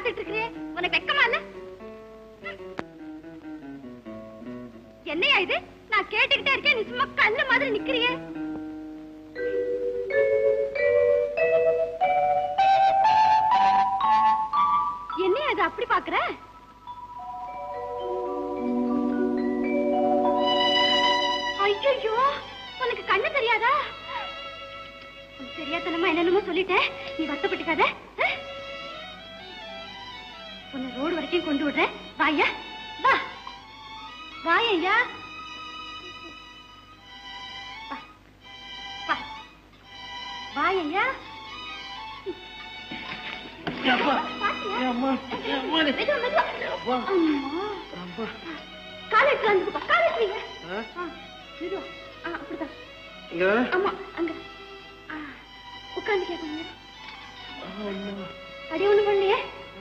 உட்கார்ந்துட்டு இருக்கிறே உனக்கு வெக்கமா இல்ல என்னையா இது நான் கேட்டுக்கிட்டே இருக்கேன் நீ சும்மா கல்லு மாதிரி நிக்கிறியே என்னையா இது அப்படி பாக்குற ஐயோ உனக்கு கண்ணு தெரியாதா உனக்கு தெரியாதனமா என்னென்னமோ சொல்லிட்டேன் நீ வருத்தப்பட்டுக்காத ஆ? உன்னை ரோடு வரைக்கும் கொண்டு விடுறேன் வாயா வா வாயா வா வா வாயா காலேஜ் வந்துப்பா காலேஜ் வைங்க ஆ, மெதுவா. ஆ, அப்படிதான் ஆமா அங்க ஆ, உட்கார்ந்து கேட்குங்க அடி ஒண்ணு பண்ணலையே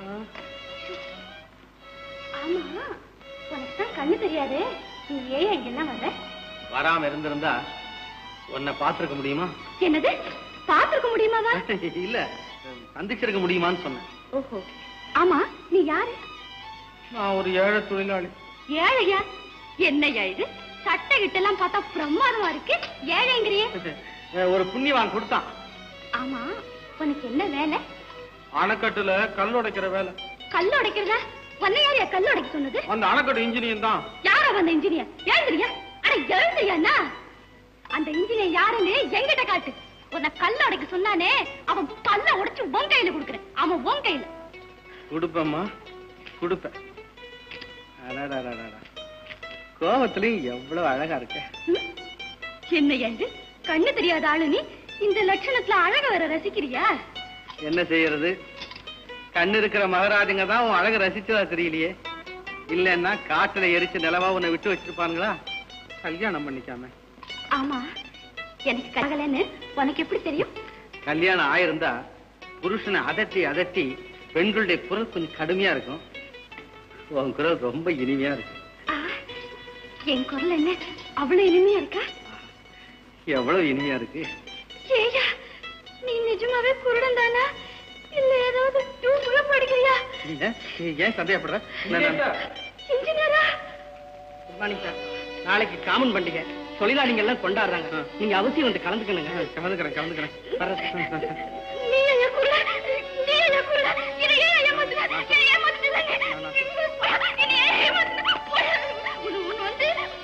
ஆமா உனக்கு தான் கண்ணு தெரியாதே நீ ஏன் இங்கெல்லாம் வர்ற வராம இருந்திருந்தா உன்னை பார்த்திருக்க முடியுமா என்னது பாத்துருக்க முடியுமாவா இல்ல சந்திச்சிருக்க முடியுமான்னு சொன்னேன் ஓஹோ ஆமா நீ யாரு நான் ஒரு ஏழை தொழிலாளி ஏழையா என்னையா இது சட்டை கிட்டெல்லாம் பார்த்தா பிரமாதமா இருக்கு ஏழைங்கிறியே ஒரு புண்ணியவான் கொடுத்தான் ஆமா உனக்கு என்ன வேலை அணைக்கட்டுல கல் உடைக்கிற வேலை கல் உடைக்கிறதா உன்னை யாரையா கல் உடைக்க சொன்னது அந்த அணைக்கட்டு இன்ஜினியர் தான் யாரா வந்த இன்ஜினியர் எழுந்திரியா அட எழுந்திரியாண்ணா அந்த இன்ஜினியர் யாருன்னு எங்கிட்ட காட்டு உன்னை கல் உடைக்க சொன்னானே அவன் பல்ல உடைச்சு உன் கையில கொடுக்குறேன் அவன் உன் கையில கொடுப்பேம்மா கொடுப்பேன் அடடடடடா. கோவத்துலயும் எவ்வளவு அழகா இருக்க ம்? என்னய்யா இது கண்ணு தெரியாத ஆளு நீ இந்த லட்சணத்துல அழக வர ரசிக்கிறியா என்ன செய்யறது கண்ணு இருக்கிற மகராஜங்க தான் உன் அழக ரசிச்சதா தெரியலையே இல்லன்னா காட்டுல எரிச்ச நிலவா உன்னை விட்டு வச்சிருப்பானுங்களா கல்யாணம் பண்ணிக்காம ஆமா எனக்கு கலகலன்னு உனக்கு எப்படி தெரியும் கல்யாணம் ஆயிருந்தா புருஷனை அதட்டி அதட்டி பெண்களுடைய குரல் கொஞ்சம் கடுமையா இருக்கும் உன் குரல் ரொம்ப இனிமையா இருக்கு ஆ, என் குரல் என்ன அவ்வளவு இனிமையா இருக்கா எவ்வளவு இனிமையா இருக்கு ஏயா நீ நிஜமாவே குருடன் தானா இல்ல ஏதாவது டூப்ல படிக்கிறியா ஏன் ஏன் சந்தேகப்படுற நான் நான்- இன்ஜினியரா குட் மார்னிங் சார் நாளைக்கு காமன் பண்டிகை தொழிலாளிங்க எல்லாம் கொண்டாடுறாங்க நீங்க அவசியம் வந்து கலந்துக்கணுங்க கலந்துக்கிறேன் கலந்துக்கிறேன் வர்றேன். நீ ஐயா குருடா நீ ஐயா குருடா இதை ஏன் ஏமாத்துற இதை ஏமாத்துறீங்க இதை ஏன் ஏமாத்துற உன்னு உன்னு வந்து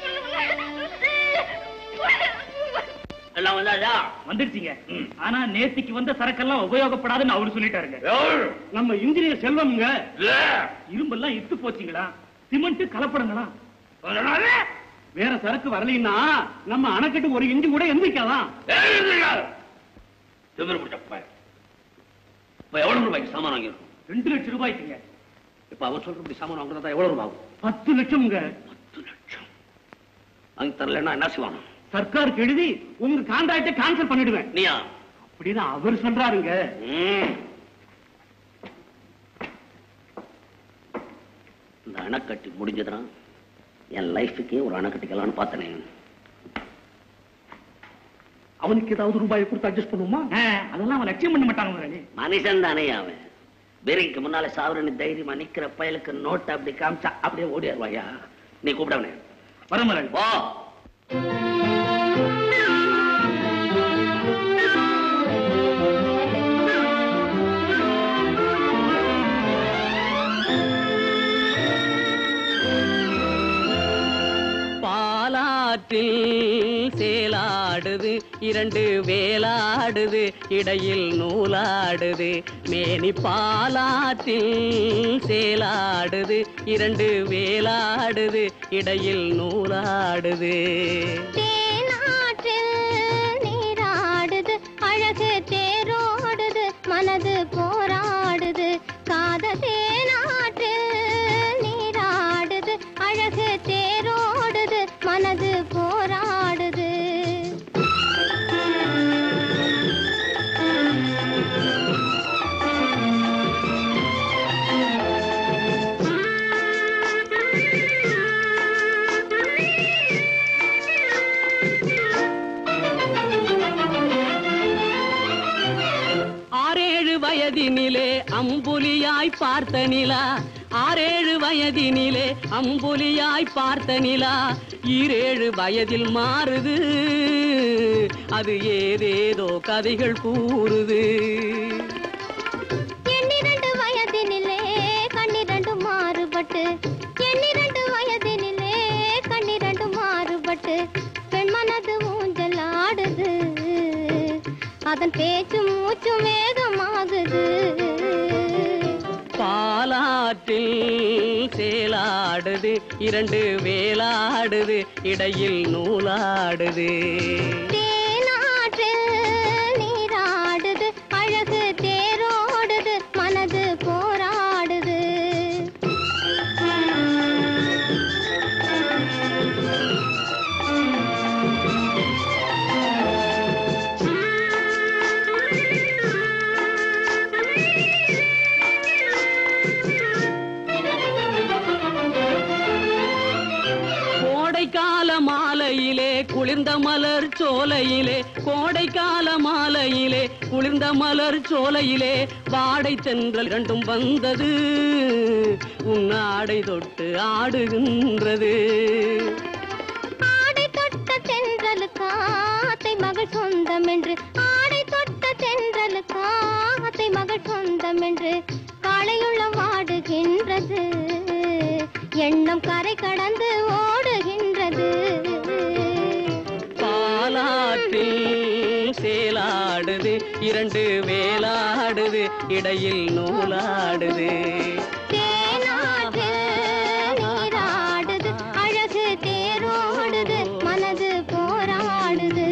எல்லாம் வந்தாதா வந்துடுச்சிங்க ஆனா நேத்திக்கு வந்த சரக்கெல்லாம் உபயோகப்படாதுன்னு அவரு சொல்லிட்டாருங்க நம்ம இன்ஜினியர் செல்வம்ங்க இரும்பெல்லாம் இத்து போச்சுங்களா சிமெண்ட் கலப்படங்களா வேற சரக்கு வரலைன்னா நம்ம அணைக்கட்டு ஒரு இன்ஜி கூட எந்திரிக்காதான் திமிரு பிடிச்ச பையன். இப்ப எவ்வளவு ரூபாய்க்கு சாமான் வாங்கிருக்கோம் ரெண்டு லட்சம் ரூபாய்க்குங்க இப்ப அவர் சொல்றபடி சாமான் வாங்குறதா எவ்வளவு ரூபாய் ஆகும் பத்து லட்சம்ங்க பத்து லட்சம் வாங்கி தரலன்னா என்ன செய்வாங்க சர்க்காருக்கு எழுதி உங்க கான்ட்ராக்டை கேன்சல் பண்ணிடுவேன் நீயா அப்படின்னு அவர் சொல்றாருங்க ம். இந்த அணைக்கட்டி முடிஞ்சதுன்னா என் லைஃபுக்கே ஒரு அணை கட்டிக்கலாம்னு பார்த்தனே அவனுக்கு ஏதாவது ரூபாய் கொடுத்து அட்ஜஸ்ட் பண்ணுமா அதெல்லாம் அவன் லட்சியம் பண்ண மாட்டாங்க முதலாளி மனுஷன் தானே அவன் பேரிங்க்கு முன்னால சாவரனு தைரியமா நிக்கிற பயலுக்கு நோட்டை அப்படி காமிச்சா அப்படியே ஓடிடுவாயா நீ கூப்பிடவனே வர முதலாளி போ பாலாற்றில் சேலாடுது இரண்டு வேலாடுது இடையில் நூலாடுது மேனி பாலாற்றில் சேலாடுது இரண்டு வேலாடுது இடையில் நூலாடுது தேனாற்றில் நீராடுது அழகு தேரோடுது மனது போராடுது காத தேனாற்றில் நீராடுது அழகு தேரோடுது மனது போராடுது வயதினிலே அம்புலியாய் பார்த்த நிலா ஆறேழு வயதினிலே அம்புலியாய் பார்த்த நிலா ஈரேழு வயதில் மாறுது அது ஏதேதோ கதைகள் கூறுது எண்ணிரண்டு வயதினிலே கண்ணிரண்டு மாறுபட்டு எண்ணிரண்டு வயதினிலே கண்ணிரண்டு மாறுபட்டு பெண் மனது ஊஞ்சல் ஆடுது அதன் பேச்சு மூச்சு வேகமாகுது பாலாற்றில் சேலாடுது இரண்டு வேலாடுது இடையில் நூலாடுது தேனாற்றில் நீராடுது அழகு தேரோடுது மனது போராடுது கோடைக்கால மாலையிலே குளிர்ந்த மலர் சோலையிலே கோடைக்கால மாலையிலே குளிர்ந்த மலர் சோலையிலே வாடை தென்றல் இரண்டும் வந்தது உன் ஆடை தொட்டு ஆடுகின்றது ஆடை தொட்ட தென்றலுக்கு ஆத்தை மகள் சொந்தம் என்று ஆடை தொட்ட தென்றலுக்கு ஆத்தை மகள் சொந்தம் என்று காளையுள்ள வாடுகின்றது எண்ணம் கரை கடந்து ஓடுகின்றது பாலாற்றில் சேலாடுது இரண்டு வேலாடுது இடையில் நூலாடுது தேனாற்றில் நீராடுது அழகு தேரோடுது மனது போராடுது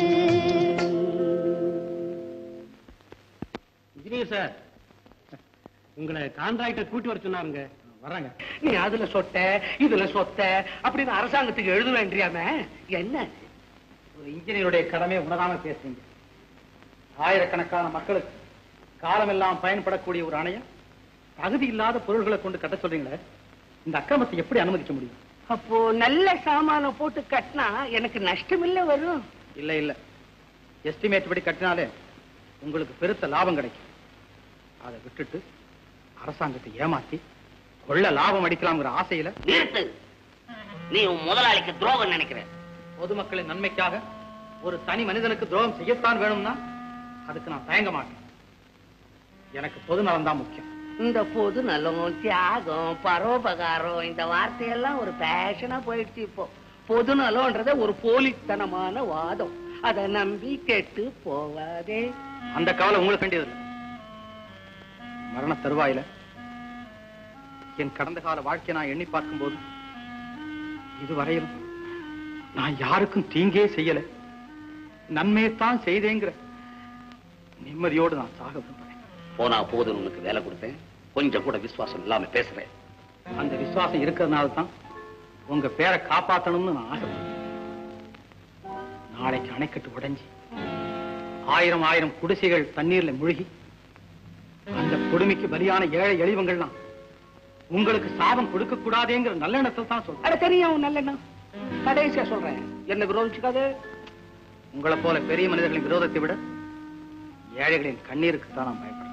இன்ஜினியர் சார் உங்களை கான்ட்ராக்டர் கூட்டி வர சொன்னாருங்க வர்றாங்க நீ அதுல சொட்ட இதுல சொத்த அப்படின்னு அரசாங்கத்துக்கு எழுத வேண்டியாம என்ன ஒரு இன்ஜினியருடைய கடமை உணராம பேசுறீங்க ஆயிரக்கணக்கான மக்களுக்கு காலமெல்லாம் பயன்படக்கூடிய ஒரு அணைய தகுதி இல்லாத பொருள்களை கொண்டு கட்ட சொல்றீங்களே இந்த அக்கிரமத்தை எப்படி அனுமதிக்க முடியும் அப்போ நல்ல சாமான போட்டு கட்டினா எனக்கு நஷ்டமில்ல வரும் இல்ல இல்ல எஸ்டிமேட் படி கட்டினாலே உங்களுக்கு பெருத்த லாபம் கிடைக்கும் அதை விட்டுட்டு அரசாங்கத்தை ஏமாத்தி கொள்ள லாபம் அடிக்கலாம்ங்கிற ஆசையில நிறுத்து நீ உன் முதலாளிக்கு துரோகம் நினைக்கிற பொதுமக்களின் நன்மைக்காக ஒரு தனி மனிதனுக்கு துரோகம் செய்யத்தான் வேணும்னா அதுக்கு நான் தயங்க மாட்டேன் எனக்கு பொது நலம் தான் முக்கியம் இந்த பொது நலம் தியாகம் பரோபகாரம் இந்த வார்த்தையெல்லாம் ஒரு பேஷனா போயிடுச்சு இப்போ பொது நலம்ன்றத ஒரு போலித்தனமான வாதம் அதை நம்பி கெட்டு போவாதே அந்த கவலை உங்களுக்கு வேண்டியதில்லை மரண தருவாயில என் கடந்த கால வாழ்க்கையை நான் எண்ணி பார்க்கும்போது இதுவரையிலும் நான் யாருக்கும் தீங்கே செய்யல நன்மையைத்தான் செய்தேங்கிற நிம்மதியோடு நான் சாக விரும்புறேன் போனா போதும் உனக்கு வேலை கொடுத்தேன் கொஞ்சம் கூட விசுவாசம் இல்லாம பேசுறேன் அந்த விசுவாசம் இருக்கிறதுனால தான் உங்க பேரை காப்பாத்தணும்னு நான் ஆசைப்படுறேன் நாளைக்கு அணைக்கட்டு உடைஞ்சு ஆயிரம் ஆயிரம் குடிசைகள் தண்ணீர்ல முழுகி அந்த கொடுமைக்கு பலியான ஏழை எளிவங்கள்லாம் உங்களுக்கு சாபம் கொடுக்க கூடாதேங்கிற நல்லெண்ணத்தை தான் சொல்றேன் அட தெரியும் நல்லெண்ணம் கடைசியா சொல்றேன் என்ன விரோதிச்சுக்காது உங்களை போல பெரிய மனிதர்களின் விரோதத்தை விட ஏழைகளின் கண்ணீருக்கு தான் நான் பயப்படுறேன்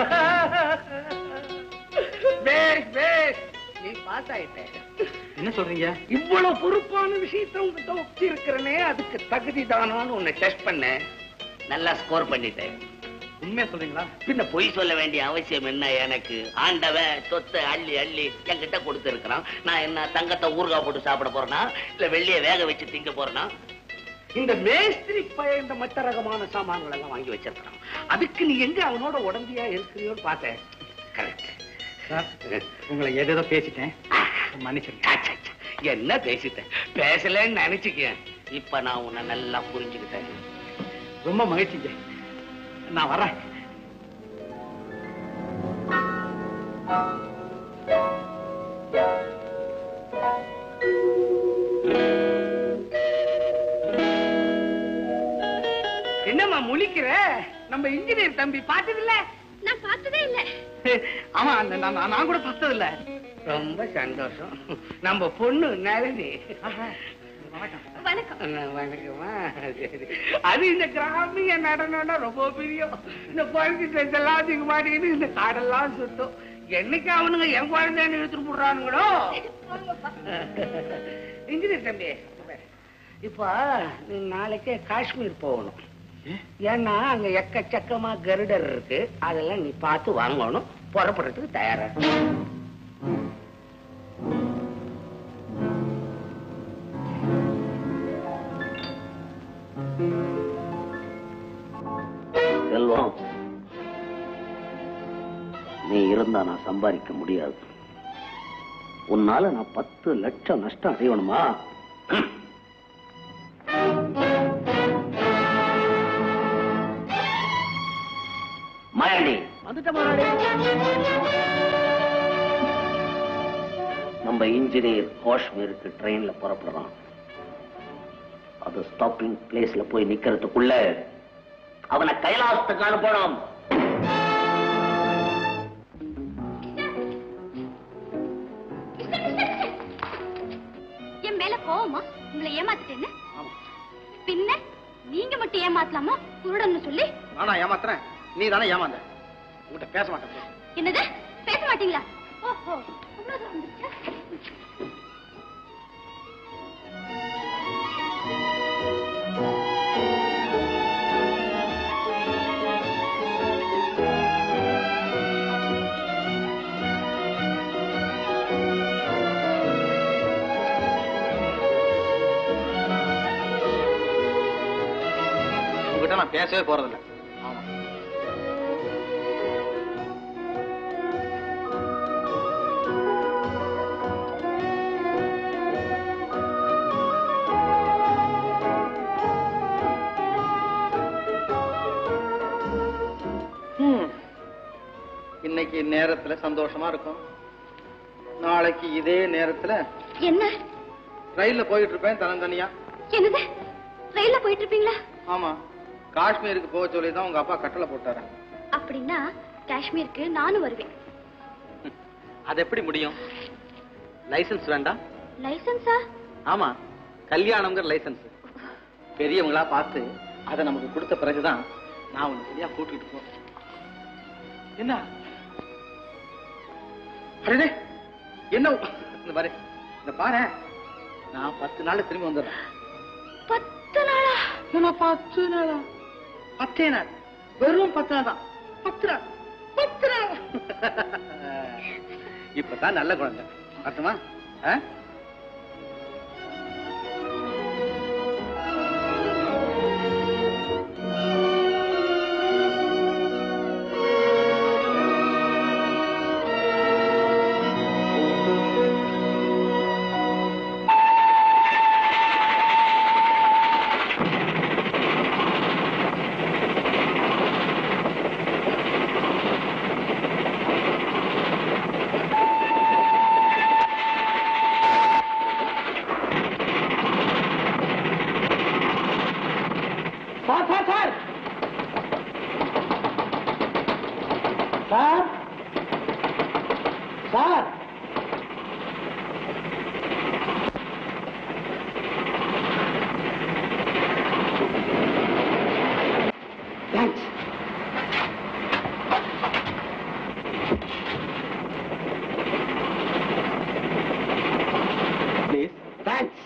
பேஷ் பேஷ் நீ பாஸ் ஆயிட்ட என்ன சொல்றீங்க இவ்வளவு பொறுப்பான விஷயத்தை உங்ககிட்ட ஒப்பி இருக்கிறனே அதுக்கு தகுதி தானான்னு உன்னை டெஸ்ட் பண்ணேன் நல்லா ஸ்கோர் பண்ணிட்டேன் உண்மையா சொல்றீங்களா பின்ன பொய் சொல்ல வேண்டிய அவசியம் என்ன எனக்கு ஆண்டவன் சொத்தை அள்ளி அள்ளி என்கிட்ட கொடுத்திருக்கிறான் நான் என்ன தங்கத்தை ஊறுகாய் போட்டு சாப்பிட போறேனா இல்ல வெள்ளிய வேக வச்சு திங்க போறேனா இந்த மேஸ்திரி பய இந்த மட்ட ரகமான சாமான்கள் எல்லாம் வாங்கி வச்சிருக்கான் அதுக்கு நீ எங்க அவனோட உடம்பியா இருக்கிறியோன்னு பார்த்தேன் கரெக்ட் சார் உங்களை எதேதோ பேசிட்டேன் மன்னிச்சிருங்க என்ன பேசிட்டேன் பேசலன்னு நினைச்சுக்கேன் இப்ப நான் உன்னை நல்லா புரிஞ்சுக்கிட்டேன் ரொம்ப மகிழ்ச்சிங்க நான் வரேன் என்னம்மா முழிக்கிற நம்ம இன்ஜினியர் தம்பி பார்த்ததில்ல நான் பார்த்ததே இல்ல ஆமா அந்த நான் நான் நான் கூட பார்த்தது இல்ல ரொம்ப சந்தோஷம் நம்ம பொண்ணு நளினி வணக்கம் வணக்கமா சரி அது இந்த கிராமிய நடனம்னா ரொம்ப பிரியம் இந்த குழந்தை ட்ரெஸ் எல்லாம் தூக்கி மாட்டிக்கிட்டு இந்த காடெல்லாம் சுத்தம் என்னைக்கு அவனுங்க என் குழந்தைன்னு இழுத்துட்டு போடுறானுங்களோ இன்ஜினியர் தம்பி இப்போ நீ நாளைக்கே காஷ்மீர் போகணும் ஏன்னா அங்க எக்கச்சக்கமா கருடர் இருக்கு அதெல்லாம் நீ பார்த்து வாங்கணும் புறப்படுறதுக்கு தயாரா இரு. செல்வம் நீ இருந்தா நான் சம்பாதிக்க முடியாது உன்னால நான் பத்து லட்சம் நஷ்டம் அடையணுமா மயாண்டி நம்ம இன்ஜினியர் காஷ்மீருக்கு ட்ரெயின்ல புறப்படுறான் அது ஸ்டாப்பிங் பிளேஸ்ல போய் நிக்கிறதுக்குள்ள அவனை கைலாசத்துக்கு அனுப்பணும் என் மேல கோவமா உங்களை ஏமாத்திட்டேன்னு பின்ன நீங்க மட்டும் ஏமாத்தலாமா குருடன்னு சொல்லி நானா ஏமாத்துறேன் நீ தானே ஏமாந்த உங்ககிட்ட பேச மாட்டேன் என்னது பேச மாட்டீங்களா ஓஹோ அவ்வளவுதான் வந்துருச்சா? உங்ககிட்ட நான் பேசவே போறதில்ல ஆமா ஹம். இன்னைக்கு நேரத்துல சந்தோஷமா இருக்கும் நாளைக்கு இதே நேரத்துல என்ன ரயில்ல போயிட்டு இருப்பேன் தனந்தனியா என்னது ரயில்ல போயிட்டு இருப்பீங்களா ஆமா காஷ்மீருக்கு போக சொல்லி தான் உங்க அப்பா கட்டளை போட்டாரு அப்படின்னா காஷ்மீருக்கு நானும் வருவேன் அது எப்படி முடியும் லைசென்ஸ் வேண்டாம் லைசன்ஸா ஆமா கல்யாணம்ங்கிற லைசென்ஸ் பெரியவங்களா பார்த்து அதை நமக்கு கொடுத்த பிறகுதான் நான் உன்னை சரியா கூட்டிட்டு போறேன் என்ன அடடே என்ன இந்த பாரு இந்த பாரு நான் பத்து நாள் திரும்பி வந்துடுறேன் பத்து நாளா என்ன பத்து நாளா பத்தே நாள் வெறும் பத்து நாள் தான் பத்து நாள் பத்து நாள் இப்பதான் நல்ல குழந்தை அர்த்தமா ஆ? Sir sir sir sir sir thanks please thanks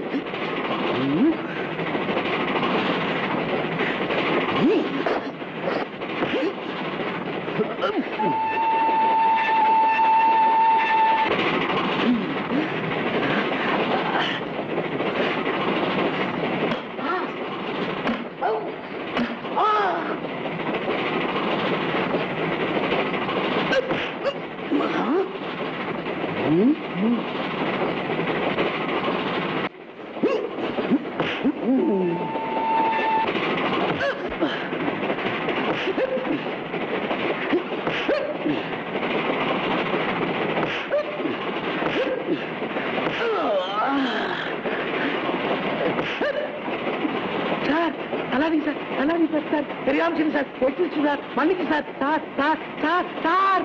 sir நல்லாதீங்க சார் நல்லாதீங்க சார் சார் தெரியாம சார் ஒத்துச்சு சார் மன்னிச்சு sir sir sir sir sir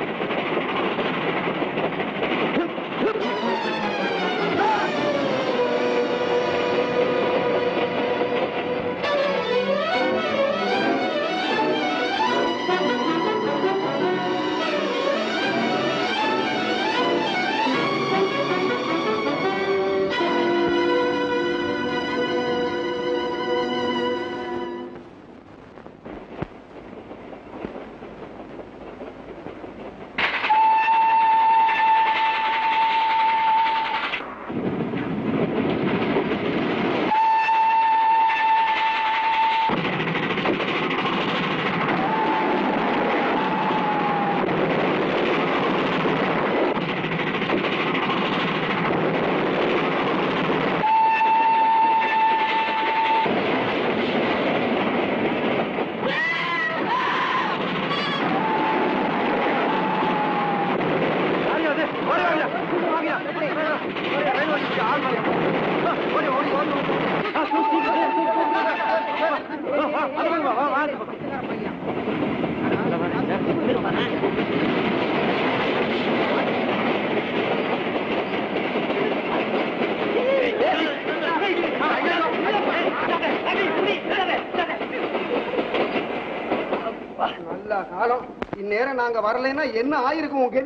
நல்ல காலம் இந்நேரம் நாங்க வரலைன்னா என்ன ஆயிருக்கும் உன் கதி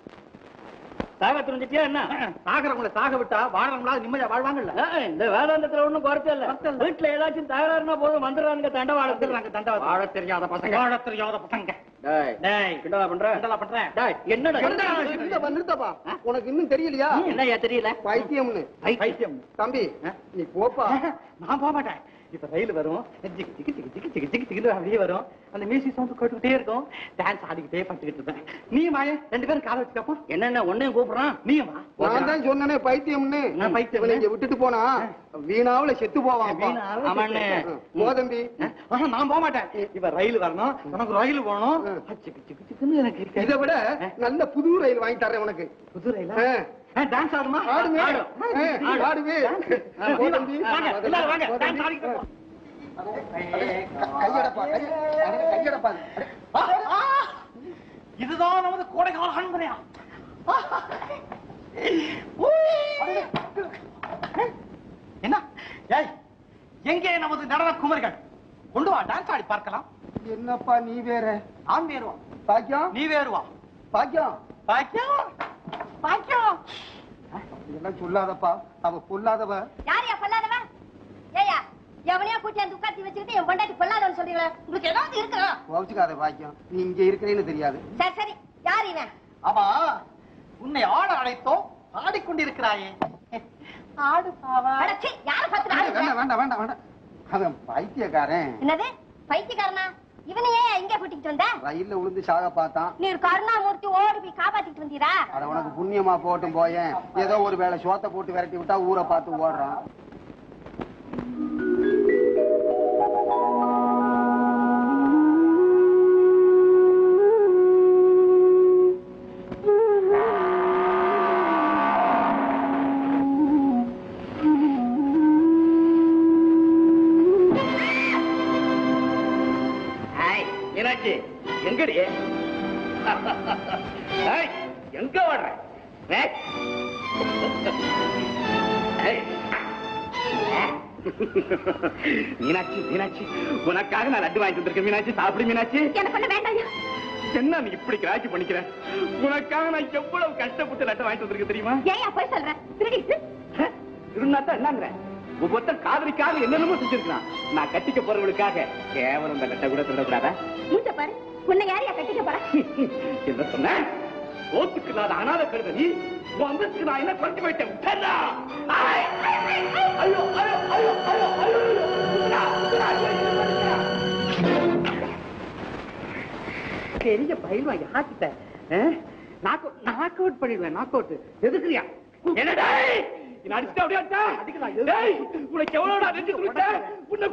சாக தெரிஞ்சிட்டியா என்ன சாகரவங்களை சாக விட்டா வாழறவங்களா நிம்மதியா வாழ்வாங்கல்ல அஹ், இந்த வேதாந்தத்துல ஒண்ணும் குறைச்ச இல்ல வீட்டுல ஏதாச்சும் தகராறுனா போதும் வந்துடுறானுங்க தண்டவாளத்துக்கு தண்டவாளம் வாழ தெரியாத பசங்க வாழ தெரியாத பசங்க டேய் கிண்டலா பண்ற கிண்டலா பண்றேன் டேய், என்னடா நிறுத்தப்பா, நிறுத்தப்பா உனக்கு இன்னும் தெரியலையா என்னய்யா தெரியல பைத்தியம்னு பைத்தியம் தம்பி நீ போப்பா நான் போக மாட்டேன் இப்ப ரயில் வரும் ஜிக்கு ஜிக்கு ஜிக்கு ஜிக்கு ஜிக்கு ஜிக்கு ஜிக்கு அப்படியே வரும் அந்த மியூசிக் சவுண்ட் கேட்டுக்கிட்டே இருக்கும் டான்ஸ் ஆடிக்கிட்டே பட்டுக்கிட்டு இருப்பேன் நீ வாய ரெண்டு பேரும் காலை வச்சுக்கப்போ என்னென்ன ஒன்னையும் கூப்பிடுறான் நீயும் வா நான் தான் சொன்னனே பைத்தியம்னு நான் பைத்தியம். இவனை இங்க விட்டுட்டு போனா வீணாவுல செத்து போவான் வீணாவுல ஆமாண்ணே. போதம்பி ஆஹா, நான் போக மாட்டேன் இப்ப ரயில் வரணும் உனக்கு ரயில் போகணும் ம். ஜிக்கு ஜிக்கு ஜிக்குன்னு எனக்கு இருக்கு இதை விட நல்ல புது ரயில் வாங்கி தரேன் உனக்கு புது ரயிலா ஆ. டான்ஸ் ஆடுமா ஆடுமே ஆடும். ஆ, ஆடுவே ஆ, போ தம்பி. வாங்க, எல்லாரும் வாங்க, போ தம்பி. டான்ஸ் ஆடிக்கிட்டு இருப்போம். கையடப்பா கை- அட, கையடப்பா ஆ, ஆ, இதுதான் நமது கோடைகால அன்பரையா என்ன ஏய் எங்கே நமது நடன குமரிகள் கொண்டு வா டான்ஸ் ஆடி பார்க்கலாம் என்னப்பா நீ வேற நான் வேறுவா பாக்கியம் நீ வேறுவா பாக்கியம் பாக்கியம் பாக்கியம் இதெல்லாம் சொல்லாதப்பா அவ பொல்லாதவ யாரையா பொல்லாதவன் ஏயா எவனையா கூட்டி அந்த உட்காத்தி வச்சுக்கிட்டு என் பொண்டாட்டி பொல்லாதவன் சொல்றீங்களா உங்களுக்கு ஏதாவது இருக்கா கோவிச்சுக்காத பாக்கியம் நீ இங்க இருக்கிறேன்னு தெரியாது சரி சரி யார் இவன் அவா உன்னை ஆட அழைத்தோம் ஆடிக்கொண்டிருக்கிறாயே ஆடு பாவா அடச்சி யார பார்த்து வேண்டாம் ஆடுற? வேண்டாம் வேண்டாம் வேண்டாம் அவன் பைத்தியக்காரன் என்னது பைத்தியக்காரனா இவனையே எங்க கூட்டிட்டு வந்த ரயில்ல விழுந்து சாக பார்த்தான் நீ ஒரு கருணாமூர்த்தி ஓடி போய் காப்பாத்திட்டு வந்தீரா அத உனக்கு புண்ணியமா போட்டும் போயேன் ஏதோ ஒரு வேளை சோத்தை போட்டு விரட்டி விட்டா ஊரை பார்த்து ஓடுறான் ஏய், மீனாட்சி எங்கடி ஏய், எங்க ஓடுற ஏய். ஏய். மீனாட்சி மீனாட்சி உனக்காக நான் லட்டு வாங்கிட்டு வந்திருக்கேன் மீனாட்சி சாப்பிடு மீனாட்சி எனக்கு பண்ண வேண்டாம் என்ன நீ இப்படி கிராக்கி பண்ணிக்கிற உனக்காக நான் எவ்வளவு கஷ்டப்பட்டு லட்டு வாங்கிட்டு வந்திருக்கேன் தெரியுமா ஏயா போய் சொல்ற திருடிட்டு இருந்தா என்னங்கிற ஒவ்வொருத்தன் காதலிக்காக என்னென்னமோ செஞ்சிருக்கான் நான் கட்டிக்க போறவளுக்காக கேவலம் இந்த லெட்டை கூட சொல்லக்கூடாதா மூஞ்ச பாரு உன்னை யாரையா கட்டிக்க போற என்ன சொன்ன ஓத்துக்கு நான் அனாத கருத நீ உன் அந்தஸ்துக்கு நான் என்ன குறைஞ்சு போயிட்டேன் விட்டேன்னா? ஐய், ஐய், ஐய், ஐயோ ஐயோ ஐயோ ஐயோ ஐயோ ஐயோ விட்டுடா, விட்டுடா, ஐயோ, ஐயோ, விட்டுடா. பெரிய பயில்வா யாக்கிட்ட நாக் அவுட் பண்ணிடுவேன் நாக் அவுட் எதுக்குறியா என்னடா என்ன அடிச்சுட்டு அப்படியே அடிச்சா டேய், உனக்கு எவ்வளவுடா நெஞ்சு துடிச்ச உன்னை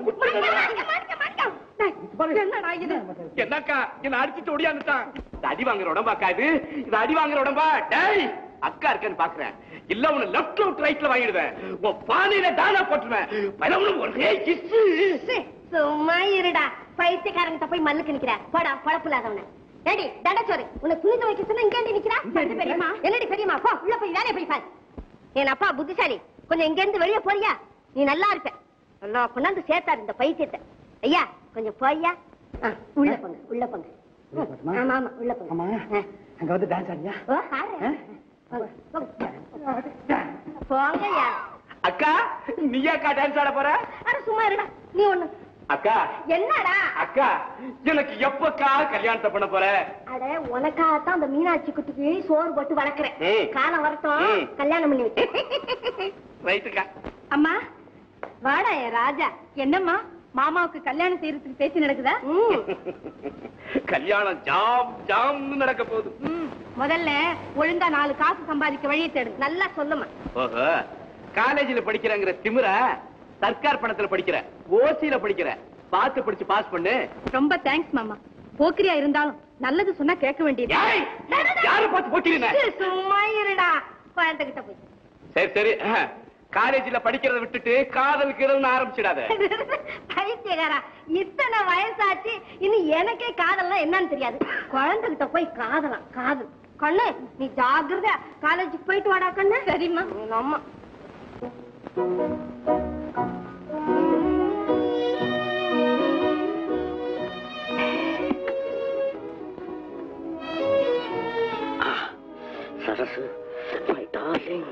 என்னடா இது என்னக்கா என்ன அடிச்சுட்டு ஓடியாந்துட்டான் இது அடி வாங்குற உடம்பாக்கா இது இது அடி வாங்குற உடம்பா டேய் அக்கா இருக்கேன்னு பாக்குறேன் இல்ல உன்னை லெஃப்ட் அவுட் ரைட்ல வாங்கிடுவேன் உன் பானையில தானா போட்டுருவேன் பலவனும் ஒரே கிஸ்ஸு சீ, சும்மா இருடா பைத்தியக்காரங்கிட்ட போய் மல்லுக்கு நிக்கிற போடா பழப்பில்லாதவன ஏடி தண்டச்சோறு உனக்கு துணி துவைக்க சொன்னா இங்க இருந்து நிக்கிறா பத்து பெரியம்மா என்னடி பெரியம்மா போ உள்ள போய் வேலையை போய் பாரு என் அப்பா புத்திசாலி கொஞ்சம் இங்க இருந்து வெளியே போறியா நீ நல்லா இருப்ப நல்லா கொண்டாந்து சேர்த்தாரு இந்த பைத்தியத்தை ஐயா கொஞ்சம் போய்யா ஆ, உள்ள போங்க உள்ள போங்க ம், ஆமா ஆமா உள்ள போங்க ஆமா ஆ. அங்க வந்து டான்ஸ் ஆடியா ஓ, ஆடுறேன். போங்க, போங்க. போங்கய்யா அக்கா நீயாக்கா டான்ஸ் ஆட போற அட சும்மா இருடா நீ ஒண்ணு அக்கா என்னடா அக்கா எனக்கு எப்பக்கா கல்யாணத்தை பண்ண போற அட உனக்காகத்தான் அந்த மீனாட்சி குட்டிக்கு சோறு போட்டு வளர்க்கறேன் ம். காலம் வரட்டும் ம். கல்யாணம் பண்ணி வச்சு ரைட்டுக்கா அம்மா வாடா என் ராஜா என்னம்மா மாமாவுக்கு கல்யாணம் செய்யறதுக்கு பேச்சு நடக்குதா கல்யாணம் ஜாம் ஜாம்னு நடக்க போகுது முதல்ல ஒழுங்கா நாலு காசு சம்பாதிக்க வழியை தேடு நல்லா சொல்லுமா ஓஹோ காலேஜ்ல படிக்கிறங்கிற திமிர சர்க்கார் பணத்துல படிக்கிற ஓசியில படிக்கிற பார்த்து படிச்சு பாஸ் பண்ணு ரொம்ப தேங்க்ஸ் மாமா போக்கிரியா இருந்தாலும் நல்லது சொன்னா கேட்க வேண்டியது ஏய், யாரை பார்த்து போக்கிறீங்க சும்மா இருடா குழந்தைகிட்ட போய் சரி சரி காலேஜ்ல படிக்கிறத விட்டுட்டு காதல் கீதல்னு ஆரம்பிச்சிடாத பைத்தியகாரா இத்தனை வயசாச்சு இன்னும் எனக்கே காதல்லாம் என்னன்னு தெரியாது குழந்தைகிட்ட போய் காதலாம் காதல் கண்ணு நீ ஜாகிரதா காலேஜுக்கு போயிட்டு வாடா கண்ணு சரிம்மா அம்மா சரசு my darling.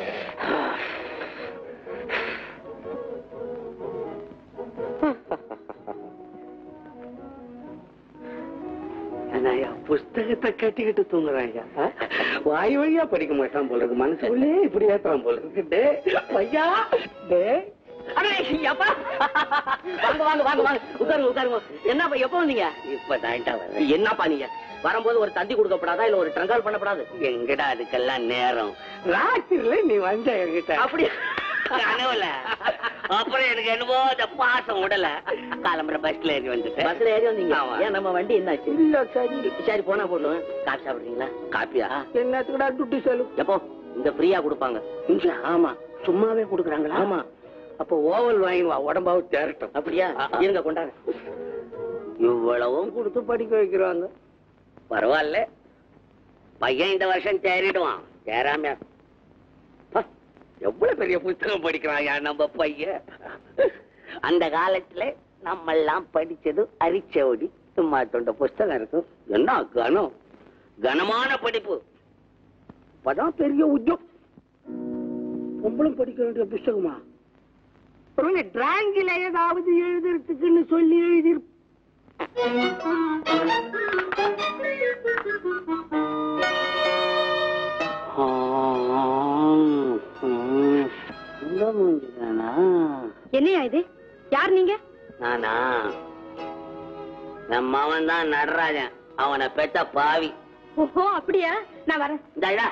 என்னய்யா, புஸ்தகத்தை கட்டிக்கிட்டு தூங்குறாங்க வாய் வழியா படிக்க மாட்டான் போல இருக்கு மனசுக்குள்ளே இப்படி ஏத்துறான் போல இருக்கு டே ஐயா டே அடே, அப்பா. வாங்க வாங்க வாங்க வாங்க உட்காருங்க உட்காருங்க என்னப்பா எப்போ வந்தீங்க இப்ப தான் என்னப்பா நீங்க வரும்போது ஒரு தந்தி கொடுக்கப்படாதா இல்ல ஒரு ட்ரங்கால் பண்ணப்படாது எங்கடா அதுக்கெல்லாம் நேரம் ராத்திரில நீ வந்த என்கிட்ட அப்படி கனவுல அப்புறம் எனக்கு என்னவோ இந்த பாசம் உடல காலம்பர பஸ்ல ஏறி வந்துட்டேன் பஸ்ல ஏறி வந்தீங்க ஏன் நம்ம வண்டி என்னாச்சு இல்ல சரி சரி போனா போடுவோம் காபி சாப்பிடுறீங்களா காப்பியா என்னத்துக்குடா துட்டு செலவு எப்போ இந்த ஃப்ரீயா கொடுப்பாங்க இங்க ஆமா சும்மாவே கொடுக்குறாங்களா ஆமா அப்ப ஓவல் வாங்கி வா உடம்பாவும் தேரட்டும் அப்படியா இருங்க கொண்டாங்க இவ்வளவும் கொடுத்து படிக்க வைக்கிறாங்க பரவாயில்ல பையன் இந்த வருஷம் தேறிடுவான் தேராம பா, எவ்வளவு பெரிய புத்தகம் படிக்கிறான் யா நம்ம பையன் அந்த காலத்துல நம்ம எல்லாம் படிச்சது அரிச்சோடி சும்மா தொண்ட புஸ்தகம் இருக்கும் என்ன கனம் கனமான படிப்பு அப்பதான் பெரிய உத்தியம் பொம்பளும் படிக்க வேண்டிய புஸ்தகமா டிராங்கில ஏதாவது எழுதுறதுக்குன்னு சொல்லி எழுதி இந்த மூஞ்சிதானா என்னையா இது யார் நீங்க நானா நம்ம அவன் தான் நடராஜன் அவனை பெத்த பாவி ஓஹோ அப்படியா நான் வரேன் இந்தா, இதா.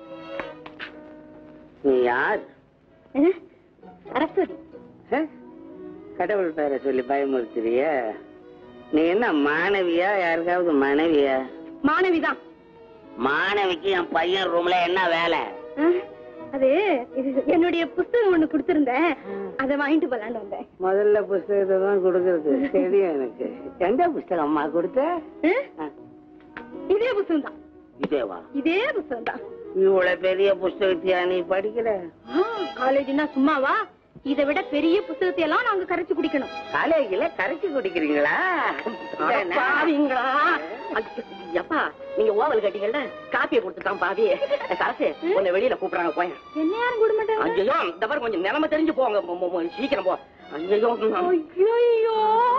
நீ யார் என்ன? சரஸ்வதி ஹே? கடவுள் பேரை சொல்லி பயமுறுத்துறிய நீ என்ன மாணவியா யாருக்காவது மனைவியா மாணவிதான் மாணவிக்கு என் பையன் ரூம்ல என்ன வேலை ஆ, அது இது என்னுடைய புஸ்தகம் ஒண்ணு கொடுத்திருந்தேன் அதை வாங்கிட்டு போலான்னு வந்தேன் முதல்ல புஸ்தகத்தை தான் கொடுக்கறது தெரியும் எனக்கு எந்த புஸ்தகம் அம்மா கொடுத்த ஆ? இதே புஸ்தகம் தான் இதேவா இதே புஸ்தகம் தான் இவ்வளவு பெரிய புஸ்தகத்தையா நீ படிக்கிற காலேஜ்னா சும்மாவா இதை விட பெரிய புத்தகத்தை எல்லாம் நாங்க கரைச்சு குடிக்கணும் காலேஜில கரைச்சு குடிக்கிறீங்களா பாவிங்களா எப்பா நீங்க ஓவல் கட்டிங்கல்ல காப்பியை கொடுத்துட்டான் பாவி காசு உன்னை வெளியில கூப்பிடுறாங்க போய் என்ன யாரும் கூட மாட்டாங்க ஐயோ இந்த மாதிரி கொஞ்சம் நிலைமை தெரிஞ்சு போங்க மொ- மொ- மொ- சீக்கிரம் போ ஐயோ ஐயோ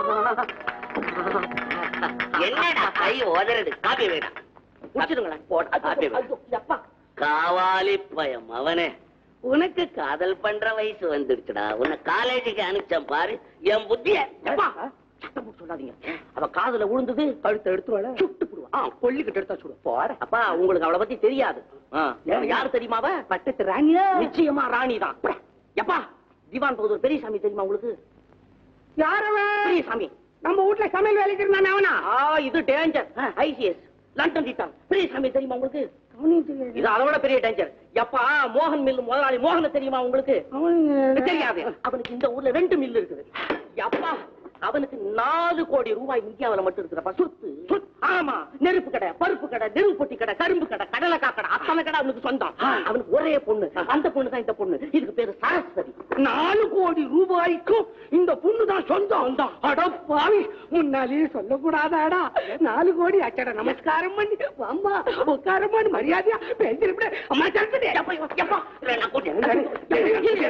என்னடா கை உதறது காப்பி வேண்டாம் குடிச்சிடுங்களேன் போட காப்பி வேண்டாம். எப்பா காவாலி பயம் அவனே உனக்கு காதல் பண்ற வயசு வந்துடுச்சுடா உன்னை காலேஜுக்கு அனுப்பிச்சேன் பாரு என் புத்திய எப்பா சத்தம் போட்டு சொல்லாதீங்க அவ காதுல விழுந்தது கழுத்தை எடுத்துருவாள் சுட்டு போடுவா ஆ கொல்லிக்கிட்டு எடுத்தா சுடு போற அப்பா உங்களுக்கு அவளை பத்தி தெரியாது ஆ, யாரு தெரியுமா அவ பட்டத்து ராணியா நிச்சயமா ராணி தான் எப்பா திவான் போது பெரியசாமி தெரியுமா உங்களுக்கு யாரவன் பெரியசாமி நம்ம வீட்ல சமையல் வேலைக்கு இருந்தானே அவனா ஆ இது டேஞ்சர் ஐசிஎஸ் லண்டன் திட்டம் பெரியசாமி தெரியுமா உங்களுக்கு இது அதை விட பெரிய டேஞ்சர் எப்பா மோகன் மில் முதலாளி மோகன தெரியுமா உங்களுக்கு தெரியாது அவனுக்கு இந்த ஊர்ல ரெண்டு மில் இருக்குது எப்பா அவனுக்கு நாலு கோடி ரூபாய் இந்தியாவுல மட்டும் இருக்குதப்பா சொத்து சொத்து. ஆமா நெருப்பு கடை பருப்பு கடை நெருப்பு பொட்டி கடை கரும்பு கடை கடலைக்காய் கடை அத்தனை கடை அவனுக்கு சொந்தம் அவனுக்கு ஒரே பொண்ணு அந்த பொண்ணு தான் இந்த பொண்ணு இதுக்கு பேரு சரஸ்வதி நாலு கோடி ரூபாய்க்கும் இந்த பொண்ணு தான் சொந்தம் அட பாவி முன்னாலேயே சொல்லக்கூடாதாடா நாலு கோடி அச்சட நமஸ்காரம் பண்ணி அம்மா உட்காரம் பண்ணி மரியாதையா பேசிருப்ப அம்மா சரஸ்வதி எப்பா, எப்பா, இல்ல, நான் கூட்டிட்டு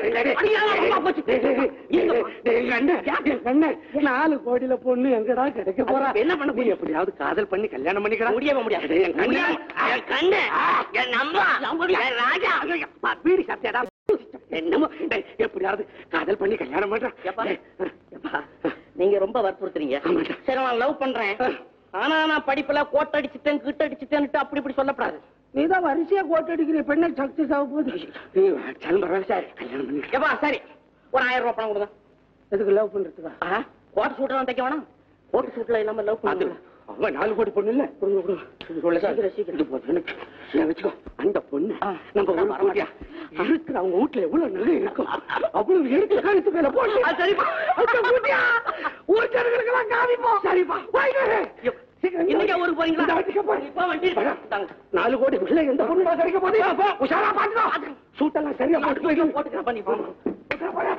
நாலு கோடியில பொண்ணு எங்கடா கிடைக்க போறா என்ன பண்ண நீ எப்படியாவது காதல் பண்ணி கல்யாணம் பண்ணிக்கிறா முடியவே முடியாது என் கண்ணு, என் கண்ணு, என் அம்மா, என் ராஜா. அப்பா, பீடி சாப்பிட்டியாடா? என்னமோ டேய், எப்படியாவது காதல் பண்ணி கல்யாணம் பண்றா எப்பா? டேய், எப்பா? நீங்க ரொம்ப வற்புறுத்துறீங்க ஆமாடா. சரி நான் லவ் பண்றேன் ஆனா நான் படிப்புல கோட்டை அடிச்சுட்டேன் கிட்ட அடிச்சுட்டேன்ட்டு அப்படி இப்படி சொல்லப்படாது நீதான் வரிசையா கோட்டு அடிக்கிற பெண்ணை சக்சஸ் ஆக போகுது நீ கிளம்புற சார் கல்யாணம் பண்ணி எப்பா சரி ஒரு ஆயிரம் ரூபாய் பணம் கொடுங்க எதுக்கு லவ் பண்றதுக்கா ஆஹா, கோட் சூட் தான் தைக்க வேணாம் கோட் சூட்ல இல்லாம லவ் அது பண்ணுங்க அவன் நாலு கோடி பொண்ணு இல்ல கொடுங்க கொடுங்க சொல்ல சார் சீக்கிரம், சீக்கிரம். இது போதும் எனக்கு. ஏன் வச்சுக்கோ அந்த பொண்ணு ஆ. நம்ம நான் ஊருக்கு கூட்டியா இருக்கிற அவங்க வீட்டுல எவ்வளவு நகை இருக்கும் அவ்வளவு எடுத்து கழுத்து மேல போட்டு சரிப்பா அந்த கூட்டியா ஊர் ஜனங்களுக்கெல்லாம் காமிப்போம் சரிப்பா வாங்கிட்டு சீக்கிரம் இன்னைக்கே ஊருக்கு போறீங்களா? இந்த வண்டிக்கு போறேன். இப்ப வண்டி வரேன். தாங்க. நாலு கோடி பிள்ளை எந்த பொண்ணு தான் கிடைக்க போதே உஷாரா பாத்துக்கோ சூட்டெல்லாம் சரியா போட்டு போயிடும் போட்டுக்கிறேன் பண்ணி போங்க உஷாரா போறேன்.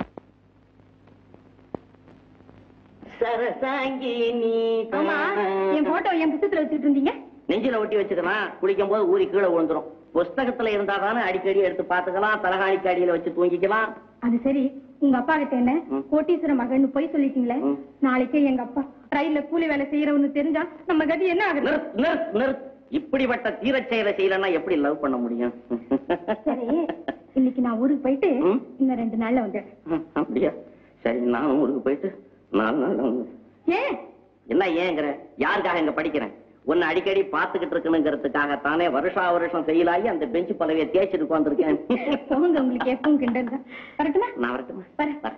சரசாங்கி நீ ஆமா என் போட்டோ என் புத்தகத்துல வச்சுட்டு இருந்தீங்க நெஞ்சில ஒட்டி வச்சுக்கலாம் குளிக்கும் போது ஊறி கீழே விழுந்துரும் புஸ்தகத்துல இருந்தா தானே அடிக்கடி எடுத்து பாத்துக்கலாம் தலகாணிக்கு அடியில வச்சு தூங்கிக்கலாம் அது சரி உங்க அப்பா கிட்ட என்ன ம். கோட்டீஸ்வர மகன் போய் சொல்லிட்டீங்களே ம். நாளைக்கே எங்க அப்பா ரயில்ல கூலி வேலை செய்யறவன்னு தெரிஞ்சா நம்ம கதி என்ன ஆகுது நிறுத் நிறுத் நிறுத் இப்படிப்பட்ட தீரச் செயலை செய்யலன்னா எப்படி லவ் பண்ண முடியும் சரி இன்னைக்கு நான் ஊருக்கு போயிட்டு ம். இன்னும் ரெண்டு நாள்ல வந்து ம், அப்படியா சரி நானும் ஊருக்கு போயிட்டு நாலு நாள் வந்து ஏன் என்ன ஏங்கிற யாருக்காக இங்க படிக்கிறேன் உன்னை அடிக்கடி பாத்துக்கிட்டு இருக்கணுங்கிறதுக்காகத்தானே வருஷா வருஷம் செயலாகி அந்த பெஞ்சு பலவையை தேய்ச்சிட்டு உட்காந்துருக்கேன் போங்க உங்களுக்கு எப்பவும் கிண்டல் தான் கரெக்டுமா நான் வரட்டுமா வரேன். வரேன்.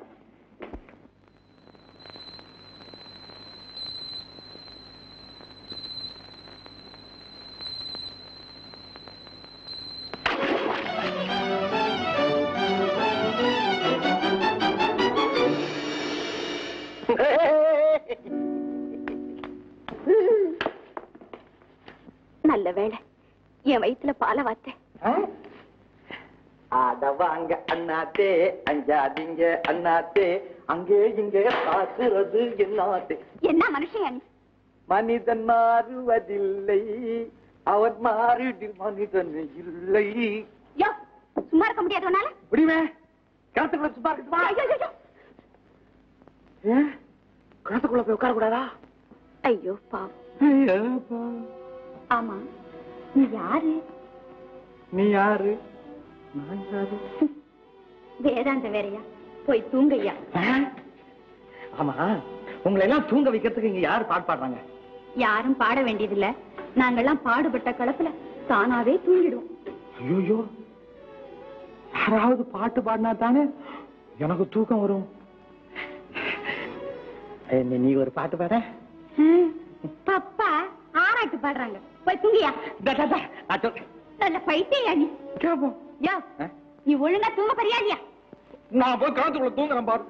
நல்ல வேளை என் வயித்துல பாலை வாத்தேன் அத வாங்க அண்ணாத்தே அஞ்சாதீங்க அண்ணாத்தே அங்கே இங்கே பார்க்கிறது என்னாத்தே என்ன மனுஷன் மனிதன் மாறுவதில்லை அவர் மாறிடு மனிதன் இல்லை யோ சும்மா இருக்க முடியாது உன்னால முடியுமே கிணத்துக்குள்ள சும்மா இருக்கட்டுமா ஐயோ, ஐயோ, ஐயோ. ஏன் கிணத்துக்குள்ள போய் உட்கார கூடாதா ஐயோ பாவம் ஆமா நீ யாரு நீ யாரு நான் யாரு வேதாந்த வேறையா போய் தூங்கய்யா ஆமா உங்களை எல்லாம் தூங்க வைக்கிறதுக்கு இங்க யாரு பாட்டு பாடுறாங்க யாரும் பாட வேண்டியதில்ல நாங்கெல்லாம் பாடுபட்ட களத்துல தானாவே தூங்கிடுவோம் ஐயோ யாராவது பாட்டு பாடினா தானே எனக்கு தூக்கம் வரும் ஏய், நீ- நீ ஒரு பாட்டு பாட ஹம், பப்பா ஆராட்டு பாடுறாங்க போய் தூங்கியா தா, தா, தா. நான் சொல்- நல்ல பைத்தியா நீ கேப்போம். யோ ஆ? நீ ஒழுங்கா தூங்க பரியாதியா நான் போய் கிணத்துக்குள்ள தூங்குறேன் பாரு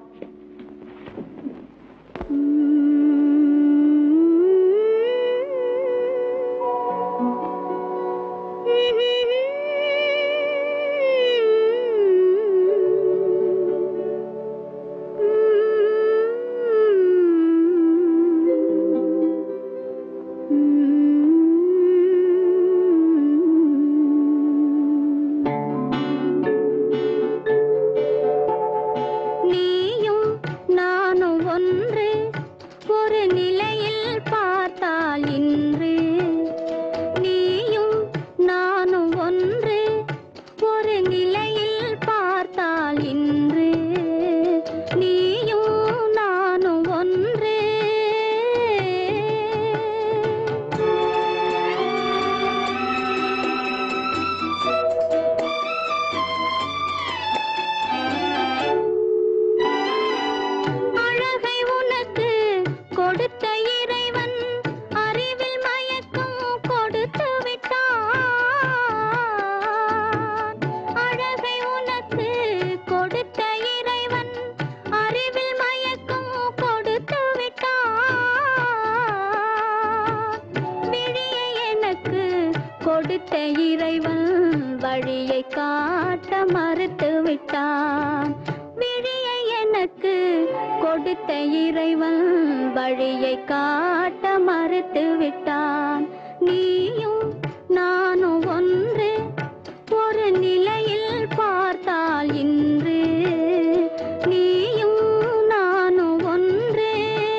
விட்டான் விழியை எனக்கு கொடுத்த இறைவன் வழியை காட்ட மறுத்து விட்டான் நீயும் நானும் ஒன்று ஒரு நிலையில் பார்த்தால் இன்று நீயும் நானும் ஒன்று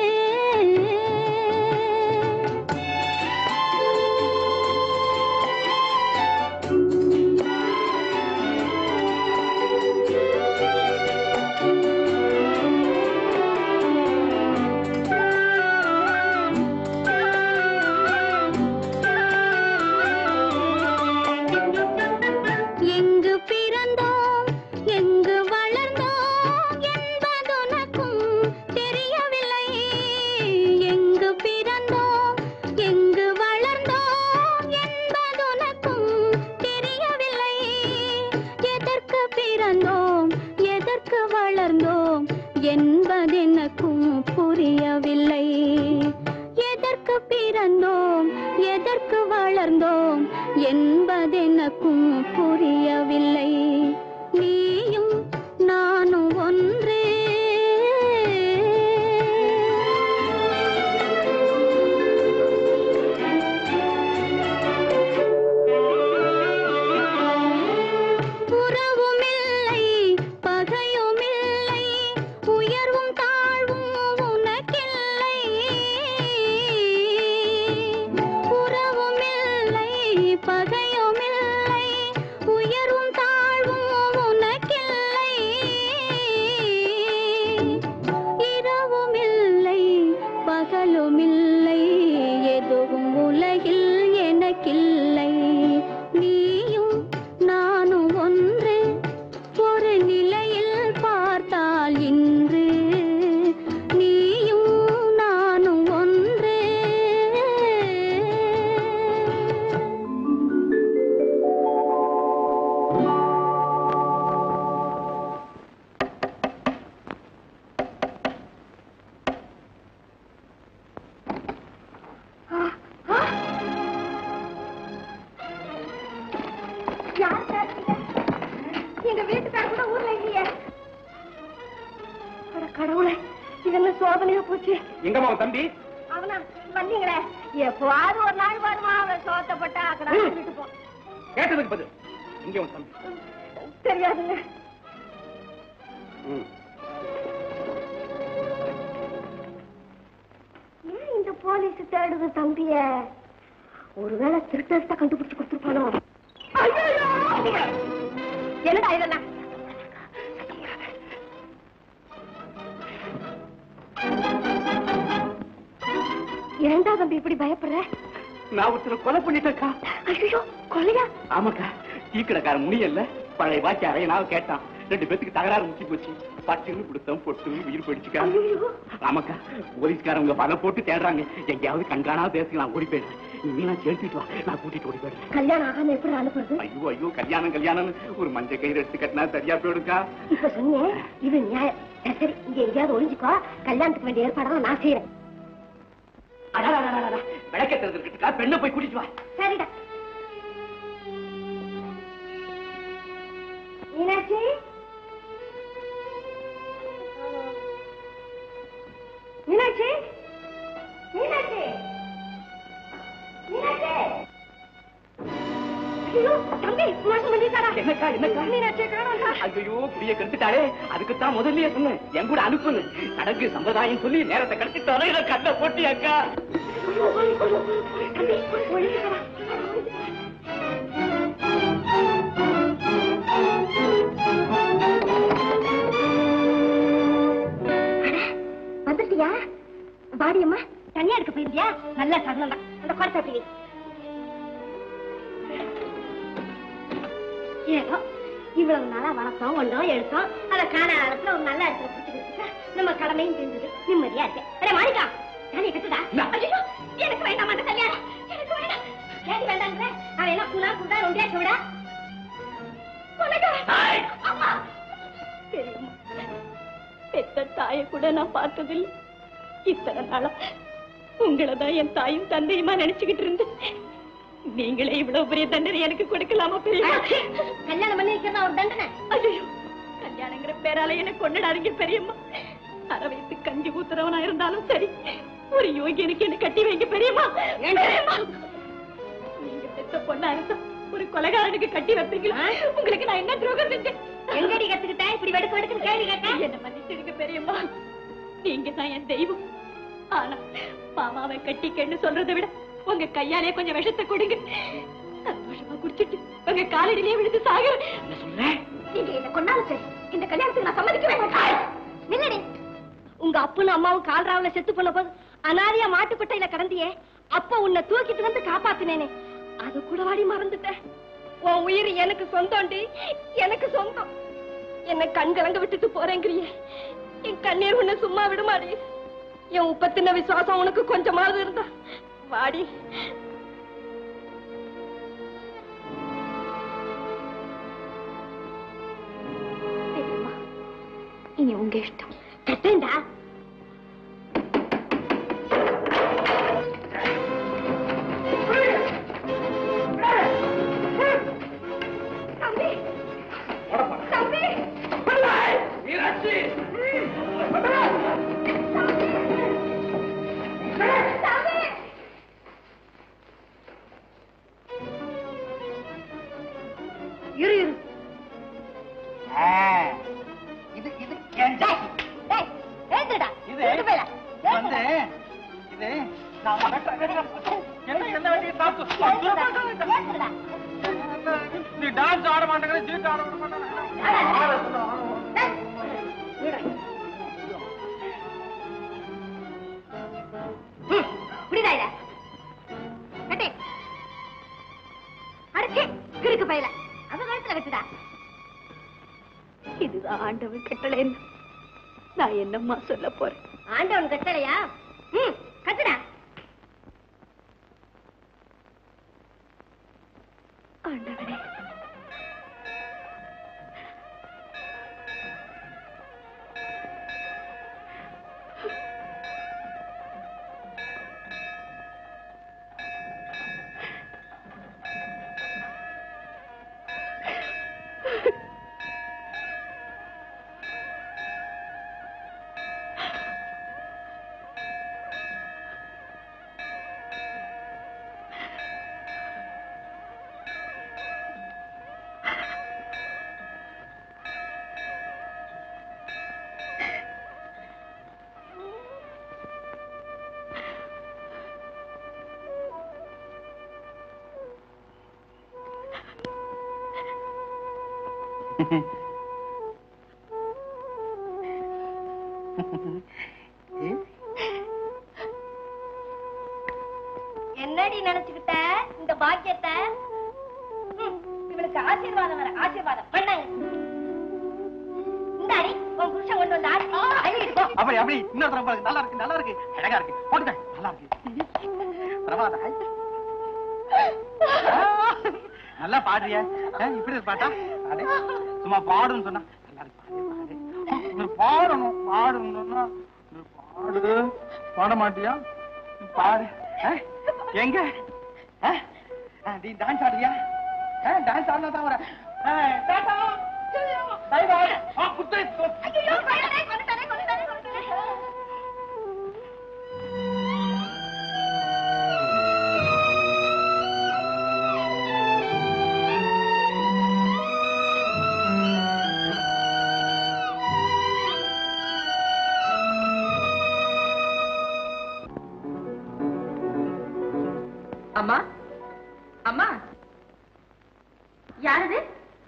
எங்கு பிறந்தோம் எங்கு வளர்ந்தோம் என்பதுனக்கும் தெரியவில்லை எங்கு பிறந்தோம் எங்கு வளர்ந்தோம் என்பதுனக்கும் தெரியவில்லை எதற்கு பிறந்தோம் எதற்கு வளர்ந்தோம் என்பதெனக்கும் புரியவில்லை எதற்கு பிறந்தோம் எதற்கு வளர்ந்தோம் என்பதெனக்கும் புரியவில்லை நீயும் நானும் ஒன்றே உறவுமில்லை பகையுமில்லை உயர்வும் தாழ்வும் உனக்கில்லை உறவுமில்லை பகையுமில்லை உயர்வும் தாழ்வும் உனக்கில்லை இரவுமில்லை பகலுமில்லை எதுவும் உலகில் எனக்கில்லை நீயும் நானும் ஒன்று ஒரு நிலையில் பார்த்தால் இன்று நீயும் நானும் ஒன்று யார் சார் நீங்க? எங்க வீட்டுக்கார கூட ஊர்ல இல்லையே அட கடவுளே இது என்ன சோதனையா போச்சு எங்கம்மா உன் தம்பி அவனா வந்தீங்களே எப்பவாவது ஒரு நாள் வருமா அவன் சோத்தப்பட்டா அக்கடா ம். விட்டு போ கேட்டதுக்கு பதில் இங்க உன் தம்பி தெரியாதுங்க ம். ஏன் இந்த போலீஸ் தேடுது தம்பிய ஒருவேளை திருட்டத்தை கண்டுபிடிச்சு கொடுத்துருப்பானோ ஐயையோ! என்னடா இதெல்லாம் ஏன்டா தம்பி இப்படி பயப்படுற நான் ஒருத்தரை கொலை பண்ணிட்டேக்கா ஐயோ கொலையா ஆமாக்கா டீக்கடைக்கார முடியல பழைய பாக்கி அரையனாව கேட்டான் ரெண்டு பேத்துக்கு தகராறு முக்கி போச்சு பட்டுன்னு கொடுத்தோம் பொட்டு உயிர் போயிடுச்சுக்கா ஐயோ ஆமாக்கா போலீஸ்காரங்க வலை போட்டு தேடுறாங்க எங்கேயாவது கண்காணாம பேசுக்கு நான் ஓடி போயிடுறேன் நீ நான் சேர்த்துட்டு வா நான் கூட்டிட்டு ஓடி போயிடுறேன் கல்யாணம் ஆகாம எப்படி அனுப்புறது ஐயோ ஐயோ கல்யாணம் கல்யாணம் ஒரு மஞ்சள் கயிறு எடுத்து கட்டினா சரியா போயிடுக்கா இப்ப சொன்னேன் இது நியாயம் சரி, சரி இங்க எங்கேயாவது ஒளிஞ்சுக்கோ கல்யாணத்துக்கு வேண்டிய ஏற்பாடெல்லாம் நான் செய்யறேன் விளக்கத்தில் இருக்கட்டுக்கா பெண்ணை போய் கூட்டிட்டு வா சரிடா மீனாட்சி மீனாட்சி மீனாட்சி மீனாட்சி ஐயோ தம்பி மோசம் பண்ணிட்டாடா என்னக்கா என்னக்கா மீனாட்சியை காணோம்டா ஐயோ புரிய கெடுத்துட்டாளே அதுக்குத்தான் முதல்லயே சொன்னேன் என் கூட அனுப்புங்க சடங்கு சம்பிரதாயம் சொல்லி நேரத்தை கடத்திட்டு இதை கண்ணை போட்டி அக்கா தம்பி ஒளிஞ்சுக்கடா வந்துட்டியா பாடியம்மா தனியா எடுக்க போயிருந்தியா நல்ல சரணம் தான் அந்த குறைச்சா பிடி ஏதோ இவ்வளவு நாளா வளர்த்தோம் கொண்டோம் எடுத்தோம் அதை காண காலத்துல ஒரு நல்ல இடத்துல பிடிச்சி கொடுத்துட்டா நம்ம கடமையும் செஞ்சது நிம்மதியா இருக்கேன் அடே மாணிக்கா தானே கட்டுடா ஐயோ எனக்கு வேண்டாம் அந்த கல்யாணம் எனக்கு வேண்டாம் ஏடி வேண்டாங்கிற அவன் என்ன குணா குண்டா ரொண்டியா சொல்டா அம்மா தெரியுமா பெத்த தாயை கூட நான் பார்த்ததில்லை இத்தனை நாளா உங்களை தான் என் தாயும் தந்தையுமா நினைச்சுக்கிட்டு இருந்தேன் நீங்களே இவ்வளவு பெரிய தண்டனை எனக்கு கொடுக்கலாமா பெரிய கல்யாணம் பண்ணி வைக்கிறதா ஒரு தண்டனை ஐயோ பேரால என்ன கொண்டுடாதீங்க பெரியம்மா அரை வயசு கஞ்சி ஊத்துறவனா இருந்தாலும் சரி ஒரு யோகியனுக்கு என்ன கட்டி வைங்க பெரியம்மா பெரியம்மா நீங்க பெத்த பொண்ணா இருந்தா ஒரு கொலைகாரனுக்கு கட்டி வைப்பீங்களா உங்களுக்கு நான் என்ன துரோகம் செஞ்சேன் எங்கடி கத்துக்கிட்ட இப்படி வெடுக்கு வெடுக்குன்னு கேள்வி கேட்ட என்ன மன்னிச்சிடுங்க பெரியம்மா நீங்க தான் என் தெய்வம் ஆனா மாமாவை கட்டிக்கன்னு சொல்றதை விட உங்க கையாலே கொஞ்சம் விஷத்தை கொடுங்க சந்தோஷமா குடிச்சிட்டு உங்க காலடியிலே விழுந்து சாகுறேன் நீங்க என்ன கொண்டாலும் சரி இந்த கல்யாணத்துக்கு நான் சம்மதிக்கவே மாட்டேன் நில்லடி உங்க அப்பனும் அம்மாவும் கால்ராவுல செத்து போன போது அனாரியா மாட்டுக்கொட்டையில கடந்தியே அப்ப உன்னை தூக்கிட்டு வந்து காப்பாத்தினேனே அது கூட வாடி மறந்துட்டேன் உன் உயிர் எனக்கு சொந்தம்டி எனக்கு சொந்தம் என்ன கண் கலங்க விட்டுட்டு போறேங்கிறியே என் கண்ணீர் உன்னை சும்மா விடுமாடி என் உப்பத்தின விசுவாசம் உனக்கு கொஞ்சமாவது இருந்தா வாடி பெரியம்மா இனி உங்க இஷ்டம் கட்டேன்டா தம்பி தம்பி தம்பி இரு இரு இது இது என் ஜாதி. டேய், எழுந்துடா. இது எழுந்து போயிடா. வந்து இது நான் வெட்ட- வெட்ட- என்ன என்ன வேண்டிய தாப்பு? எழுந்துடா. எழுந்துடா. நீ டான்ஸ் ஆட மாட்டேங்கிற ஜீட் ஆட விட மாட்டேங்கிற டேய், இருடா. ம், புரியுதா இத? கட்டு. அடிச்சு, கிறுக்கு பையல. அவ கழுத்துல கட்டுடா. இதுதான் ஆண்டவன் கட்டளைன்னு நான் என்னம்மா சொல்ல போறேன் ஆண்டவன் கட்டளையா ம் கட்டுடா ஆண்டவனே என்னடி நினைச்சுக்கிட்ட இந்த பாக்கியத்தை ம், இவளுக்கு ஆசீர்வாதம் வர ஆசீர்வாதம் பண்ணாங்க இந்த அடி உன் புருஷன் கொண்டு வந்த ஆடி அள்ளிட்டு போ அப்படி அப்படி இன்னொரு தடவை பாருங்க. நல்லா இருக்கு நல்லா இருக்கு அழகா இருக்கு போட்டுக்க நல்லா இருக்கு பிரமாதம் ஐ. ஆ, நல்லா பாடுறிய இப்படி இருக்கு பாட்டா அடே, சும்மா பாடுன்னு சொன்னா நல்லா இருக்கு பாடு, பாடு. நீ பாடணும் பாடணும்னா நீ பாடு பாட மாட்டியா நீ பாடு ஆ, எங்க ஆ? ஆ, நீ டான்ஸ் ஆடுறியா டான்ஸ் ஆடினா தான் வர டாடா பை பை ஆ குத்து ஐயோ, கொன்னுட்டானே, கொன்னுட்டானே, கொன்னுட்டானே, கொன்னுட்டானே. அம்மா அம்மா யாரது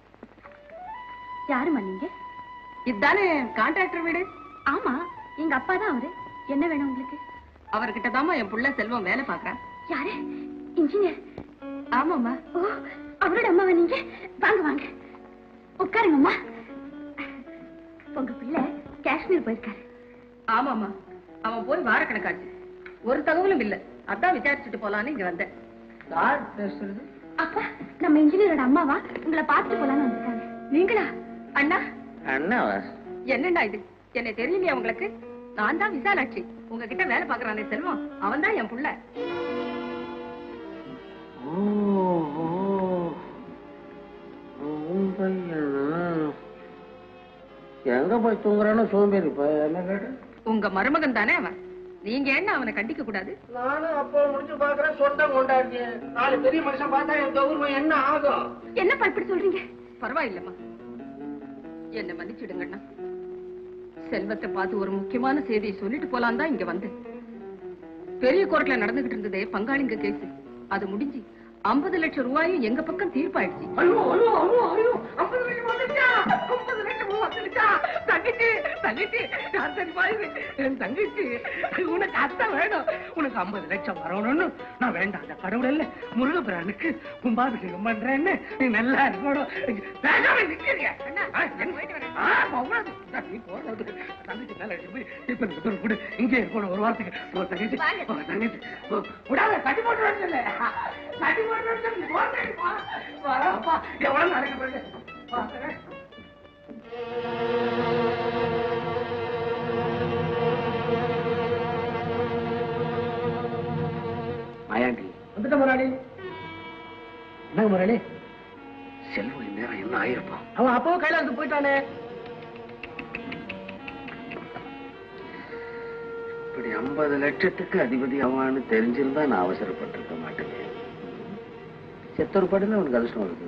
யாருமா நீங்க இதுதானே கான்ட்ராக்டர் வீடு ஆமா எங்க அப்பா தான் அவரு என்ன வேணும் உங்களுக்கு அவர்கிட்ட தாமா என் புள்ள செல்வம் வேலை பாக்குறேன் யாரு இன்ஜினியர் ஆமாம்மா ஓ அவரோட அம்மாவா நீங்க வாங்க வாங்க உட்காருங்கம்மா உங்க பிள்ளை காஷ்மீர் போயிருக்காரு ஆமாம்மா அவன் போய் வாரக்கணக்காச்சு ஒரு தகவலும் இல்ல அதான் விசாரிச்சுட்டு போலான்னு இங்க வந்தேன் யார் பேசுறது அப்பா நம்ம இன்ஜினியரோட அம்மாவா உங்களை பார்த்துட்டு போலான்னு வந்திருக்காங்க நீங்களா அண்ணா அண்ணாவா என்னண்ணா இது என்ன தெரியலையா உங்களுக்கு நான் தான் விசாலாட்சி உங்ககிட்ட வேலை பாக்குறானே செல்வம் அவன் தான் என் புள்ள ஓ ஓ உன் பையனா எங்க போய் தூங்குறானோ சோம்பேறி இப்ப என்ன கேட்டு உங்க மருமகன் தானே அவன் நீங்க என்ன அவனை கண்டிக்க கூடாது நானும் அப்போ முடிச்சு பாக்குறேன் சொந்தம் கொண்டாடி நாலு பெரிய மனுஷன் பார்த்தா என் கௌரவம் என்ன ஆகும் என்னப்பா இப்படி சொல்றீங்க பரவாயில்லம்மா என்ன மன்னிச்சிடுங்கண்ணா செல்வத்தை பார்த்து ஒரு முக்கியமான செய்தியை சொல்லிட்டு போலாம் தான் இங்க வந்தேன் பெரிய கோர்ட்ல நடந்துகிட்டு இருந்ததே பங்காளிங்க கேஸ் அது முடிஞ்சு ஐம்பது லட்சம் ரூபாயும் எங்க பக்கம் தீர்ப்பாயிடுச்சு ஐயோ ஐயோ ஐயோ ஐயோ ஐம்பது லட்சம் வந்துச்சா ஐம்பது லட்சம் வந்துச்சா தங்கச்சி தங்கச்சி நான் சரி பாருங்க என் தங்கச்சி உனக்கு அத்தை வேணும் உனக்கு ஐம்பது லட்சம் வரணும்னு நான் வேண்டாம் அந்த கடவுள் இல்ல முருகபிரானுக்கு கும்பாபிஷேகம் பண்றேன்னு நீ நல்லா இருக்கணும் வேண்டாம் நிக்கிறீங்க என்ன? ஆ, என்ன? ஆ, போகாது. நீ போறது தங்கச்சி மேல எடுத்து போய் இப்ப இந்த பேர் கொடு இங்கே இருக்கணும் ஒரு வாரத்துக்கு ஒரு தங்கச்சி ஒரு தங்கச்சி ஓ, விடாத கட்டி போட்டு வரல கட்டி போட்டு வரல போறேன் வரப்பா எவ்வளவு நடக்க போகுது பாக்குறேன் மாயாண்டி வந்துட்ட முறாடி என்ன முரளி செல்வம் இந்நேரம் என்ன ஆயிருப்பான் அவன் அப்போ கைலாசத்துக்கு போயிட்டானே இப்படி ஐம்பது லட்சத்துக்கு அதிபதி அவன்னு தெரிஞ்சிருந்தா நான் அவசரப்பட்டிருக்க மாட்டேன் செத்தொரு படுன்னு அவனுக்கு அதிர்ஷ்டம் வருது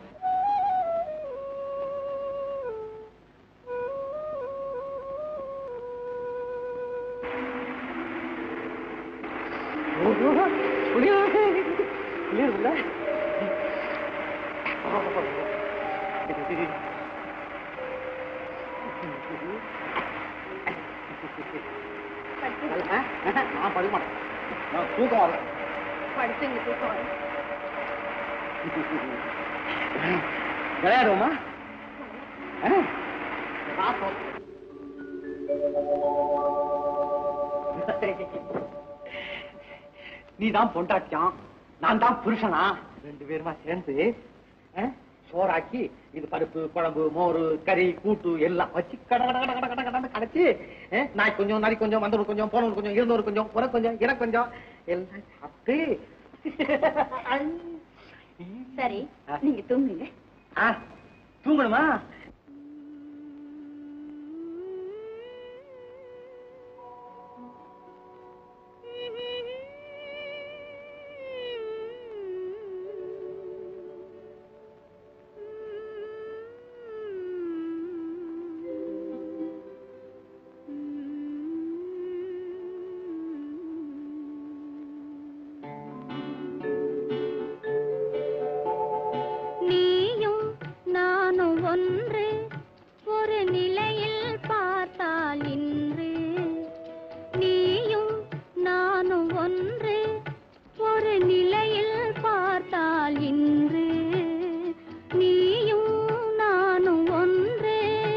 நான் படுக்க மாட்டேன் நான் தூக்கம் வரல படிச்சுங்க தூக்கம் விளையாடுவோமா நீ தான் பொண்டாட்டியான் நான் தான் புருஷனா ரெண்டு பேருமா சேர்ந்து ஆ, சோறாக்கி இது பருப்பு குழம்பு மோர் கறி கூட்டு எல்லாம் வச்சு கட கட கட கட கட கடன்னு கடைச்சு ஆ, நாய் கொஞ்சம் நரி கொஞ்சம் வந்தவர் கொஞ்சம் போனவர் கொஞ்சம் இருந்தவர் கொஞ்சம் உர கொஞ்சம் இற கொஞ்சம் எல்லாம் சாப்பிட்டு சரி நீங்க தூங்குங்க ஆ, தூங்கணுமா நீயும் நானும் ஒன்று ஒரு நிலையில் பார்த்தால் இன்று நீயும் நானும் ஒன்று ஒரு நிலையில் பார்த்தால் இன்று நீயும் நானும் ஒன்று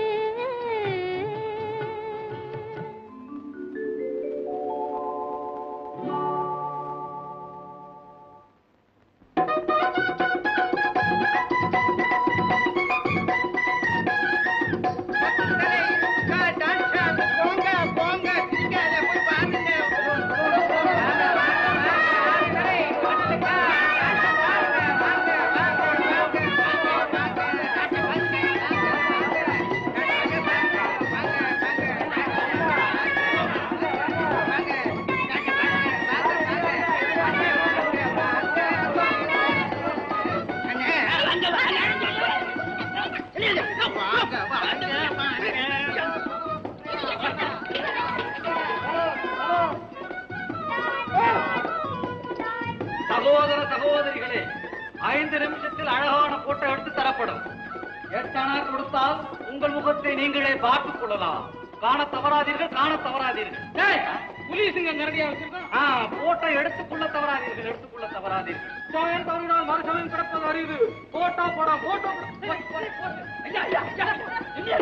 சகோதர சகோதரிகளே ஐந்து நிமிஷத்தில் அழகான போட்டோ எடுத்து தரப்படும் எட்டணா கொடுத்தால் உங்கள் முகத்தை நீங்களே பார்த்துக் கொள்ளலாம் காண தவறாதீர்கள் காண தவறாதீர்கள் டேய், புலிஸுங்க நேரடியா வச்சிருக்கோம் ஆ போட்டோ எடுத்துக்கொள்ள தவறாதீர்கள் எடுத்துக்கொள்ள தவறாதீர்கள் சமயம் தவறினால் மறுசமயம் கிடப்பது அறியுது போட்டோ போட போட்டோ போட. போட்டு, போட்டு, போட்டு. ஐயா, ஐயா, ஐயா. ஐயா.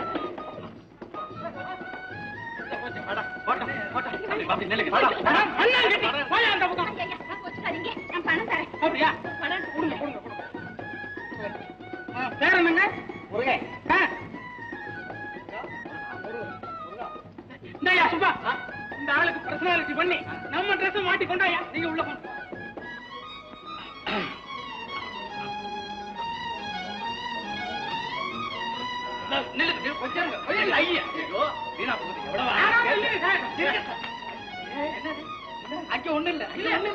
கொஞ்சம் வாடா, போட்டோ, போட்டோ. அப்படி, அப்படி நில்லுங்க. வாடா. அண்ணா, கட்டி. வாயா அந்த பக்கம். வச்சுக்காதீங்க நான் பணம் தரேன் அப்படியா பணம் கொடுங்க கொடுங்க கொடுங்க ஆ, பேர் என்னங்க முருகன் ஆ. இந்தாயா சுபா இந்த ஆளுக்கு பர்சனாலிட்டி பண்ணி நம்ம ட்ரெஸ் மாட்டி கொண்டாயா நீங்க உள்ள போங்க நில்லுங்க கொஞ்சம் இருங்க. ஐயா,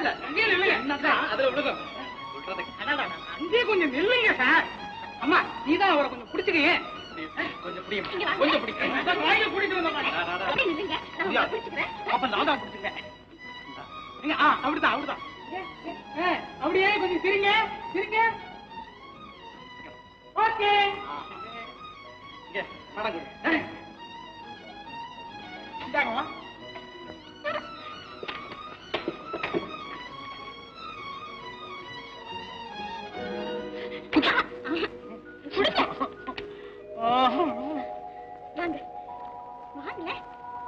இல்ல அங்கேயே நில்லுங்க என்னதான் அதுல விழுகும் சொல்றது அடடா, அங்கேயே கொஞ்சம் நில்லுங்க சார் அம்மா நீதான் அவரை கொஞ்சம் பிடிச்சுக்கீங்க கொஞ்சம் பிடிங்க கொஞ்சம் பிடிங்க வாயில பிடிச்சு வந்த மாதிரி அப்படியே நில்லுங்க. நான் உங்களை பிடிச்சுக்கிறேன். அப்ப நான் தான் பிடிச்சுங்க நீங்க ஆ அப்படிதான் அப்படிதான் ஏ, அப்படியே கொஞ்சம் சிரிங்க சிரிங்க ஓகே இங்க நடக்கு இந்தாங்கம்மா வாங்க வாங்களேன்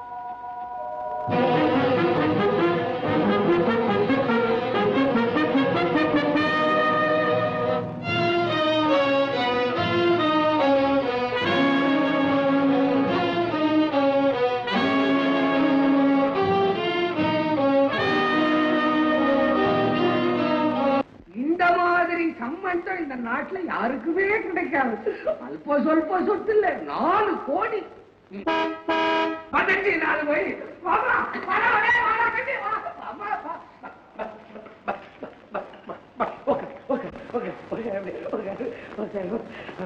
இந்த மாதிரி சம்பந்தம் இந்த நாட்டுல யாருக்குமே கிடைக்காது அல்ப சொல்ப சொத்து இல்ல நாலு கோடி பதினஞ்சு நாலு கோடி வாமா, வாடா, வாடா, வாடா, கட்டி, வா. வாமா, வா. Okay, okay, okay, okay, okay, okay, okay.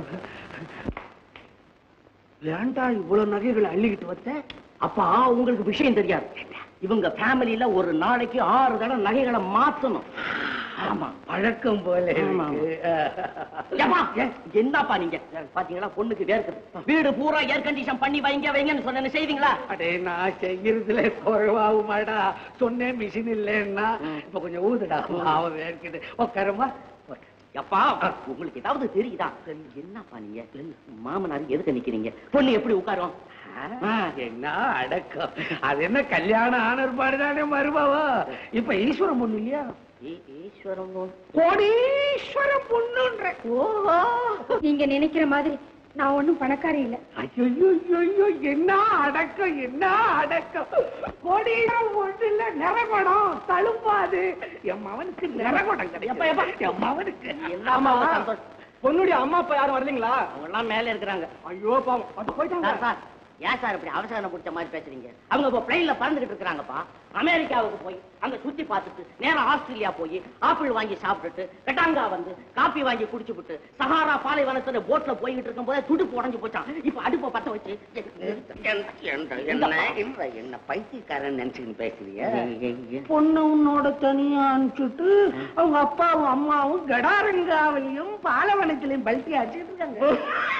ஏன்டா இவ்வளவு நகைகளை அள்ளிக்கிட்டு வந்த அப்பா உங்களுக்கு விஷயம் தெரியாது இவங்க ஃபேமிலில ஒரு நாளைக்கு ஆறு தடவை நகைகளை மாத்தணும் ஆமா பழக்கம் போல ஆமா, இருக்கு. ஏம்மா, ஏ, என்னப்பா நீங்க பாத்தீங்களா பொண்ணுக்கு வேர்க்குது வீடு பூரா ஏர் கண்டிஷன் பண்ணி வைங்க வைங்கன்னு சொன்ன செய்வீங்களா அடே நான் செய்யறதுல குறைவாகுமாடா சொன்னேன் மிஷின் இல்லைன்னா இப்ப கொஞ்சம் ஊதுடா பாவம் வேர்க்குது உட்காரமா எப்பா உங்களுக்கு ஏதாவது தெரியுதா என்னப்பா நீங்க மாமனார் எதுக்கு நிக்கிறீங்க பொண்ணு எப்படி உட்காரும் ஆ, என்ன அடக்கம் அது என்ன கல்யாணம் ஆனற்பாடு தானே மருமாவா இப்ப ஈஸ்வரம் பொண்ணு இல்லையா ஈ- ஈஸ்வரம் கோடீஸ்வரம் பொண்ணுன்ற ஓஹோ நீங்க நினைக்கிற மாதிரி நான் ஒண்ணும் பணக்காரி இல்ல ஐயோ ஐயோ என்ன அடக்கம் என்ன அடக்கம் கோடீஸ்வரம் பொண்ணு இல்ல நிறகுடம் தழும்பாது என் மவனுக்கு நிறகுடம் கிடையாது என் மவனுக்கு என்னம்மா சந்தோஷம் பொண்ணுடைய அம்மா அப்பா யாரும் வரலீங்களா அவங்க எல்லாம் மேல இருக்கிறாங்க ஐயோ பாவம் அது போயிட்டாங்க சார், சார், ஏன் சார் இப்படி அவசரம் பிடிச்ச மாதிரி பேசுறீங்க அவங்க இப்ப பிளைன்ல பறந்துகிட்டு இருக்காங்கப்பா அமெரிக்காவுக்கு போய் அங்க சுத்தி பார்த்துட்டு நேரா ஆஸ்திரேலியா போய் ஆப்பிள் வாங்கி சாப்பிட்டுட்டு கட்டாங்கா வந்து காப்பி வாங்கி குடிச்சுப்புட்டு சஹாரா பாலைவனத்துல போட்ல போய்கிட்டு இருக்கும் போதே துடுப்பு உடஞ்சு போச்சான் இப்ப அடுப்ப பத்த வச்சு என்ன இல்ல என்ன பைத்தியக்காரன் நினைச்சுக்கிட்டு பேசுறீங்க பொண்ணு உன்னோட தனியா அனுப்பிச்சுட்டு அவங்க அப்பாவும் அம்மாவும் கடாரங்காவிலையும் பாலவனத்திலையும் பல்ட்டி அடிச்சுட்டு இருக்காங்க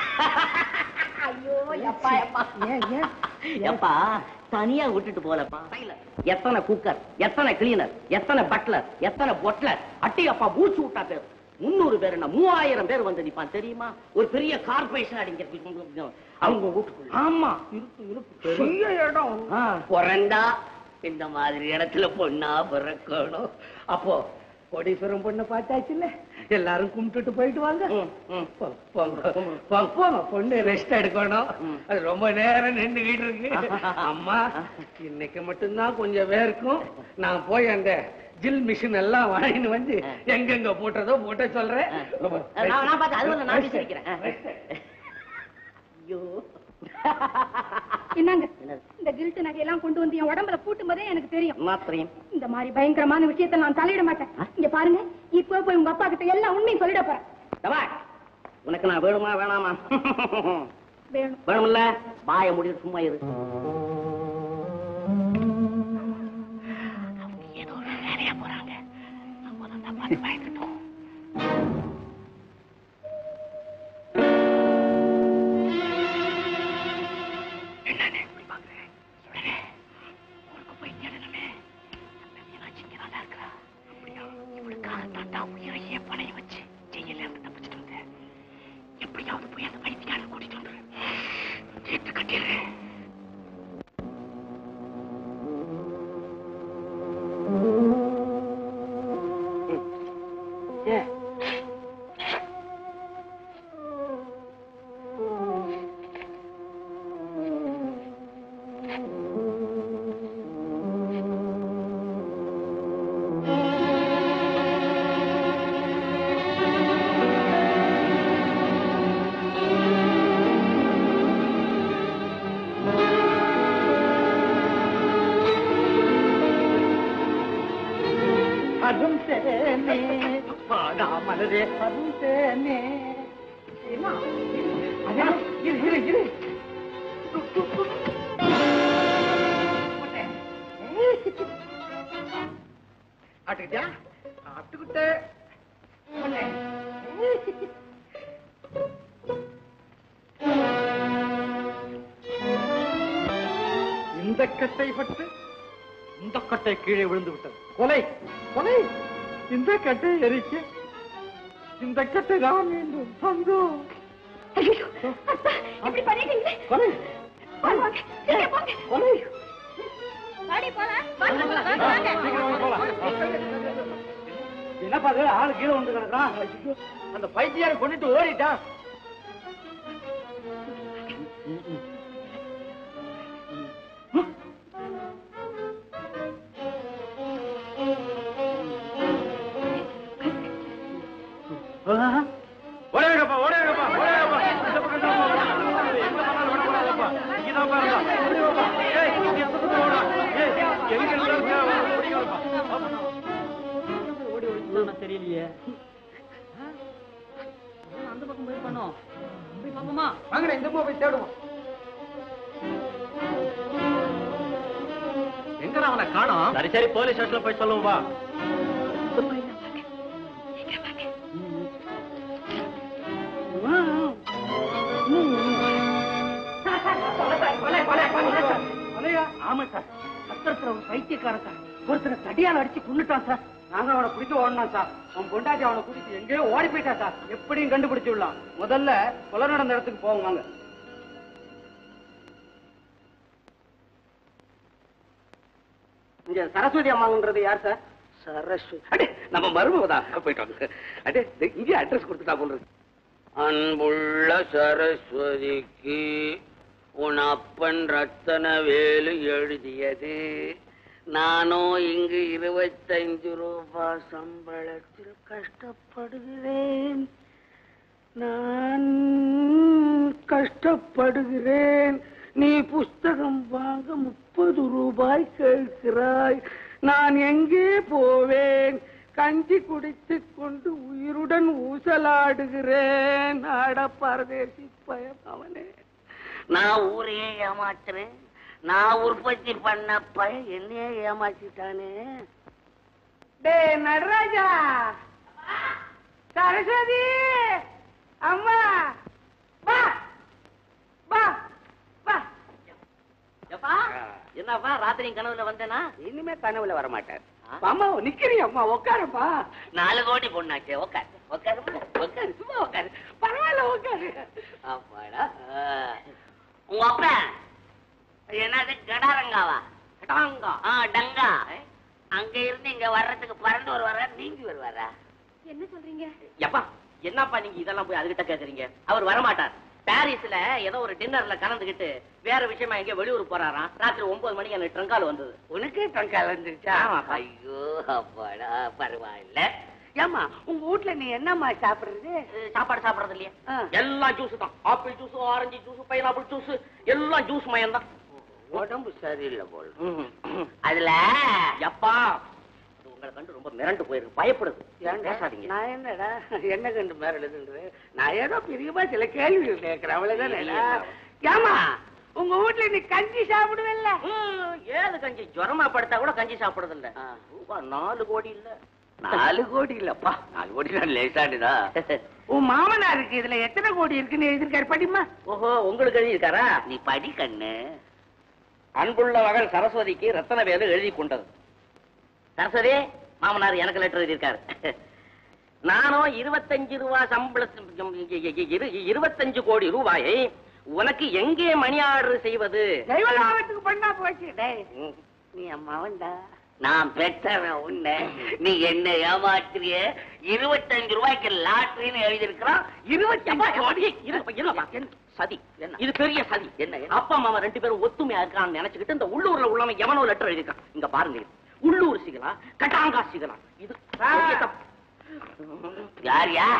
ஐயோ எப்பா எப்பா எப்பா தனியா விட்டுட்டு போலப்பா எத்தனை குக்கர் எத்தனை கிளீனர் எத்தனை பட்லர் எத்தனை பொட்லர் அட்டி அப்பா மூச்சு விட்டா பேர் முன்னூறு பேர் என்ன மூவாயிரம் பேர் வந்து நிப்பான் தெரியுமா ஒரு பெரிய கார்பரேஷன் அடிங்க அவங்க வீட்டுக்குள்ள ஆமா இருக்கு இருக்கு பெரிய இடம் ஆ. பிறந்தா இந்த மாதிரி இடத்துல பொண்ணா பிறக்கணும் அப்போ கோடீஸ்வரம் பொண்ணை பார்த்தாச்சுல்ல எல்லாரும் கும்பிட்டுட்டு போயிட்டு வாங்க ம், ம். போ- போங்க போங்க, போங்க பொண்ணு ரெஸ்ட் எடுக்கணும் அது ரொம்ப நேரம் நின்றுகிட்டு இருக்கு அம்மா இன்னைக்கு மட்டும்தான் கொஞ்சம் வேர்க்கும் நான் போய் அந்த ஜில் மிஷின் எல்லாம் வாங்கிட்டு வந்து எங்கெங்க போட்டதோ போட்ட சொல்றேன் நான் நான் பார்த்து அது நான் விசாரிக்கிறேன் ஐயோ என்னங்க என்னது? இந்த கில்ட்டு நகையெல்லாம் கொண்டு வந்து என் உடம்புல பூட்டும் போதே எனக்கு தெரியும் மாத்திரையும் இந்த மாதிரி பயங்கரமான விஷயத்தை நான் தலையிட மாட்டேன் இங்க பாருங்க இப்போ போய் உங்க அப்பா கிட்ட எல்லா உண்மையும் சொல்லிட போறேன் தவா உனக்கு நான் வேணுமா வேணாமா வேணும் வேணும்ல வாய முடிவு சும்மா இரு ஏதோ வேலையா போறாங்க அப்பதான் பார்த்து பயந்துட்டோம் என்னன்னு இப்படி பாக்குறேன் உடனே ஊருக்கு போய் தேடணுமே அந்த மீனாட்சி இங்க நல்லா இருக்கிறா அப்படியா இவளுக்காக தாண்டா உயிரையே பணைய வச்சு ஜெயில இருந்து தப்பிச்சுட்டு வந்தேன் எப்படியாவது போய் அந்த வைத்தியாரை கூட்டிட்டு வந்துரு சேர்த்து கட்டிடுறேன் வந்தேனே பாடா மலரே வந்தேனே அடே, இரு இரு இரு ஆட்டுக்கிட்டியா ஆட்டுக்கிட்ட இந்த கட்டை பட்டு இந்த கட்டை கீழே விழுந்து விட்டது கொலை கொலை இந்த கட்டை எரிக்க இந்த கட்டை தான் மீண்டும் வந்தோம் ஐயோ, அத்தா, இப்படி பண்ணிட்டீங்களே. கொலை வாங்க, வாங்க, சீக்கிரம் போங்க. கொலை வாடி, போலாம். வாங்க, வாங்க, வாங்க. சீக்கிரம் போலாம். என்னப்பா அது ஆளு கீழே வந்து கிடக்குறான் ஐயோ, அந்த பைத்தியாரை கொண்டுட்டு ஓடிட்டான் ஓடியாங்கப்பா ஓடியாங்கப்பா ஓடியாங்கப்பா இந்த பக்கம் தான் போகணும். எங்க போனாலும் ஓடக்கூடாதப்பா இங்கதான் பாருங்க ஓடி வாப்பா. ஏய், இங்க இந்த பக்கம் ஓடா. ஏய், எங்க இருந்தாலும் ஓடிக்கோப்பா ஓடி ஓடி தெரியலையே அந்த பக்கம் போய் பண்ணோம் போய் பாப்போமா வாங்கடா இந்த பக்கம் போய் தேடுவோம் எங்கடா அவனை காணோம் சரி சரி போலீஸ் ஸ்டேஷன்ல போய் சொல்லுவோம் வா ஆமா சார் சத்திரத்துல ஒரு பைத்தியக்காரன் சார் ஒருத்தனை தடியால அடிச்சு கொண்டுட்டான் சார் நாங்க அவனை பிடிக்க ஓடணும் சார் அவன் பொண்டாட்டி அவனை கூட்டிட்டு எங்கேயோ ஓடி போயிட்டா சார் எப்படியும் கண்டுபிடிச்சு விடலாம் முதல்ல கொலை நடந்த இடத்துக்கு போவோம் வாங்க இங்க சரஸ்வதி அம்மாங்கிறது யார் சார் சரஸ்வதி அடே நம்ம மருமகதான் போயிட்டாங்க அடே இங்கே அட்ரஸ் கொடுத்துட்டா போல இருக்கு. அன்புள்ள சரஸ்வதிக்கு உன் அப்பன் ரத்தன வேலு எழுதியது நானோ இங்கு இருபத்தைந்து ரூபாய் சம்பளத்தில் கஷ்டப்படுகிறேன் நான் கஷ்டப்படுகிறேன் நீ புஸ்தகம் வாங்க முப்பது ரூபாய் கேட்கிறாய் நான் எங்கே போவேன் கஞ்சி குடித்துக் கொண்டு உயிருடன் ஊசலாடுகிறேன் ஆட பரதேசி பயம் அவனே நான் ஊரையே ஏமாத்துறேன் நான் உற்பத்தி பண்ண பையன் என்னையே ஏமாத்திட்டானே டே நடராஜா சரஸ்வதி அம்மா வா வா வா என்னப்பா ராத்திரி கனவுல வந்தேனா இனிமே கனவுல வர மாட்டார் அம்மா நிக்கிறீங்க அம்மா உட்காருப்பா நாலு கோடி பொண்ணாச்சே உட்காரு உட்காரு உட்காரு சும்மா உட்காரு பரவாயில்ல உட்காரு அப்பாடா உங்க அப்பா என்னது கடாரங்காவா கடாங்கா ஆ டங்கா அங்க இருந்து இங்க வர்றதுக்கு பறந்து வருவாரா நீங்கி வருவாரா என்ன சொல்றீங்க எப்பா என்னப்பா நீங்க இதெல்லாம் போய் அதுகிட்ட கேக்குறீங்க அவர் வரமாட்டார் பாரிஸ்ல ஏதோ ஒரு டின்னர்ல கலந்துகிட்டு வேற விஷயமா எங்க வெளியூர் போறாராம் ராத்திரி ஒன்பது மணிக்கு எனக்கு ட்ரங்கால் வந்தது உனக்கே ட்ரங்கால் வந்துருச்சா ஐயோ அப்பாடா பரவாயில்ல ஏமா உங்க வீட்ல நீ என்னம்மா சாப்பிடுறது சாப்பாடு சாப்பிடுறது இல்லையா எல்லாம் ஜூஸ் தான் apple juice orange juice pineapple juice எல்லாம் ஜூஸ் மயம் தான் உடம்பு சரியில்லை போல் அதுல எப்பா அது உங்களை கண்டு ரொம்ப மிரண்டு போயிருக்கு பயப்படுது பேசாதீங்க நான் என்னடா என்ன கண்டு மிரளுதுன்றது நான் ஏதோ பிரியமா சில கேள்விகள் கேட்கிறேன் அவ்வளவுதானே ஏமா உங்க வீட்டுல நீ கஞ்சி சாப்பிடுவல்ல ஏது கஞ்சி ஜுரமா படுத்தா கூட கஞ்சி சாப்பிடுறது இல்ல ரூபாய் நாலு கோடி இல்ல நாலு கோடி இல்லப்பா நாலு கோடி தான் லேசாடுதா உன் மாமனாருக்கு இதுல எத்தனை கோடி இருக்குன்னு எழுதிருக்காரு படிமா ஓஹோ உங்களுக்கு எழுதியிருக்காரா நீ படி கண்ணு அன்புள்ள மகள் சரஸ்வதிக்கு ரத்தன வேலு எழுதி கொண்டது சரஸ்வதி மாமனார் எனக்கு லெட்டர் எழுதியிருக்காரு நானும் இருபத்தஞ்சு ரூபாய் சம்பளத்து இருபத்தஞ்சு கோடி ரூபாயை உனக்கு எங்கே மணி ஆர்டர் செய்வது தெய்வலாபத்துக்கு பண்ணா போச்சு டேய் நீ அம்மாவன்டா நான் பெற்றவன் உன்னை நீ என்ன ஏமாற்றிய இருபத்தஞ்சு ரூபாய்க்கு லாட்டரின்னு எழுதியிருக்கிறான் இருபத்தஞ்சு கோடி சதி இது பெரிய சதி என்ன அப்பா அம்மா ரெண்டு பேரும் ஒத்துமையா இருக்கான்னு நினைச்சுக்கிட்டு இந்த உள்ளூர்ல உள்ளவன் எவனோ லெட்டர் எழுதியிருக்கான் இங்க பாருங்க இது. உள்ளூர் சிகலா கட்டாங்கா சிகலா இது பெரிய தப்பு. யார் யா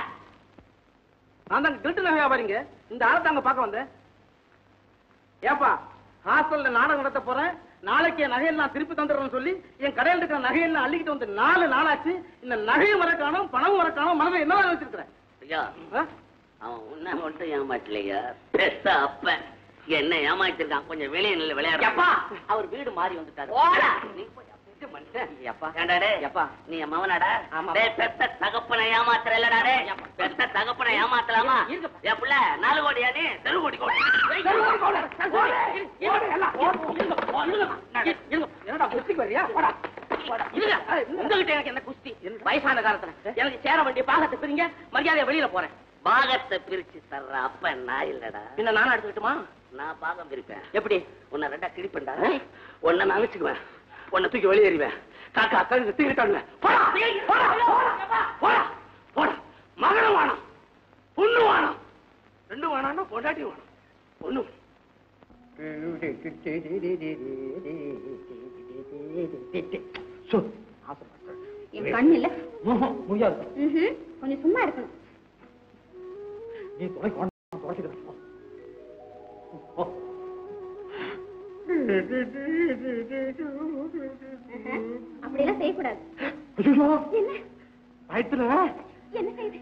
நான் தான் திருட்டு நகை வியாபாரிங்க இந்த ஆளை தாங்க பார்க்க வந்தேன் ஏப்பா ஹாஸ்டல்ல நாடகம் நடத்த போறேன் நாளைக்கு என் நகையெல்லாம் திருப்பி தந்துடுறேன்னு சொல்லி என் கடையில் இருக்கிற நகையெல்லாம் அள்ளிக்கிட்டு வந்து நாலு நாளாச்சு இந்த நகையும் வர காணும் பணமும் வர காணும் மனதை என்ன வச்சிருக்கிறேன் ஐயா அவன் உன்ன மட்டும் ஏமாட்டலையா பெத்த அப்ப என்ன ஏமாத்திருக்கான் கொஞ்சம் வெளியே நின்று விளையாட அவர் வீடு மாறி வந்துட்டாரு நீ போய் அப்படி மனுஷன். ஏண்டா டேய்? நீ என் மவனாடா டேய், பெத்த தகப்பனை ஏமாத்துற இல்லடா டேய்? பெத்த தகப்பனை ஏமாத்தலாமா என் புள்ள நாலு கோடியா நீ தெரு கோடி கோடி தெரு கோடி கோடி. ஓடு. ஓடு, எல்லாம். ஓடு. என்னடா குஸ்திக்கு வரியா போடா இருங்க. உங்ககிட்ட எனக்கு என்ன குஸ்தி வயசான காலத்துல எனக்கு சேர வேண்டிய பாகத்தை பிரிங்க மரியாதையா வெளியில போறேன் பாகத்தை பிரிச்சு தர்ற அப்ப நான் இல்லடா பின்ன நானும் எடுத்துக்கிட்டுமா நான் பாகம் பிரிப்பேன் எப்படி உன்னை ரெண்டா கிழிப்பேன்டா உன்னை நான் வச்சுக்குவேன் உன்னை தூக்கி வெளியேறிவேன் காக்கா கழுது தூக்கிட்டாங்க போடா போடா போடா போடா போடா மகனும் வேணும் பொண்ணு வேணும் ரெண்டும் வேணாம்னா பொண்டாட்டி வேணும் பொண்ணு என் கண்ணு இல்ல முடியாது ம்ஹும். கொஞ்சம் சும்மா இருக்கணும் நீ துணை தொடச்சிட்டு அப்படியெல்லாம் செய்யக்கூடாது ஐயோ என்ன வயிற்றுல என்ன செய்யுது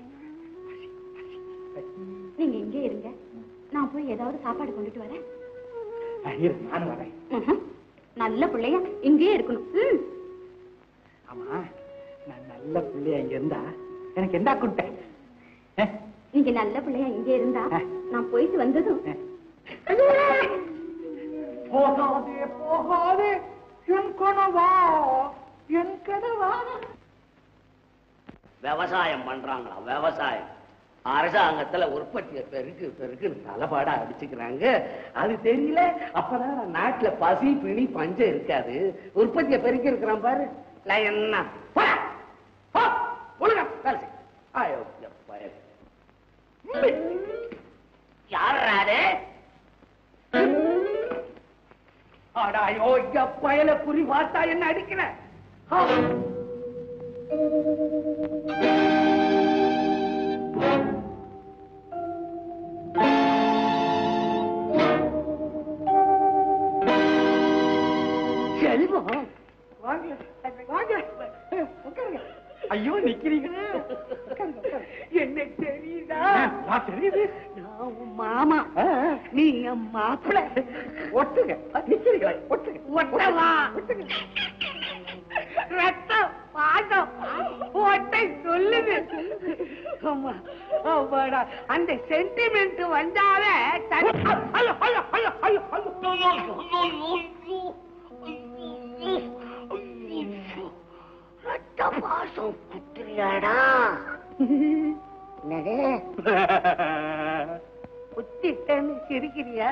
நீங்க இங்கே இருங்க நான் போய் ஏதாவது சாப்பாடு கொண்டுட்டு வரேன் இரு நானும் வரேன் ம்ஹும். நல்ல பிள்ளையா இங்கேயே இருக்கணும் ம். ஆமா நான் நல்ல பிள்ளையா இங்க இருந்தா எனக்கு என்ன குட்டேன் நீங்க நல்ல பிள்ளையா இங்கே இருந்தா நான் போயிட்டு வந்ததும் போகாதே போகாதே என் கனவா என் கனவா விவசாயம் பண்றாங்களா விவசாயம் அரசாங்கத்துல உற்பத்தியை பெருக்கு பெருக்குன்னு தலைப்பாடா அடிச்சுக்கிறாங்க அது தெரியல அப்பதான் நாட்டுல பசி பிணி பஞ்சம் இருக்காது உற்பத்தியை பெருக்கி இருக்கிறான் பாரு நான் என்ன போடா. போ. ஒழுங்கா வேலை செய். அயோக்கிய பயல். யார்ரா அது? அட அயோக்கிய பயல குறி பார்த்தா என்ன அடிக்கிற ஆ. செல்வம் வாங்க வாங்க உட்காருங்க ஐயோ நிக்கிறீங்க என்ன தெரியுதா நான் தெரியுது நான் உன் மாமா நீ என் மாப்பிள்ள ஒட்டுங்க நிக்கிறீங்களா ஒட்டுங்க ஒட்டவா ரத்தம் பாதம் ஒட்டை சொல்லுது ஆமா ஆமாடா அந்த சென்டிமெண்ட் வந்தாலே தனி- ஐயோ, ஐயோ, ஐயோ, ஐயோ, ஐயோ, ஐயோ, ஐயோ, ஐயோ, ஐயோ, ஐயோ. ரத்த பாசம் குத்துறியாடா என்னது குத்திட்டேன்னு சிரிக்கிறியா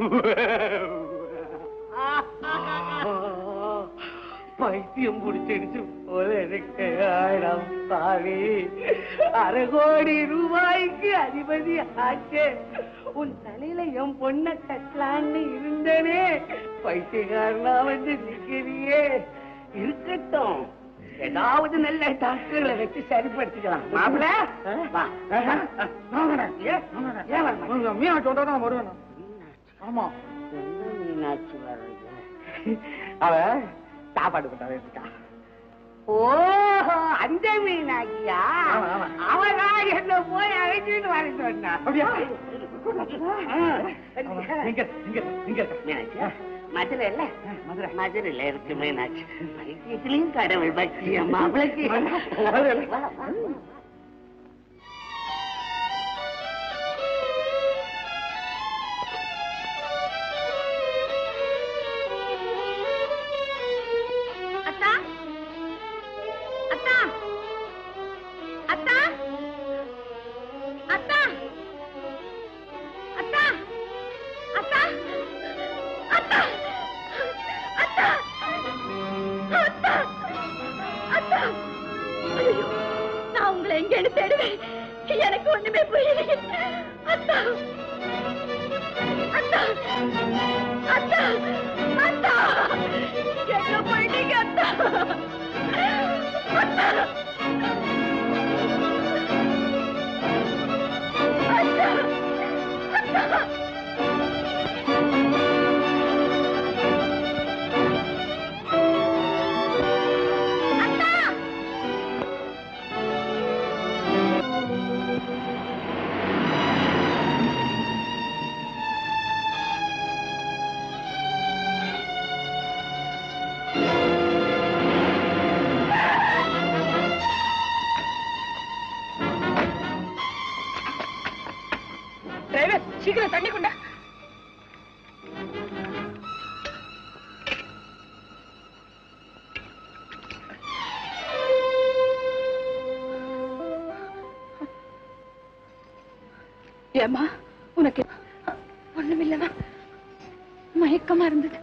பைத்தியம் பிடிச்சிடுச்சு போல இருக்கு ஆயிரம் பாவி அரை கோடி ரூபாய்க்கு அதிபதி ஆச்சு உன் தலையில என் பொண்ண கட்டலான்னு இருந்தனே பைத்தியக்காரனா வந்து நிக்கிறியே இருக்கட்டும் ஏதாவது நல்ல டாக்டர்களை வச்சு சரிப்படுத்திக்கலாம் மாப்பிள வா ஏன் ஏன் வர மாட்டேன்? மீனாட்சி வந்தா தான் வருவேன் நான். ஆமா என்ன மீனாட்சி வர்றது அவ சாப்பாடு கொண்டாவே இருக்கா ஓஹோ அந்த மீனாட்சியா ஆமா, ஆமா. அவதான் என்ன போய் அழைச்சிட்டு வர சொன்னா அப்படியா ஆ. நீங்க நீங்க நீங்க மீனாட்சி மதுரை இல்ல மதுரை மதுரையில இருக்கு மீனாட்சி பைத்தியத்திலையும் கடவுள் பக்தியா மாப்பிளைக்கு வா, வா, வா. அத்தா அத்தா அத்தா அத்தா அத்தா அத்தா அத்தா அத்தா அத்தா அத்தா ஐயோ நான் உங்களை எங்கேன்னு தேடுவேன் எனக்கு ஒண்ணுமே புரியல அத்தா அத்தா அத்தா அத்தா எங்க போயிட்டீங்க அத்தா அத்தா அத்தா அத்தா ஏம்மா உனக்கு ஒண்ணுமில்லமா மயக்கமா இருந்தது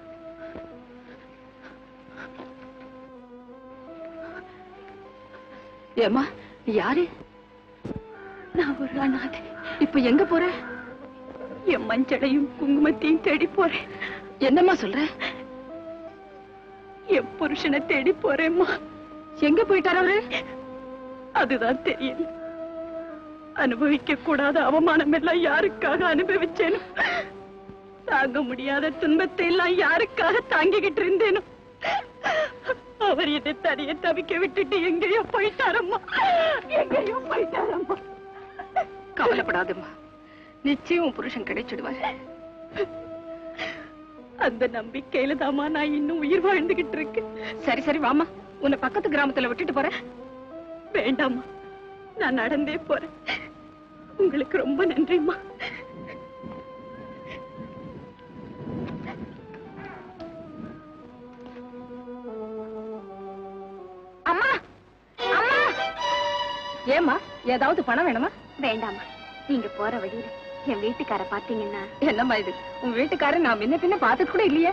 ஏம்மா நீ யாரு நான் ஒரு அநாதை இப்ப எங்க போற என் மஞ்சளையும் குங்குமத்தையும் தேடி போறேன் என்னம்மா சொல்ற என் புருஷனை தேடி போறேம்மா எங்க போயிட்டார் அவரு அதுதான் தெரியல அனுபவிக்க கூடாத அவமானம் எல்லாம் யாருக்காக அனுபவிச்சேனோ தாங்க முடியாத துன்பத்தை எல்லாம் யாருக்காக தாங்கிக்கிட்டு இருந்தேனோ அவர் என்னை தனிய தவிக்க விட்டுட்டு எங்கேயோ போயிட்டாரம்மா எங்கேயோ போயிட்டாரம்மா கவலைப்படாதம்மா நிச்சயம் உன் புருஷன் கிடைச்சிடுவார் அந்த நம்பிக்கையில தாமா நான் இன்னும் உயிர் வாழ்ந்துகிட்டு இருக்கேன் சரி சரி வாமா உன்னை பக்கத்து கிராமத்துல விட்டுட்டு போறேன் வேண்டாம்மா நான் நடந்தே போறேன் உங்களுக்கு ரொம்ப நன்றிம்மா அம்மா அம்மா ஏம்மா ஏதாவது பணம் வேணுமா வேண்டாமா நீங்க போற வழியில என் வீட்டுக்கார பாத்தீங்கன்னா என்னம்மா இது உன் வீட்டுக்காரர் நான் முன்ன பின்ன பார்த்தது கூட இல்லையே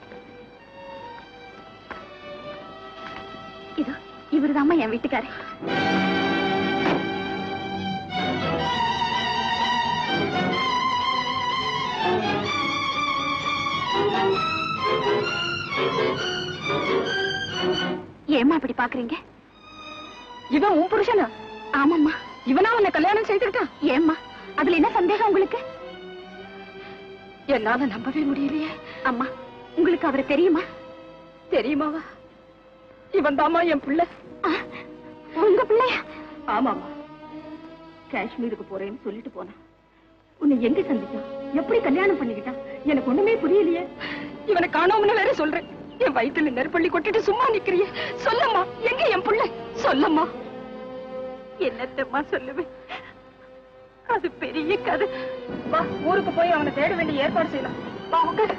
இதோ இவருதாம்மா என் வீட்டுக்காரர் ஏம்மா அப்படி பாக்குறீங்க இவன் உன் புருஷனா ஆமாம்மா இவனா உன்னை கல்யாணம் செய்துக்கிட்டான் ஏம்மா அதுல என்ன சந்தேகம் உங்களுக்கு என்னால நம்பவே முடியலையே அம்மா உங்களுக்கு அவரை தெரியுமா தெரியுமாவா இவன் தாமா என் பிள்ளை ஆ, உங்க பிள்ளையா ஆமாமா காஷ்மீருக்கு போறேன்னு சொல்லிட்டு போனான் உன்னை எங்க சந்திச்சான் எப்படி கல்யாணம் பண்ணிக்கிட்டான் எனக்கு ஒண்ணுமே புரியலையே இவனை காணோம்னு வேற சொல்றேன் என் வயித்துல நெருப்பள்ளி கொட்டிட்டு சும்மா நிக்கிறியே சொல்லம்மா எங்க என் புள்ள சொல்லம்மா என்னத்தம்மா சொல்லுவேன் அது பெரிய கதை வா ஊருக்கு போய் அவனை தேட வேண்டிய ஏற்பாடு செய்யலாம் வா உட்காரு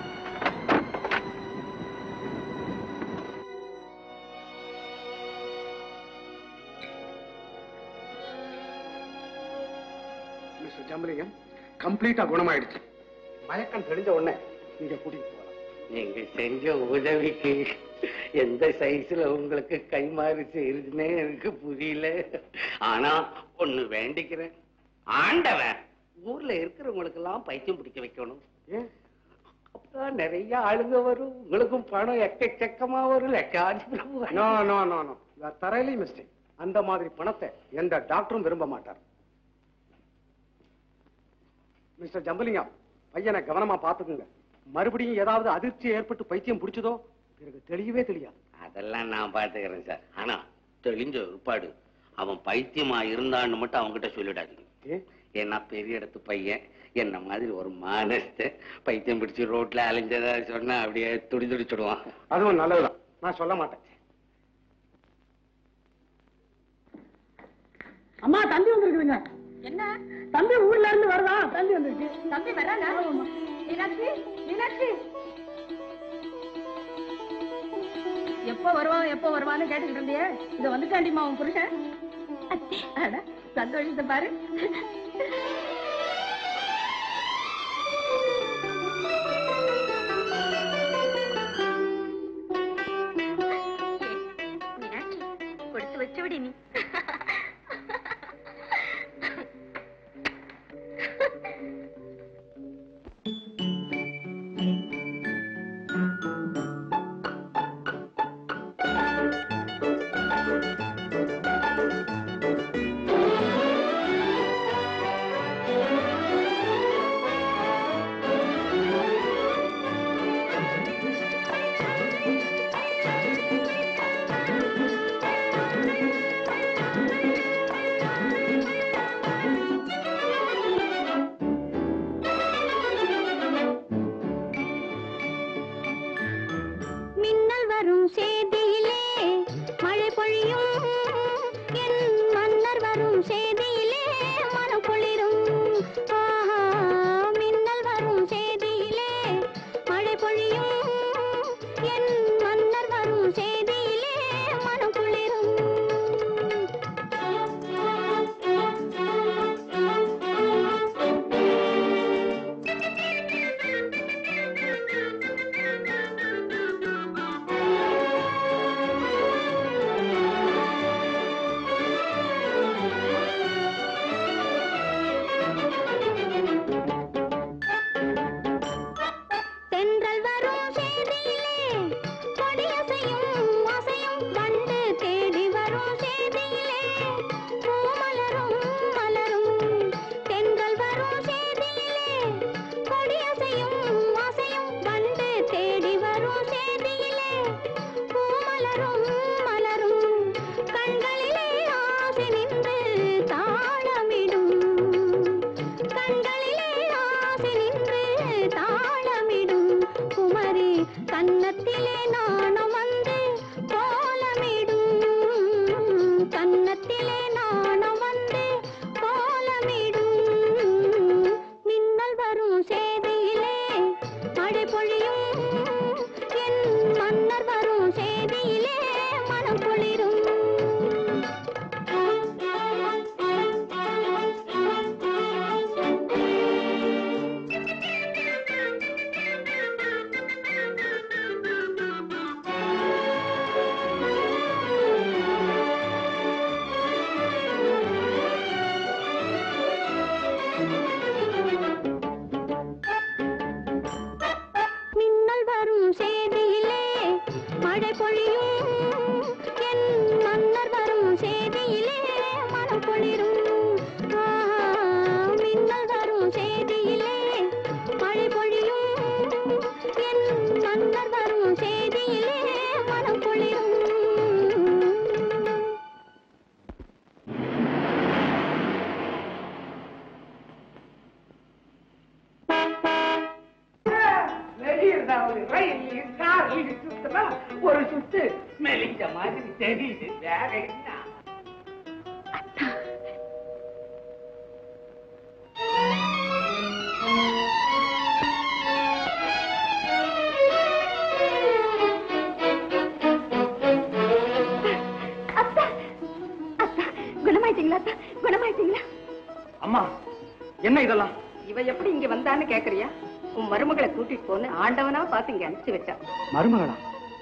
மிஸ்டர் ஜம்பலிங்கம் கம்ப்ளீட்டா குணமாயிடுச்சு மயக்கம் தெளிஞ்ச உடனே நீங்க கூட்டிட்டு போகலாம் நீங்க செஞ்ச உதவிக்கு எந்த சைஸ்ல உங்களுக்கு கைமாறு செய்யுதுன்னே எனக்கு புரியல ஆனா ஒண்ணு வேண்டிக்கிறேன் ஆண்டவன் ஊர்ல இருக்கிறவங்களுக்கு எல்லாம் பைத்தியம் பிடிக்க வைக்கணும் ஏன் அப்பதான் நிறைய ஆளுங்க வரும் உங்களுக்கும் பணம் எக்கச்சக்கமா வரும் லட்சாதிபதி நோ நோ நோ நோ தரையிலே மிஸ்டேக் அந்த மாதிரி பணத்தை எந்த டாக்டரும் விரும்ப மாட்டார் மிஸ்டர் ஜம்பலிங்கம் பையனை கவனமா பாத்துக்குங்க மறுபடியும் ஏதாவது அதிர்ச்சி ஏற்பட்டு பைத்தியம் பிடிச்சதோ பிறகு தெளியவே தெரியாது அதெல்லாம் நான் பாத்துக்கிறேன் சார் ஆனா தெளிஞ்ச ஒருபாடு அவன் பைத்தியமா இருந்தான்னு மட்டும் அவன்கிட்ட சொல்லிடாதீங்க ஏன் ஏன்னா பெரிய இடத்து பையன் என்ன மாதிரி ஒரு மானஸ்த பைத்தியம் பிடிச்சு ரோட்ல அலைஞ்சதா சொன்னா அப்படியே துடி துடிச்சுடுவான் அதுவும் நல்லதுதான் நான் சொல்ல மாட்டேன் அம்மா தம்பி வந்திருக்குதுங்க என்ன தம்பி ஊர்ல இருந்து வருதா தம்பி வந்திருக்கு தம்பி வர்றாங்க மீனாட்சி மீனாட்சி எப்ப வருவான் எப்ப வருவான்னு கேட்டுக்கிட்டு இருந்தியே இத வந்துட்டாண்டிமா உன் புருஷன் அட, சந்தோஷத்தை பாரு மீனாட்சி கொடுத்து வச்சு விடி நீ மின்னல் வரும் சேதியிலே மழை பொழியும் என் மன்னர் வரும் சேதியிலே மனம் குளிரும் ஆஹா மின்னல் வரும் சேதியிலே மழை பொழியும் என் மன்னர் வரும் சேதியிலே மனம் குளிரும் கன்னத்திலே நாணம் வந்து கோலமிடும் கன்னத்திலே நாணம் வந்து கோலமிடும் மின்னல் வரும் சேதியிலே மழை பொழியும் என் மன்னர் வரும் சேதியிலே மனம் குளிரும் மின்னல் வரும் சேதியிலே மழை பொழியும் என் மன்னர் வரும் சேதியிலே மனம் பொழிரும் ஆ, மின்னல் வரும் சேதியிலே மழை பொழியும் என் மன்னர் வரும் சேதியிலே மனம் பொழிரும் வெளியில ஒரு ரயில் காரில் சுத்தமா ஒரு சுத்து மெலிஞ்ச மாதிரி தெரியுது வேற என்ன அத்தா அத்தா குணமாயிட்டீங்களா அத்தா குணமாயிட்டீங்களா அம்மா என்ன இதெல்லாம் இவ எப்படி இங்க வந்தான்னு கேக்குறியா உன் மருமகளை கூட்டிட்டு போன்னு ஆண்டவனா பார்த்து இங்க அனுப்பிச்சு வச்சான் மருமகளா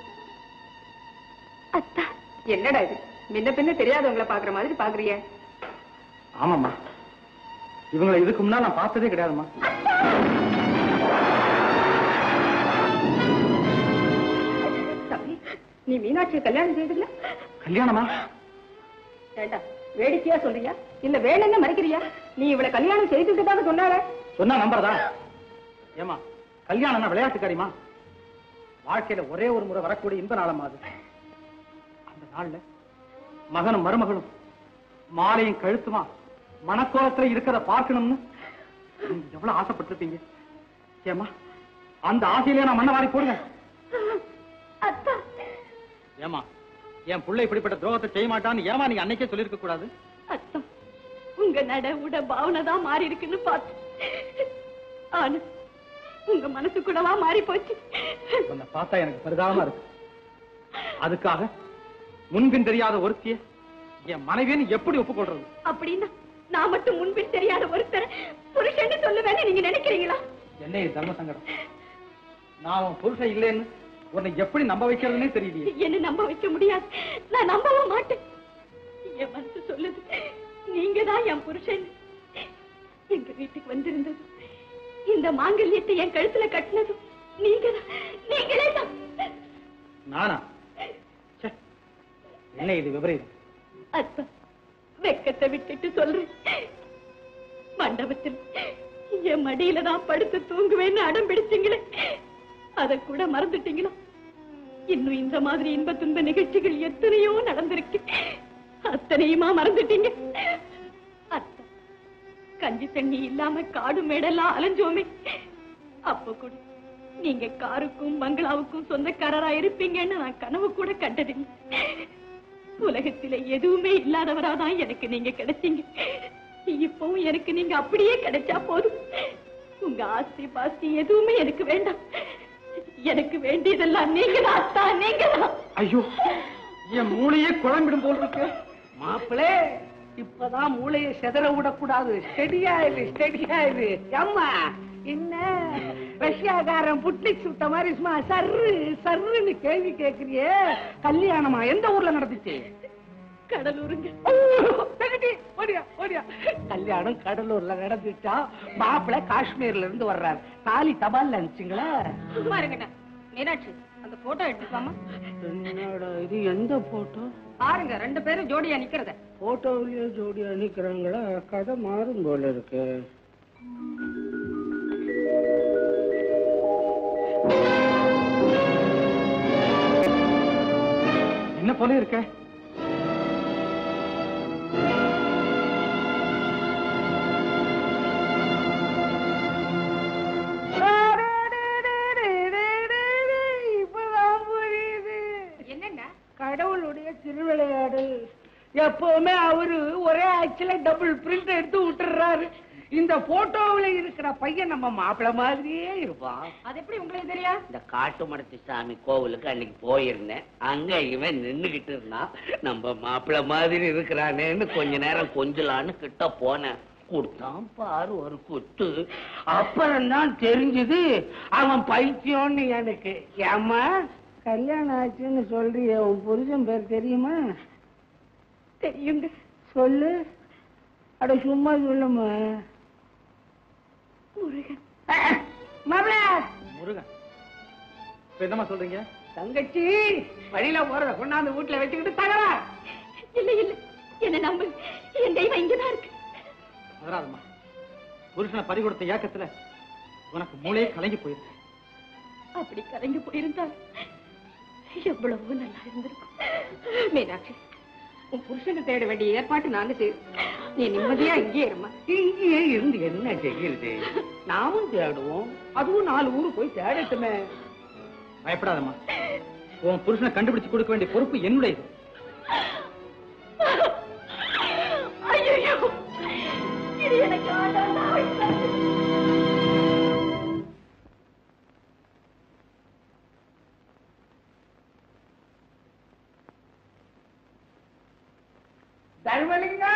அத்தா என்னடா இது முன்ன பின்ன தெரியாதவங்கள பாக்குற மாதிரி பாக்குறிய ஆமாம்மா இவங்களை இதுக்கு முன்னால நான் பார்த்ததே கிடையாதும்மா தம்பி நீ மீனாட்சியை கல்யாணம் செய்தில்ல கல்யாணமா ஏண்டா வேடிக்கையா சொல்றியா இல்ல வேணும்னு மறைக்கிறியா நீ இவளை கல்யாணம் செய்துட்டு தானே சொன்னால சொன்னா நம்புறதா ஏமா கல்யாணம்னா விளையாட்டு காரியமா வாழ்க்கையில ஒரே ஒரு முறை வரக்கூடிய இன்ப நாளமா அது அந்த நாள்ல மகனும் மருமகளும் மாலையும் கழுத்துமா மனக்கோலத்துல இருக்கிறத பார்க்கணும்னு நீங்க எவ்வளவு ஆசைப்பட்டிருப்பீங்க ஏமா அந்த ஆசையிலே நான் மண்ண வாரி போடுங்க அத்தா ஏமா என் புள்ள இப்படிப்பட்ட துரோகத்தை செய்ய மாட்டான்னு ஏமா நீங்க அன்னைக்கே சொல்லிருக்க கூடாது அத்தா உங்க நட உட பாவனை தான் மாறி இருக்குன்னு பார்த்து ஆனா உங்க மனசு கூடவா மாறி போச்சு உன்னை பார்த்தா எனக்கு பரிதாபமா இருக்கு அதுக்காக முன்பின் தெரியாத ஒருத்திய என் மனைவின்னு எப்படி ஒப்புக்கொள்றது அப்படின்னா நான் மட்டும் முன்பின் தெரியாத ஒருத்தர் புருஷன்னு சொல்லுவேன்னு நீங்க நினைக்கிறீங்களா என்ன இது தர்ம சங்கடம் நான் உன் புருஷன் இல்லைன்னு உன்னை எப்படி நம்ப வைக்கிறதுனே தெரியலையே என்ன நம்ப வைக்க முடியாது நான் நம்பவும் மாட்டேன் என் மனசு சொல்லுது நீங்க தான் என் புருஷன் எங்க வீட்டுக்கு வந்திருந்தது இந்த மாங்கல்யத்தை என் கழுத்துல கட்டினது நீங்க தான் நீங்களே தான் நானா ச்சே, என்ன இது விபரீதம் அத்தா வெக்கத்தை விட்டுட்டு சொல்றேன் மண்டபத்தில் என் மடியில நான் படுத்து தூங்குவேன்னு அடம் பிடிச்சீங்களே அத கூட மறந்துட்டீங்களா இன்னும் இந்த மாதிரி இன்ப துன்ப நிகழ்ச்சிகள் எத்தனையோ நடந்திருக்கு அத்தனையுமா மறந்துட்டீங்க அத்தா கஞ்சி தண்ணி இல்லாம காடு மேடெல்லாம் அலைஞ்சோமே அப்ப கூட நீங்க காருக்கும் பங்களாவுக்கும் சொந்தக்காரரா இருப்பீங்கன்னு நான் கனவு கூட கண்டதில்லை உலகத்தில எதுவுமே இல்லாதவராதான் எனக்கு நீங்க கிடைச்சீங்க இப்பவும் எனக்கு நீங்க அப்படியே கிடைச்சா போதும் உங்க ஆஸ்தி பாஸ்தி எதுவுமே எனக்கு வேண்டாம் எனக்கு வேண்டியதெல்லாம் நீங்க தான் அத்தா நீங்க தான் ஐயோ என் மூளையே குழம்பிடும் போல் இருக்கு மாப்பிளே இப்பதான் மூளையை செதற விடக்கூடாது ஸ்டெடியா இரு ஸ்டெடியா இரு அம்மா என்ன ரஷ்யாக்காரன் புட்லிக் சுட்ட மாதிரி சும்மா சர்ரு சர்ருன்னு கேள்வி கேக்குறியே கல்யாணமா எந்த ஊர்ல நடந்துச்சு கடலூருங்க தகுதி, ஓடியா ஓடியா கல்யாணம் கடலூர்ல நடந்துச்சா மாப்பிளை காஷ்மீர்ல இருந்து வர்றாரு தாலி தபால்ல அனுப்பிச்சிங்களா பாருங்கண்ணா மீனாட்சி அந்த போட்டோ எடுத்துக்காம என்னடா இது எந்த போட்டோ பாருங்க ரெண்டு பேரும் ஜோடியா நிக்கிறத போட்டோவிலேயே ஜோடியா நிக்கிறாங்களா கதை மாறும் போல இருக்கு என்ன போல இருக்க திருவிளையாடு எப்பவுமே அவரு ஒரே ஆக்சுவலா டபுள் பிரிண்ட் எடுத்து விட்டுறாரு இந்த போட்டோவுல இருக்கிற பையன் நம்ம மாப்பிள்ள மாதிரியே இருப்பான் அது எப்படி உங்களுக்கு தெரியும் இந்த காட்டு மடத்து சாமி கோவிலுக்கு அன்னைக்கு போயிருந்தேன் அங்க இவன் நின்னுகிட்டு இருந்தான் நம்ம மாப்பிள்ள மாதிரி இருக்கிறானேன்னு கொஞ்ச நேரம் கொஞ்சலான்னு கிட்ட போனேன் கொடுத்தான் பாரு ஒரு குத்து அப்புறம் தான் தெரிஞ்சது அவன் பைத்தியம்னு எனக்கு ஏம்மா கல்யாணம் ஆச்சுன்னு சொல்றியே உன் புருஷன் பேர் தெரியுமா தெரியுங்க சொல்லு அட சும்மா சொல்லுமா முருகன் மாப்பிள்ள முருகன் இப்ப என்னம்மா சொல்றீங்க தங்கச்சி வழியில போறத கொண்டாந்து வீட்டுல வச்சுக்கிட்டு தகவா இல்ல இல்ல என்ன நம்பு என் தெய்வம் இங்கதான் இருக்கு வராதம்மா புருஷனை பறி கொடுத்த ஏக்கத்துல உனக்கு மூளையே கலங்கி போயிருக்கு அப்படி கலங்கி போயிருந்தால் எவ்வளவோ நல்லா இருந்திருக்கும் மீனாட்சி உன் புருஷனை தேட வேண்டிய ஏற்பாட்டு நானு செய்யும் நீ நிம்மதியா இங்கே இருமா இங்கேயே இருந்து என்ன செய்கிறது நாமும் தேடுவோம் அதுவும் நாலு ஊரு போய் தேடட்டுமே பயப்படாதம்மா உன் புருஷனை கண்டுபிடிச்சு கொடுக்க வேண்டிய பொறுப்பு என்னுடையது ஐயோ இது எனக்கு ஆண்டாண்டா தர்மலிங்கா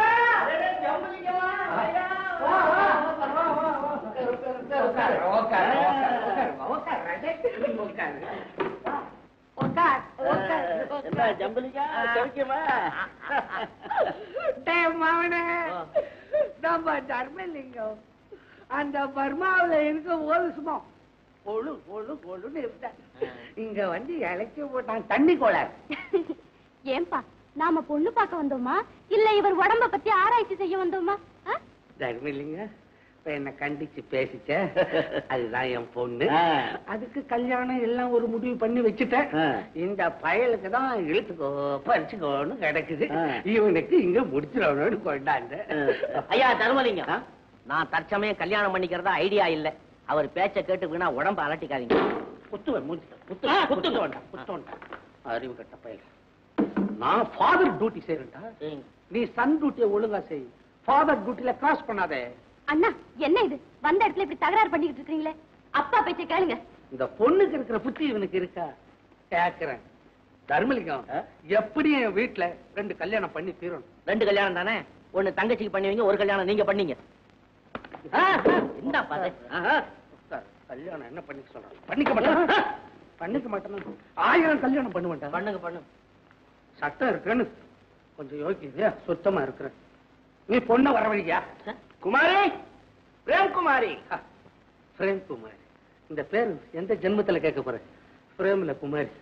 ஜம்பலிக்கா சௌக்கியமா மாவனே நம்ம தர்மலிங்கம் அந்த பர்மாவுல இருக்கும் போது சும்மா கொழு கொழு கொழுன்னு இருந்தேன் இங்க வந்து இழைச்சி போட்டான் தண்ணி கோளாறு ஏன்பா நாம பொண்ணு பார்க்க வந்தோமா இல்ல இவர் உடம்ப பத்தி ஆராய்ச்சி செய்ய வந்தோமா ஆ? தர்மலிங்க இப்ப என்ன கண்டிச்சு பேசிச்ச அதுதான் என் பொண்ணு அதுக்கு கல்யாணம் எல்லாம் ஒரு முடிவு பண்ணி வச்சுட்டேன் இந்த பயலுக்கு தான் இழுத்துக்கோ பறிச்சுக்கோன்னு கிடக்குது இவனுக்கு இங்க முடிச்சிடணும்னு கொண்டாந்து ஐயா தர்மலிங்கம் நான் தற்சமயம் கல்யாணம் பண்ணிக்கிறதா ஐடியா இல்ல அவர் பேச்ச கேட்டு வீணா உடம்ப அலட்டிக்காதீங்க குத்துவேன் மூஞ்சிட்ட குத்து குத்து வேண்டாம் குத்து வேண்டாம் அறிவு கட்ட பயல் நான் ஃபாதர் டியூட்டி செய்யறேன்டா நீ சன் டியூட்டியை ஒழுங்கா செய் ஃபாதர் டியூட்டில கிராஸ் பண்ணாதே அண்ணா என்ன இது வந்த இடத்துல இப்படி தகராறு பண்ணிக்கிட்டு இருக்கீங்களே அப்பா பேச்ச கேளுங்க இந்த பொண்ணுக்கு இருக்கிற புத்தி இவனுக்கு இருக்கா கேக்குறேன் தர்மலிங்கம் எப்படி என் வீட்டுல ரெண்டு கல்யாணம் பண்ணி தீரணும் ரெண்டு கல்யாணம் தானே ஒண்ணு தங்கச்சிக்கு பண்ணுவீங்க ஒரு கல்யாணம் நீங்க பண்ணீங்க என்ன பாது உட்கார். கல்யாணம் என்ன பண்ணிக்க சொல்றான் பண்ணிக்க மாட்டேன் பண்ணிக்க மாட்டேன் ஆயிரம் கல்யாணம் பண்ணுவேன்டா பண்ணுங்க பண்ணுங்க சட்டம் இருக்குன்னு கொஞ்சம் யோகியா சுத்தமா இருக்கிறேன் நீ பொண்ணை வரவழியா குமாரி பிரேம்குமாரி பிரேம் குமாரி இந்த பேர் எந்த ஜென்மத்துல கேட்க போறேன் பிரேம்ல குமாரி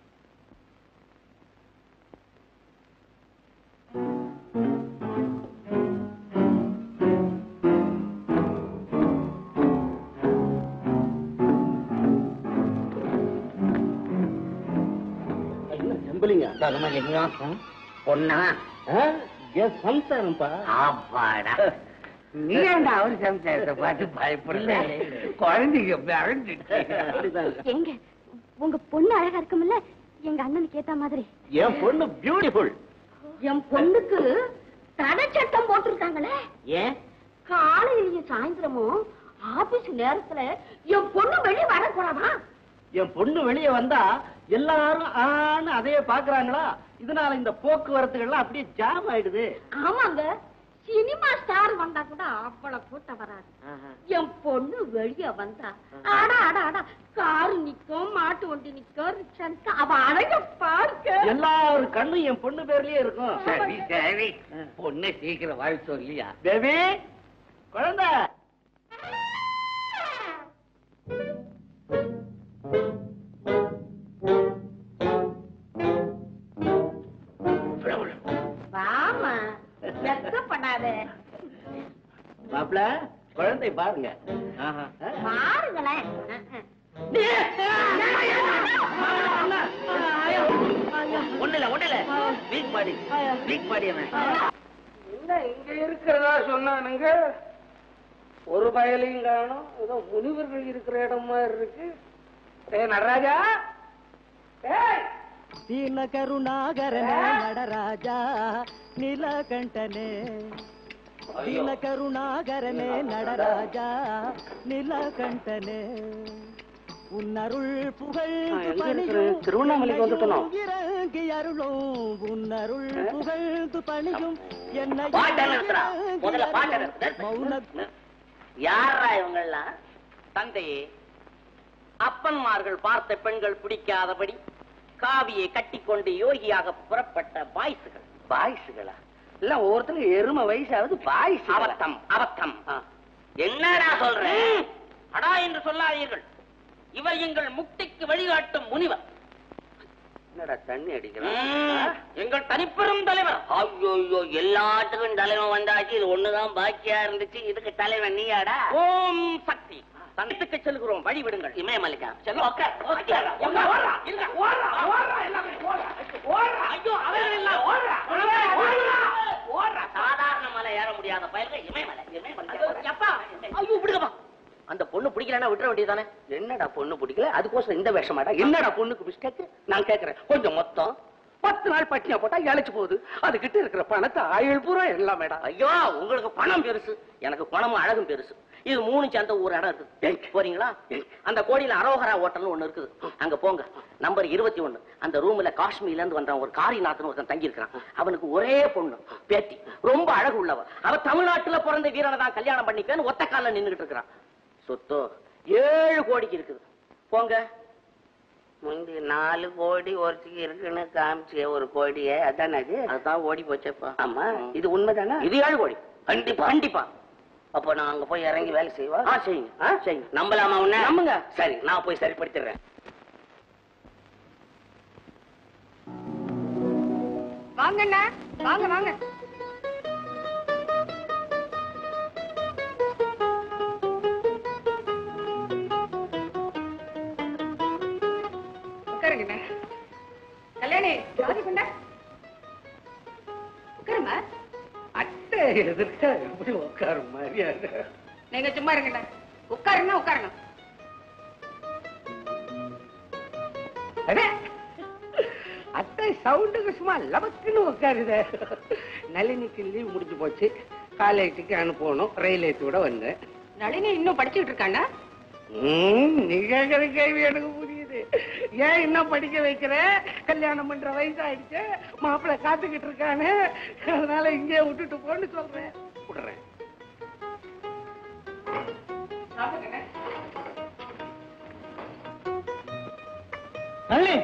செம்பலிங்க தர்மலிங்கம் பொண்ணா என் சம்சாரம்ப்பா ஆப்பாடா நீ ஏன்டா அவர் சம்சாரத்தை பார்த்து பயப்படல குழந்தைங்க பிறந்துச்சு எங்க உங்க பொண்ணு அழகா இருக்கும்ல எங்க அண்ணனுக்கு ஏத்த மாதிரி என் பொண்ணு பியூட்டிஃபுல் என் பொண்ணுக்கு தடை சட்டம் போட்டிருக்காங்களே ஏன் காலையிலயும் சாயந்தரமும் ஆபீஸ் நேரத்துல என் பொண்ணு வெளியே வரக்கூடாதா என் பொண்ணு வெளியே வந்தா எல்லாரும் ஆன்னு அதையே பாக்குறாங்களா இதனால இந்த போக்குவரத்துகள்லாம் அப்படியே ஜாம் ஆயிடுது ஆமாங்க சினிமா ஸ்டார் வந்தா கூட அவ்வளவு கூட்டம் வராது என் பொண்ணு வெளிய வந்தா ஆடா ஆடா ஆடா காரு நிக்கும் மாட்டு வண்டி நிக்கும் ரிக்ஷா நிக்கும் அவ அழக பார்க்க எல்லாரும் கண்ணும் என் பொண்ணு பேர்லயே இருக்கும் சரி சரி பொண்ணை சீக்கிரம் வாழ் சொல்லியா பேபி குழந்தை வாமா வெக்கப்படாத மாப்பிள குழந்தை பாருங்க ஆஹா. பாருங்களேன் ஒண்ணுல ஒண்ணுல வீக் பாடி வீக் பாடி அவன் என்ன இங்க இருக்கிறதா சொன்னானுங்க ஒரு பயலையும் காணும் ஏதோ முனிவர்கள் இருக்கிற இடம் மாதிரி இருக்கு ஏய் நடராஜா ஏய் ದೀನ ಕರುಣಾಗರನೇ ನಡರಾಜ ನೀಲಕಂಠನೇ ದೀನ ಕರುಣಾಗರನೇ நடராஜ நீலகண்டனே உன்னருள் புகழ் எங்க இருக்கிற திருவண்ணாமலைக்கு வந்துட்டோம் இறங்கி அருளும் உன்னருள் புகழ்ந்து பணியும் என்னை பாட்டை நிறுத்துறா. முதல்ல பாட்டை நிறுத்து. மௌன யாரா இவங்கெல்லாம் தந்தையே அப்பன்மார்கள் பார்த்த பெண்கள் பிடிக்காதபடி காவியை கட்டிக்கொண்டு யோகியாக புறப்பட்ட பாய்ஸுகள் பாய்ஸுகளா இல்ல ஒவ்வொருத்தரும் எருமை வயசாவது பாய்ஸ் அவத்தம் அவத்தம் என்னடா சொல்றேன் அடா என்று சொல்லாதீர்கள் இவர் எங்கள் முக்திக்கு வழிகாட்டும் முனிவர் என்னடா தண்ணி ம், அடிக்கிறான் எங்கள் தனிப்பெரும் தலைவர் ஐயோ எல்லாத்துக்கும் தலைவன் வந்தாச்சு இது ஒண்ணுதான் பாக்கியா இருந்துச்சு இதுக்கு தலைவன் நீயாடா ஓம் சக்தி தனத்துக்கு செல்கிறோம் வழி விடுங்கள் இமயமலைக்கா செல்ல உட்கார், உட்கார். எங்க ஓடுறா? இருங்க, ஓடுறா, ஓடுறா, எல்லாமே ஓடுறா. ஓடுறா. ஐயோ, அவன் இல்ல, ஓடுறா. ஓடுறா. ஓடுறா. சாதாரண மலை ஏற முடியாத பயிர்கள் இமயமலை இமயமலை அப்பா ஐயோ விடுங்கப்பா அந்த பொண்ணு பிடிக்கலன்னா விட்டுற வேண்டியதானே என்னடா பொண்ணு பிடிக்கல அதுக்கோசரம் இந்த வேஷமாடா என்னடா பொண்ணுக்கு மிஸ்டேக் நான் கேக்குறேன் கொஞ்சம் மொத்தம் பத்து நாள் பட்டினியா போட்டா இழைச்சு போகுது அதுகிட்ட இருக்கிற பணத்தை ஆயுள் பூரா எல்லாமேடா ஐயோ உங்களுக்கு பணம் பெருசு எனக்கு பணமும் அழகும் பெருசு இது மூணு சேர்ந்த ஒரு இடம் இருக்கு போறீங்களா அந்த கோடியில அரோகரா ஹோட்டல்னு ஒண்ணு இருக்குது அங்க போங்க நம்பர் இருபத்தி ஒண்ணு அந்த ரூம்ல காஷ்மீர்ல இருந்து வந்த ஒரு காரிநாத்னு ஒருத்தன் தங்கி இருக்கான் அவனுக்கு ஒரே பொண்ணு பேத்தி ரொம்ப அழகு உள்ளவ அவ தமிழ்நாட்டுல பிறந்த வீரனை தான் கல்யாணம் பண்ணிப்பேன்னு ஒத்த கால்ல நின்னுகிட்டு இருக்கிறான் சொத்தோ ஏழு கோடிக்கு இருக்குது போங்க முந்தி நாலு கோடி ஒருத்திக்கு இருக்குன்னு காமிச்சு ஒரு கோடியே அதானே அது அதுதான் ஓடி போச்சேப்பா ஆமா இது உண்மைதானே இது ஏழு கோடி கண்டிப்பா கண்டிப்பா அப்ப நான் அங்க போய் இறங்கி வேலை செய்வா ஆ செய்யுங்க ஆ? செய்யுங்க நம்பலாமா உன்ன நம்புங்க. சரி நான் போய் சரிப்படுத்திடுறேன் வாங்கண்ணா வாங்க வாங்க உட்காருங்கண்ணா கல்யாணி ஜாதி பண்ண உட்காருமா அத்தை எதிர்க்க எப்படி உட்காரும் மரியாதை நீங்க சும்மா இருங்கண்ணா உட்காருங்க உட்காருங்க அடே, அத்தை சவுண்டுக்கு சும்மா லபக்குன்னு உட்காருதே நளினிக்கு லீவ் முடிஞ்சு போச்சு காலேஜுக்கு அனுப்பணும் ரயில் ஏற்றி விட வந்தேன் நளினி இன்னும் படிச்சுட்டு இருக்காண்ணா ம், நீ கேக்குற கேள்வி எனக்கு புரியுது ஏன் இன்னும் படிக்க வைக்கிற கல்யாணம் பண்ற வயசு ஆயிடுச்சு மாப்பிள்ளை காத்துக்கிட்டு இருக்கானு அதனால இங்கே விட்டுட்டு போன்னு சொல்றேன் விடுறேன் சாப்பிடுங்கண்ணா நளினி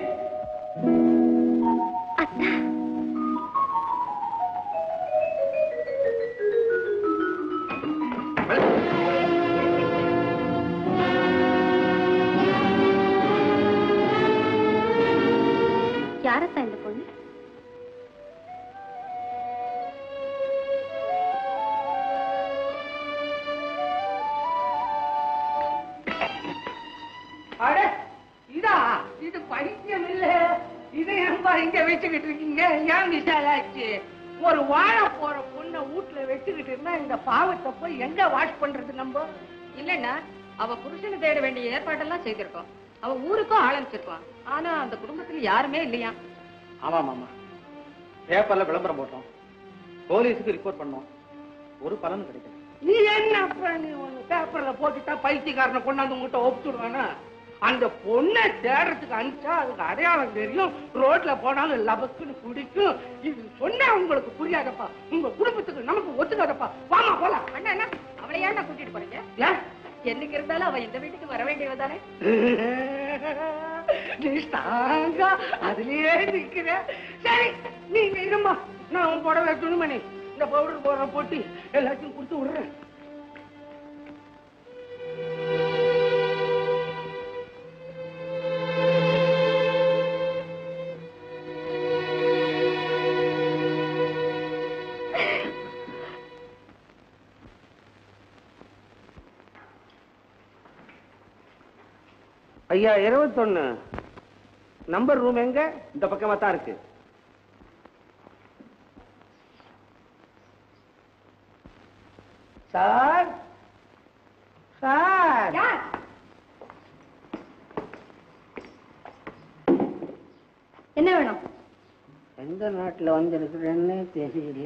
யாரத்தா இந்த பொண்ணு அட இதா இது பைத்தியம் இல்ல இதை ஏன்பா இங்க வச்சுக்கிட்டு இருக்கீங்க ஏன் விசாலாச்சு ஒரு வாழ போற பொண்ணை வீட்டுல வச்சுக்கிட்டு இருந்தா இந்த பாவத்தை போய் எங்க வாஷ் பண்றது நம்ம இல்லண்ணா அவ புருஷனை தேட வேண்டிய ஏற்பாடெல்லாம் செய்திருக்கோம் அவ ஊருக்கும் ஆரம்பிச்சிருக்கான் ஆனா அந்த குடும்பத்துல யாருமே இல்லையா ஆமா ஆமா பேப்பர்ல விளம்பரம் போட்டோம் போலீஸுக்கு ரிப்போர்ட் பண்ணோம் ஒரு பலனும் கிடைக்கல நீ என்ன நீ ஒண்ணு பேப்பர்ல போட்டுட்டா பைத்தியக்காரனை கொண்டாந்து உங்ககிட்ட ஒப்பிச்சுடுவானா அந்த பொண்ணை தேடுறதுக்கு அனுப்பிச்சா அதுக்கு அடையாளம் தெரியும் ரோட்ல போனாலும் லபக்குன்னு பிடிக்கும் இது சொன்னா உங்களுக்கு புரியாதப்பா உங்க குடும்பத்துக்கு நமக்கு ஒத்துக்காதப்பா வாமா போலாம் அண்ணா அண்ணா அவளை ஏன்டா கூட்டிட்டு போறீங்க ஏன் என்னைக்கு இருந்தாலும் அவ இந்த வீட்டுக்கு வர வேண்டியவ தானே நீ ஸ்ட்ராங்கா அதுலயே நிக்கிற சரி நீங்க இருமா நான் உன் புடவை துணிமணி இந்த பவுடர் போடுற போட்டு எல்லாத்தையும் கொடுத்து விடுறேன் ஐயா இருபத்தொன்னு நம்பர் ரூம் எங்க இந்த பக்கமா தான் இருக்கு சார் சார் என்ன வேணும் எந்த நாட்டுல வந்து இருக்கிறேன்னு தெரியல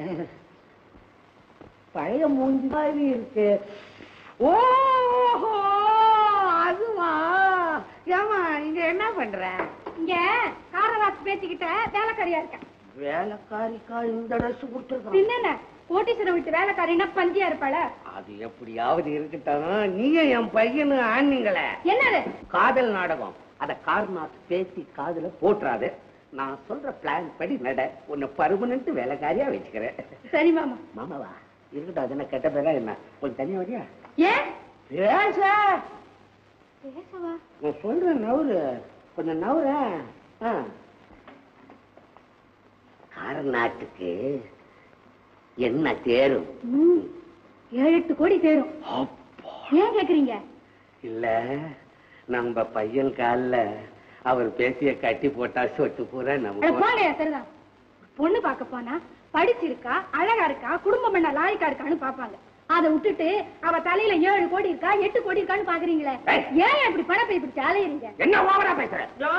பழைய மூஞ்சி மாதிரி இருக்கு ஓஹோ அதுவா ஏமா இங்க என்ன பண்ற இங்க காரராஜ் பேச்சுக்கிட்ட வேலைக்காரியா இருக்கேன் வேலைக்காரிக்கா இந்த ட்ரெஸ் கொடுத்துருக்கான் என்னென்ன கோட்டீஸ்வரம் விட்டு வேலைக்காரின்னா பந்தியா இருப்பாள அது எப்படியாவது இருக்கட்டும் நீங்க என் பையனு ஆனீங்களே என்னது காதல் நாடகம் அத கார்நாத் பேசி காதுல போட்டுறாது நான் சொல்ற பிளான் படி நட உன்னை பர்மனன்ட் வேலைக்காரியா வச்சுக்கிறேன் சரி மாமா மாமாவா இருக்கட்டும் அது என்ன கெட்ட பேரா என்ன கொஞ்சம் தனியா வரியா ஏன் பேச பேசவா நான் சொல்றேன் நவுரு கொஞ்சம் நவுற காரநாட்டுக்கு என்ன தேரும் ம், ஏழு எட்டு கோடி தேரும் ஏன் கேக்குறீங்க இல்ல நம்ம பையன் கால்ல அவர் பேசிய கட்டி போட்டா சொட்டு பூரா அட நமக்கு போங்க சரிதான் பொண்ணு பார்க்க போனா படிச்சிருக்கா அழகா இருக்கா குடும்பம் என்ன லாய்க்கா இருக்கான்னு பாப்பாங்க அதை விட்டுட்டு அவ தலையில ஏழு கோடி இருக்கா எட்டு கோடி இருக்கான்னு பாக்குறீங்களே ஏன் இப்படி பணப்பை இப்படி அலையறீங்க என்ன ஓவரா பேசுற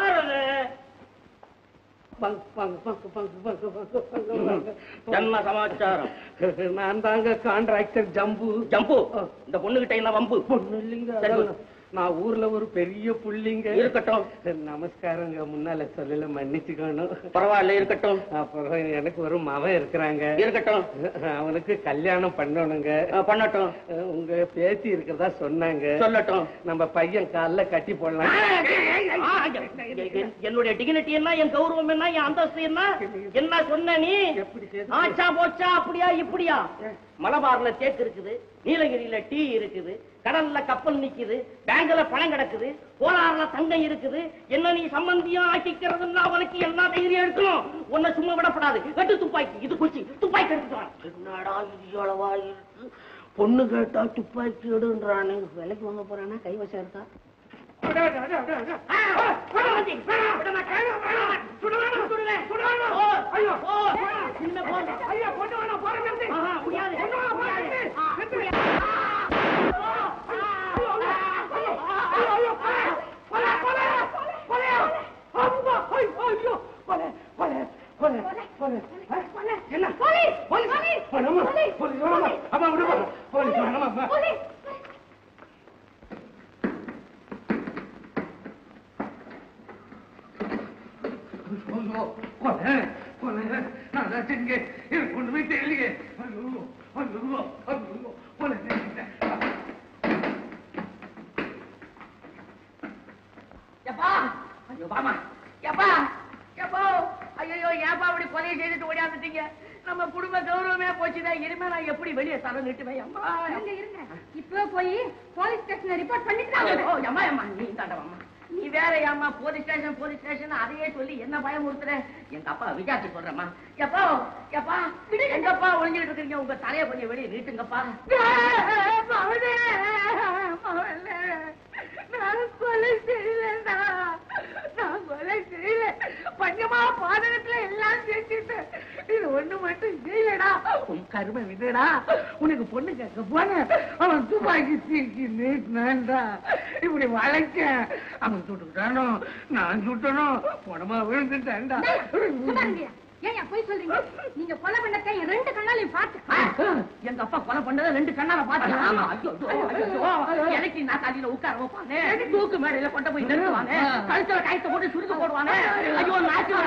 என்ன சமாச்சாரம் நான் தாங்க கான்ட்ராக்டர் ஜம்பு ஜம்பு இந்த பொண்ணுகிட்ட என்ன வம்பு பொண்ணு இல்லைங்க சரி. அதான் நான் ஊர்ல ஒரு பெரிய புள்ளிங்க இருக்கட்டும். நமஸ்காரங்க முன்னால சொல்லல மன்னிச்சுக்கணும் பரவாயில்ல இருக்கட்டும் அப்புறம் எனக்கு ஒரு மவன் இருக்கிறாங்க இருக்கட்டும் அவனுக்கு கல்யாணம் பண்ணணுங்க அஹ், பண்ணட்டும் உங்க பேத்தி இருக்கிறதா சொன்னாங்க சொல்லட்டும் நம்ம பையன் கால்ல கட்டி போடலாம் ஆ, என்- என்னுடைய டிகினிட்டி என்ன என் கௌரவம் என்ன என் அந்தஸ்து என்ன என்ன சொன்ன நீ எப்படி பேச- ஆச்சா போச்சா அப்படியா இப்படியா மலபார்ல தேக்கு இருக்குது நீலகிரியில டீ இருக்குது கடல்ல கப்பல் நிக்குது பேங்க்ல பணம் கிடக்குது கோலாறுல தங்கம் இருக்குது என்ன நீ சம்பந்தியா ஆக்கிக்கிறதுன்னா அவனுக்கு என்ன தைரியம் இருக்கணும் உன்னை சும்மா விடப்படாது வெட்டு துப்பாக்கி இது குச்சி துப்பாக்கி எடுத்துட்டு வா. என்னடா இது அளவா இருக்கு பொண்ணு கேட்டா துப்பாக்கி எடுன்றானே விலைக்கு வாங்க போறானா கைவசம் இருக்கா எப்பா ஐயோ பாமா எப்பா எப்போ ஐயோ ஏப்பா அப்படி கொலையை செய்துட்டு ஓடியாந்துட்டீங்க நம்ம குடும்ப கௌரவமே போச்சுதான் இனிமே நான் எப்படி வெளியே தர நிட்டுவேன் அம்மா இருங்க இருங்க இப்போ போய் போலீஸ் ஸ்டேஷன்ல ரிப்போர்ட் பண்ணிட்டு ஐயோ, அம்மா அம்மா நீ தாண்டவாம்மா நீ வேற ஏம்மா போலீஸ் ஸ்டேஷன் போலீஸ் ஸ்டேஷன் அதையே சொல்லி என்ன பயமுறுத்துற எங்க அப்பா விசாரிச்சு சொல்றேம்மா எப்பா எப்பா எங்கப்பா ஒளிஞ்சிட்டு இருக்கீங்க உங்க தலைய கொஞ்சம் வெளியே நீட்டுங்கப்பா நான் கொலை செய்யலடா நான் கொலை செய்யல பஞ்சமா பாதகத்துல எல்லாம் செஞ்சுட்டேன் இது ஒண்ணு மட்டும் செய்யலடா உன் கருமை விடுடா உனக்கு பொண்ணு கேட்க போன அவன் துப்பாக்கி தூக்கி நீட்டினான்டா இப்படி வளைக்க அவன் சுட்டுட்டானோ நான் சுட்டனோ உடம்பா விழுந்துட்டான்டா ஏன் போய் சொல்றீங்க நீங்க கொலை பண்ணத்தை என் ரெண்டு கண்ணாலையும் பார்த்து எங்க அப்பா கொலை பண்ணதை ரெண்டு கண்ணால பாத்தீங்க ஆமா ஐயோ ஐயோ, ஐயோ எனக்கு நான் காலையில உட்கார வைப்பாங்க தூக்கு மேடையில கொண்டு போய் நிறுத்துவாங்க கழுத்துல கயத்தை போட்டு சுருக்க போடுவாங்க ஐயோ நாச்சு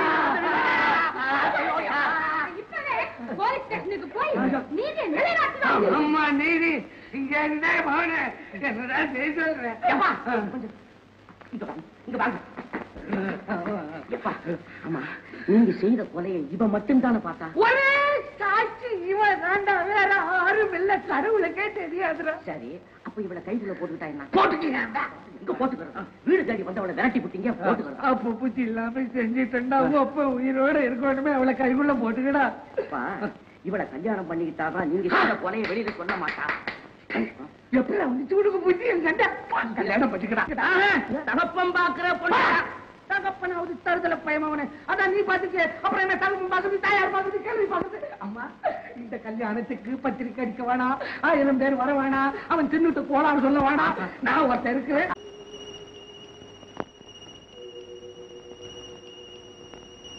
இப்பவே போலீஸ் ஸ்டேஷனுக்கு போய் நீதி நிலைநாட்டுதான் அம்மா நீதி இங்க இருந்தா மகனே என்னடா செய்ய சொல்றேன் ஏப்பா, கொஞ்சம் இங்க வாங்க, இங்க வாங்க எப்பா ஆமா நீங்க செய்த கொலையை இவன் மட்டும் தானே பார்த்தா ஒரே சாட்சி இவன் தாண்டா வேற யாரும் இல்ல கடவுளுக்கே தெரியாதுடா சரி அப்ப இவளை கைக்குள்ள போட்டுக்கிட்டா என்ன போட்டுட்டீங்க இங்க போட்டுக்கிறோம் வீடு தேடி வந்தவளை விரட்டி விட்டீங்க போட்டுக்கிறோம் அப்ப புத்தி இல்லாம செஞ்சுட்டா அப்ப உயிரோட இருக்கணுமே அவளை கைக்குள்ள போட்டுக்கடா அப்பா இவளை கல்யாணம் பண்ணிக்கிட்டாதான் நீங்க செய்த கொலையை வெளியில சொல்ல மாட்டா எப்படி வந்து சூடுக்கு புத்தி என் கண்ட கல்யாணம் பண்ணிக்கடா தகப்பம் பாக்குற பொண்ணு தகப்பனாவது தருதல பயமாவனே அதான் நீ பாத்துக்க அப்புறம் என்ன தகப்பன் பாக்குது தாயார் பாக்குது கேள்வி பாக்குது அம்மா இந்த கல்யாணத்துக்கு பத்திரிக்கை அடிக்க வேணாம் ஆயிரம் பேர் வர வேணாம் அவன் தின்னுட்டு போலான்னு சொல்ல வேணாம் நான் ஒருத்தன் இருக்கிறேன்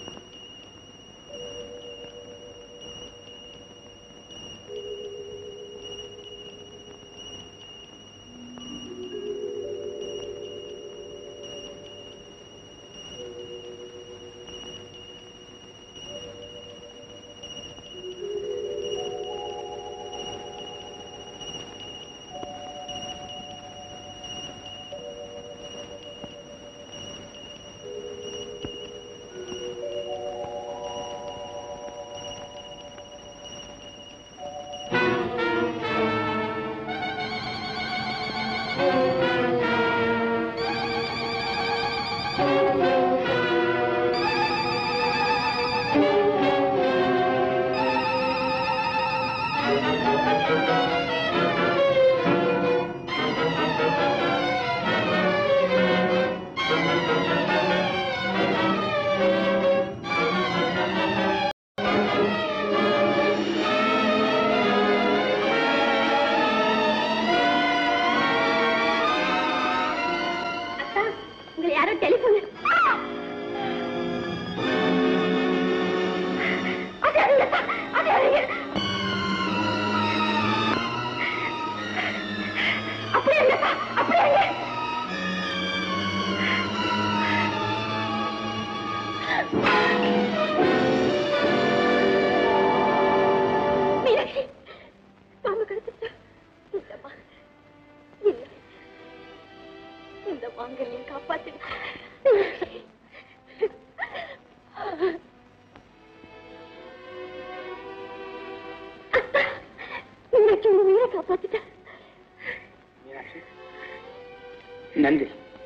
நன்றி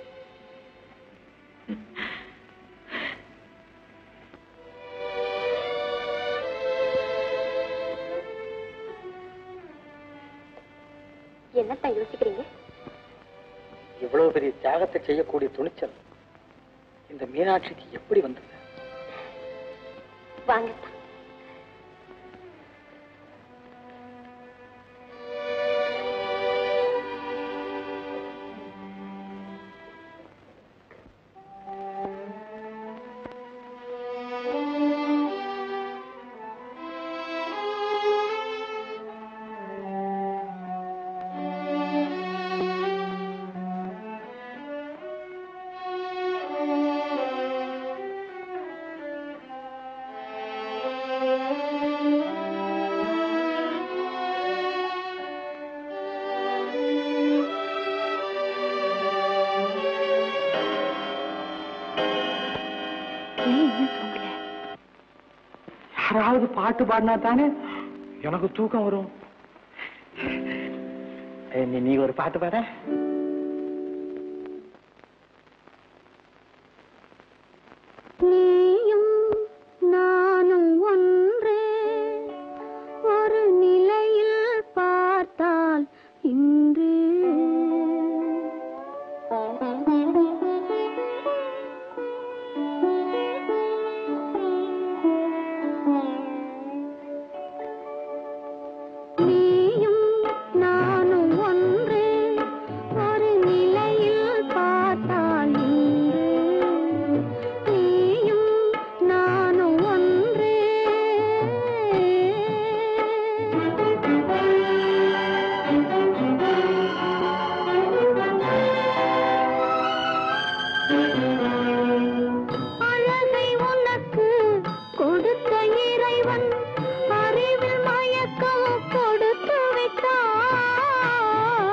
என்னத்தான் யோசிக்கிறீங்க இவ்வளவு பெரிய தியாகத்தை செய்யக்கூடிய துணிச்சல் இந்த மீனாட்சிக்கு எப்படி வந்தது வாங்கத்தான் யாராவது பாட்டு பாடினா தானே எனக்கு தூக்கம் வரும் ஏய், நீ- நீ ஒரு பாட்டு பாட நீயும் நானும் ஒன்றே ஒரு நிலையில் பார்த்தால் இன்று நீயும் நானும் ஒன்றே ஒரு நிலையில் பார்த்தால் இன்று நீயும் நானும் ஒன்றே அழகை உனக்கு கொடுத்த இறைவன் அறிவில் மயக்கம் கொடுத்து விட்டான்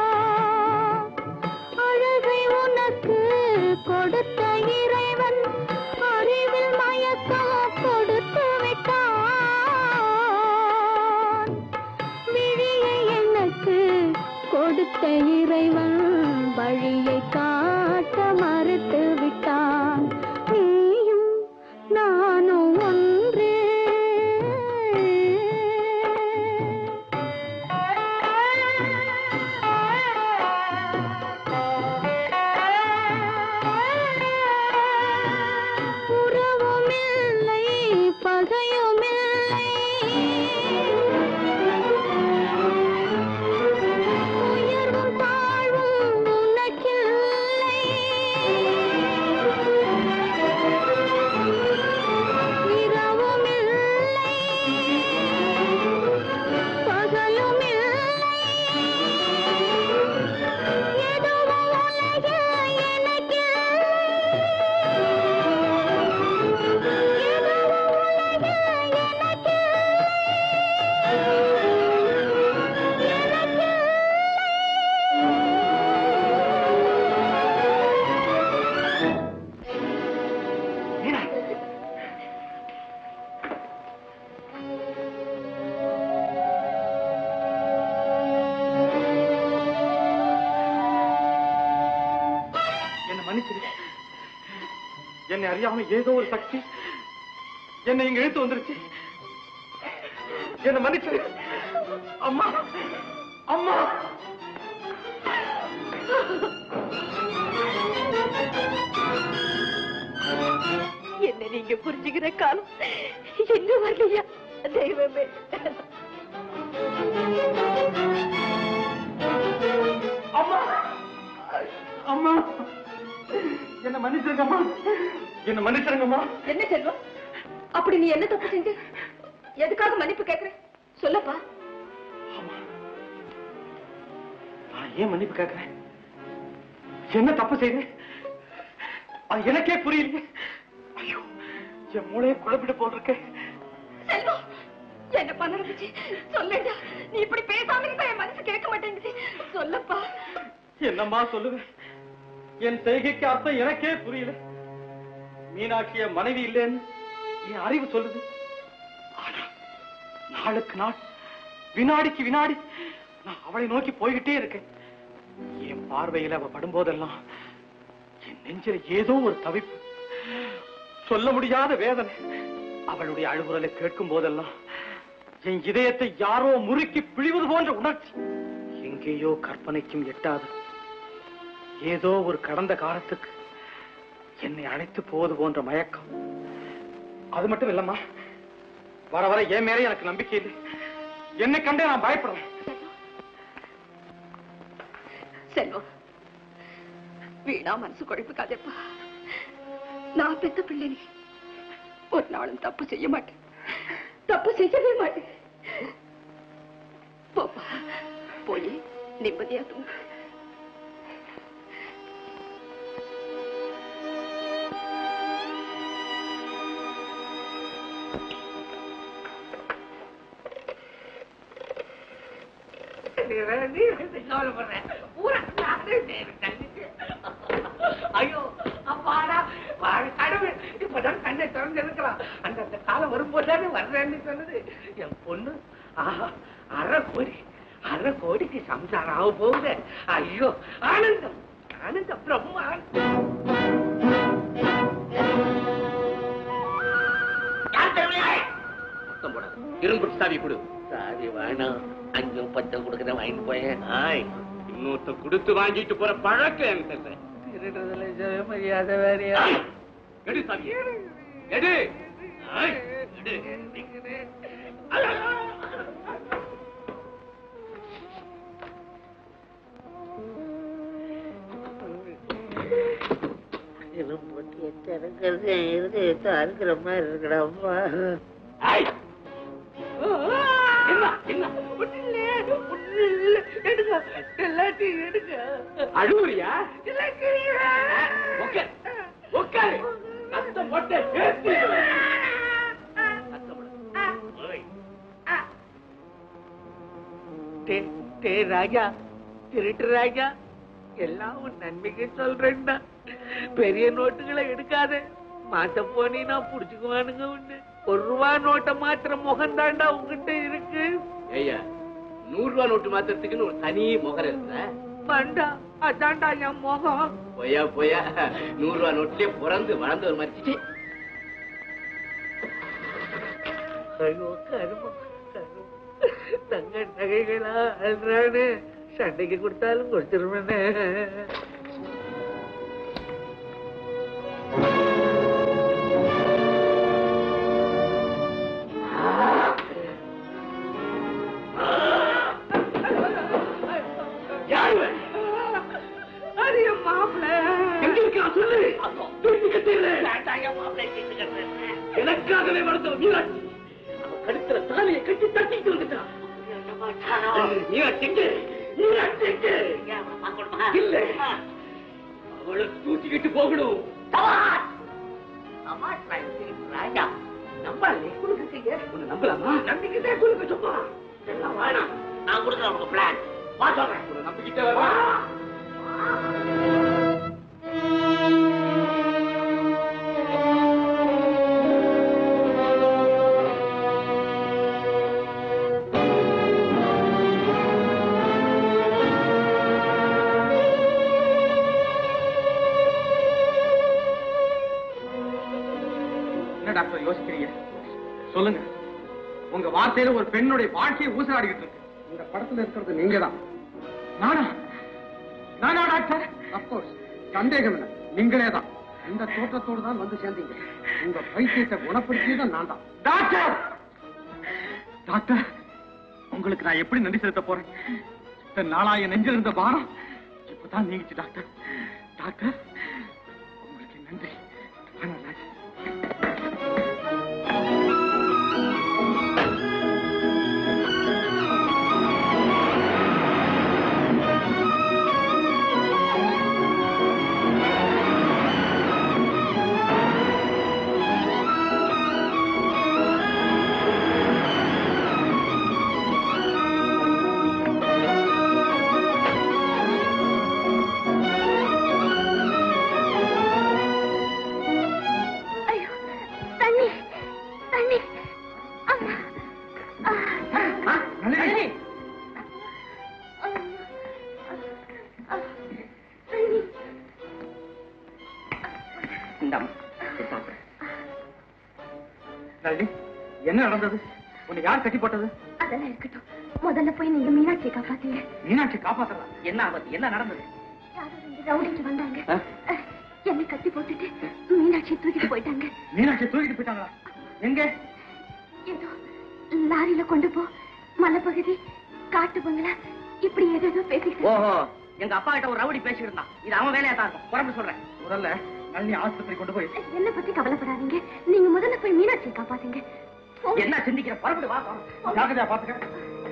அழகை உனக்கு கொடுத்த இறைவன் அறிவில் மயக்கம் கொடுத்து விட்டான் விழியை எனக்கு கொடுத்த இறைவன் வழியை காட்ட மறுத்து விட்டான் நீயும் நானும் ஒன்றே உறவுமில்லை பகையுமில்லை உயர்வும் தாழ்வும் உனக்கில்லை இரவுமில்லை பகலுமில்லை எதுவும் உலகில் எனக்கில்லை என்ன மன்னிச்சிரு என்னை அறியாம ஏதோ ஒரு சக்தி என்னை இங்க இழுத்து வந்துருச்சு என்ன மன்னிச்சிரு அம்மா அம்மா என்ன நீங்க புரிஞ்சுக்கிற காலம் இன்னும் வரலையா தெய்வமே அம்மா அம்மா என்ன மன்னிச்சிருங்கம்மா என்ன மன்னிச்சிருங்கம்மா என்ன செல்வம் அப்படி நீ என்ன தப்பு செஞ்ச எதுக்காக மன்னிப்பு கேக்குற சொல்லப்பா நான் ஏன் மன்னிப்பு கேட்கிறேன் என்ன தப்பு செய்தேன் அது எனக்கே புரியலையே ஐயோ என் மூளையை குழப்பிட்டு போல் இருக்கேன் செல்வம் என்ன பண்ண இருந்துச்சு சொல்லுடா நீ இப்படி பேசாம இருந்தா என் மனசு கேட்க மாட்டேங்குது சொல்லப்பா என்னம்மா சொல்லுவேன் என் செய்கைக்கு அர்த்தம் எனக்கே புரியல மீனாட்சிய மனைவி இல்லைன்னு என் அறிவு சொல்லுது ஆனா நாளுக்கு நாள் வினாடிக்கு வினாடி நான் அவளை நோக்கி போய்கிட்டே இருக்கேன் என் பார்வையில அவ படும்போதெல்லாம் என் நெஞ்சில் ஏதோ ஒரு தவிப்பு சொல்ல முடியாத வேதனை அவளுடைய அழுகுரலை கேட்கும் போதெல்லாம் என் இதயத்தை யாரோ முறுக்கி பிழிவது போன்ற உணர்ச்சி எங்கேயோ கற்பனைக்கும் எட்டாது ஏதோ ஒரு கடந்த காலத்துக்கு என்னை அழைத்து போவது போன்ற மயக்கம் அது மட்டும் இல்லம்மா வர வர என் மேலே எனக்கு நம்பிக்கை இல்லை என்னை கண்டே நான் பயப்படுறேன் செல்வம் வீணா மனசு குழப்பிக்காதேப்பா நான் பெத்த பிள்ளை நீ ஒரு நாளும் தப்பு செய்ய மாட்டேன் தப்பு செய்யவே மாட்டேன் போப்பா போய் நிம்மதியா தூங்கு ஐயோ அப்பாடா வாழ கடவுள் இப்பதான் கண்ணை திறந்திருக்கலாம் அந்த அந்த காலம் வரும்போதுதானே வர்றேன்னு சொன்னது என் பொண்ணு ஆஹா அரை கோடி அரை கோடிக்கு சம்சாரம் ஆக போகுது ஐயோ ஆனந்தம் ஆனந்தம் பிரம்மாண்டம் சத்தம் போடாத. இரும்பு சாவி கொடு சாரி வேணாம் அஞ்சும் பத்தும் கொடுக்குறேன் வாங்கிட்டு போயேன் ஆய் இன்னொருத்த கொடுத்து வாங்கிட்டு போற பழக்கம் எனக்கு இல்லை. திருடுறதுல ஜெய மரியாதை வேறையா எடு சாவி எடு ஆய், எடு. திறக்கிறது இருதயத்தை அறுக்கிற மாதிரி இருக்கிறப்பா ஆய், என்ன என்ன ஒண்ணு இல்ல, ஒண்ணு இல்ல. எடுங்க எல்லாத்தையும் எடுங்க அழுவுறியா எல்லாத்தையும் உட்காரு, உட்காரு. சத்தம் போட்டு பேசி. சத்தம் போடாத. ஓய். டே டே ராஜா திருட்டு ராஜா எல்லாம் உன் நன்மைக்கு சொல்றேன்டா பெரிய நோட்டுகளை எடுக்காத மாத்த போனீனா புடிச்சுக்குவானுங்க உண்டு ஒரு ரூபா நோட்டை மாத்திர முகம் தாண்டா உங்ககிட்ட இருக்கு ஐயா நூறு ரூபாய் நோட்டு மாத்திரத்துக்குன்னு ஒரு தனி முகர இருக்குதா பண்டா அதான்டா என் முகம் பொய்யா பொய்யா நூறு ரூபாய் நோட்லயே பிறந்து வளர்ந்து ஒரு மாதிரி சிச்சி. ஐயோ கருமம் கருமம் தங்க நகைகளா அல்றானு சண்டைக்கு கொடுத்தாலும் கொடுத்துருவேனே யாரு இவன்? அது என் மாப்பிள்ள எங்க இருக்கான் சொல்லு தூக்கி கட்டிடு எனக்காகவே வளர்த்த மீனாட்சி அவன் கழுத்துல தாலியை கட்டி தட்டிட்டு வந்துட்டான் மீனாட்சிக்கு மீனாட்சிக்கு இல்ல அவளை தூக்கிக்கிட்டு போகணும் ராஜா நம்பலே கொடுக்க உன்னை நம்பலாமா நம்பிக்கிட்டே கொடுக்க சும்மா எல்லாம் வேணாம் நான் கொடுக்குறேன் உங்க பிளான் வா சொல்றேன் உன்னை நம்பிக்கிட்டே வா என்ன டாக்டர் யோசிக்கிறீங்க சொல்லுங்க உங்க வார்த்தையில ஒரு பெண்ணுடைய வாழ்க்கையை ஊசலாடிக்கிட்டு இருக்கு இந்த படத்துல இருக்கிறது நீங்க தான் நானா நானா டாக்டர் அப்கோர்ஸ் சந்தேகம் இல்லை நீங்களே தான் இந்த தோற்றத்தோடு தான் வந்து சேர்ந்தீங்க உங்க பைத்தியத்தை குணப்படுத்தியதும் நான் தான் டாக்டர் டாக்டர் உங்களுக்கு நான் எப்படி நன்றி செலுத்த போறேன் இத்தனை நாளா என் நெஞ்சில் இருந்த பாரம் இப்பதான் நீங்கிச்சு டாக்டர் டாக்டர் உங்களுக்கு நன்றி ஆனால் டாக்டர் நளினி என்ன நடந்தது உன்னை யார் கட்டி போட்டது அதெல்லாம் இருக்கட்டும் முதல்ல போய் நீங்க மீனாட்சியை காப்பாத்தீங்க மீனாட்சி காப்பாத்தலாம் என்ன ஆபத்து என்ன நடந்தது யாரோ ரெண்டு ரவுடிங்க வந்தாங்க அஹ், என்னை கட்டி போட்டுட்டு மீனாட்சியை தூக்கிட்டு போயிட்டாங்க மீனாட்சி தூக்கிட்டு போயிட்டாங்களா எங்க ஏதோ லாரியில கொண்டு போ மலைப்பகுதி காட்டு பங்களா இப்படி ஏதேதோ பேசிட்டு ஓஹோ எங்க அப்பா கிட்ட ஒரு ரவுடி பேசிட்டு இருந்தான் இது அவன் வேலையா தான் இருக்கும் புறப்பட்டு சொல்றேன் முதல்ல நளினி ஆஸ்பத்திரி கொண்டு போய் என்ன பத்தி கவலைப்படாதீங்க நீங்க முதல்ல போய் மீனாட்சியை காப்பாத்துங்க போங்க. என்ன சிந்திக்கிற புறப்பட்டு வா ஜாக்கிரதையா பாத்துக்க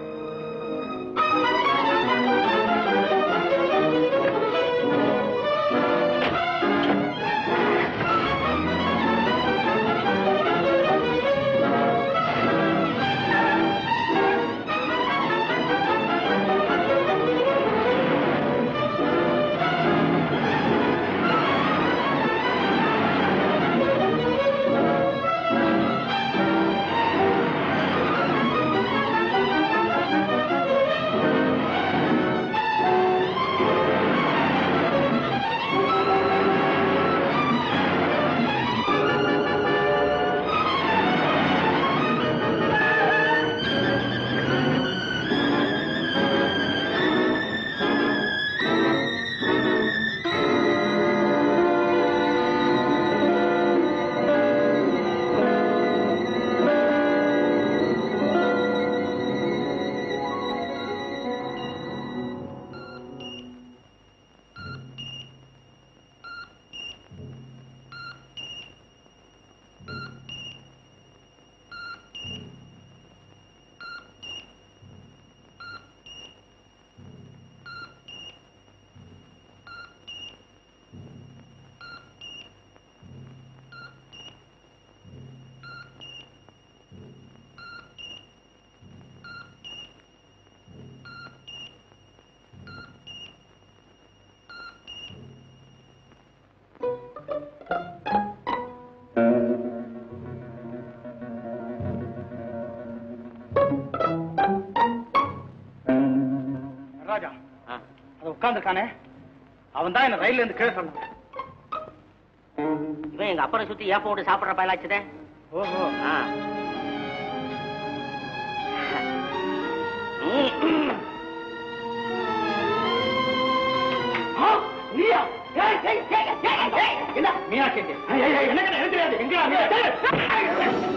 ராஜா அது உட்கார்ந்துருக்கானே அவன் தான் என்ன ரயில்ல இருந்து கீழே சொன்னான் இவன் எங்க அப்பரை சுத்தி ஏப்ப விட்டு சாப்பிடுற பயலாச்சுதே ஓஹோ ஆ. ம். ஆ, நீயா? ஏய், ஏய், ஏய், ஏய், ஏய், என்ன? மீனாட்சி எங்க? ஏய், ஏய், ஏய், எனக்கு எனக்கு தெரியாது எங்க மீனாட்சி?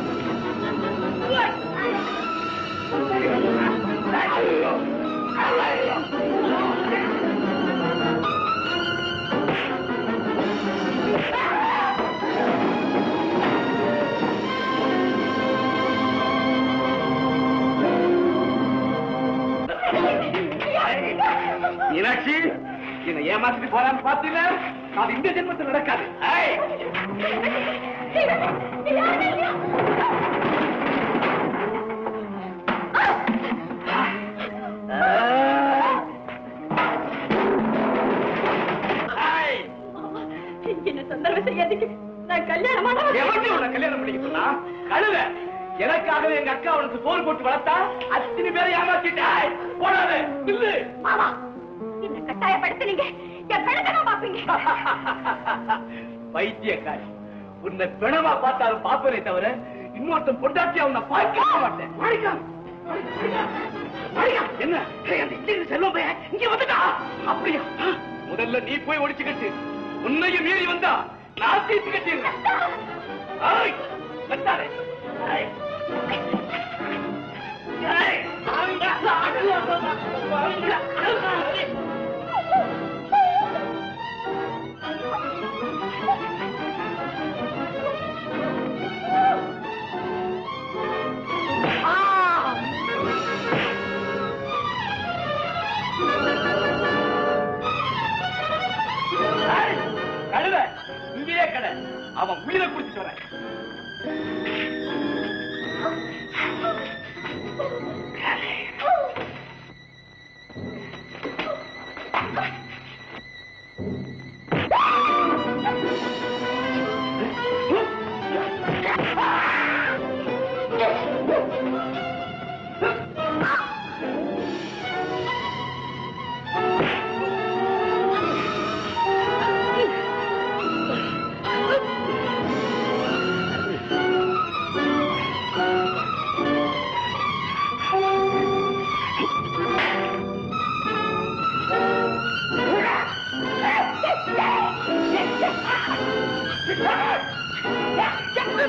மீனாட்சி என்ன ஏமாத்திட்டு போறான்னு பாத்தீங்க அது இந்த ஜென்மத்தில் நடக்காது ஏய். ஏய். என்ன சந்தர்ப்பம் செய்யாதீங்க நான் கல்யாணமான எவன்டி உன்னை கல்யாணம் பண்ணிக்க சொன்னா? கழுத. எனக்காகவே எங்க அக்கா உனக்கு சோறு போட்டு வளர்த்தா அத்தனை பேரை ஏமாத்திட்டாய் போடாத நில்லு மாமா என்ன கட்டாயப்படுத்துனீங்க என் பிணத்தை நான் பாப்பீங்க பைத்தியக்காரி உன்னை பிணமா பார்த்தாலும் பாப்பனே தவிர இன்னொருத்தன் பொண்டாட்டியா உன்னை பார்க்கவே மாட்டேன் மாணிக்கம், மாணிக்கம், மாணிக்கம், என்ன ஏய், அந்த இந்தியன் செல்வம் பையன் இங்க வந்துட்டா அப்படியா முதல்ல நீ போய் ஒடிச்சுக்கிட்டு உன்னையும் மீறி வந்தா நான் தீர்த்து கட்டிடுறேன் ஏய், கட்டாதே. ஏய். ஏய், ஏய், கழுதை, இங்கேயே கடை அவன் உயிரை குடிச்சிட்டு வரேன்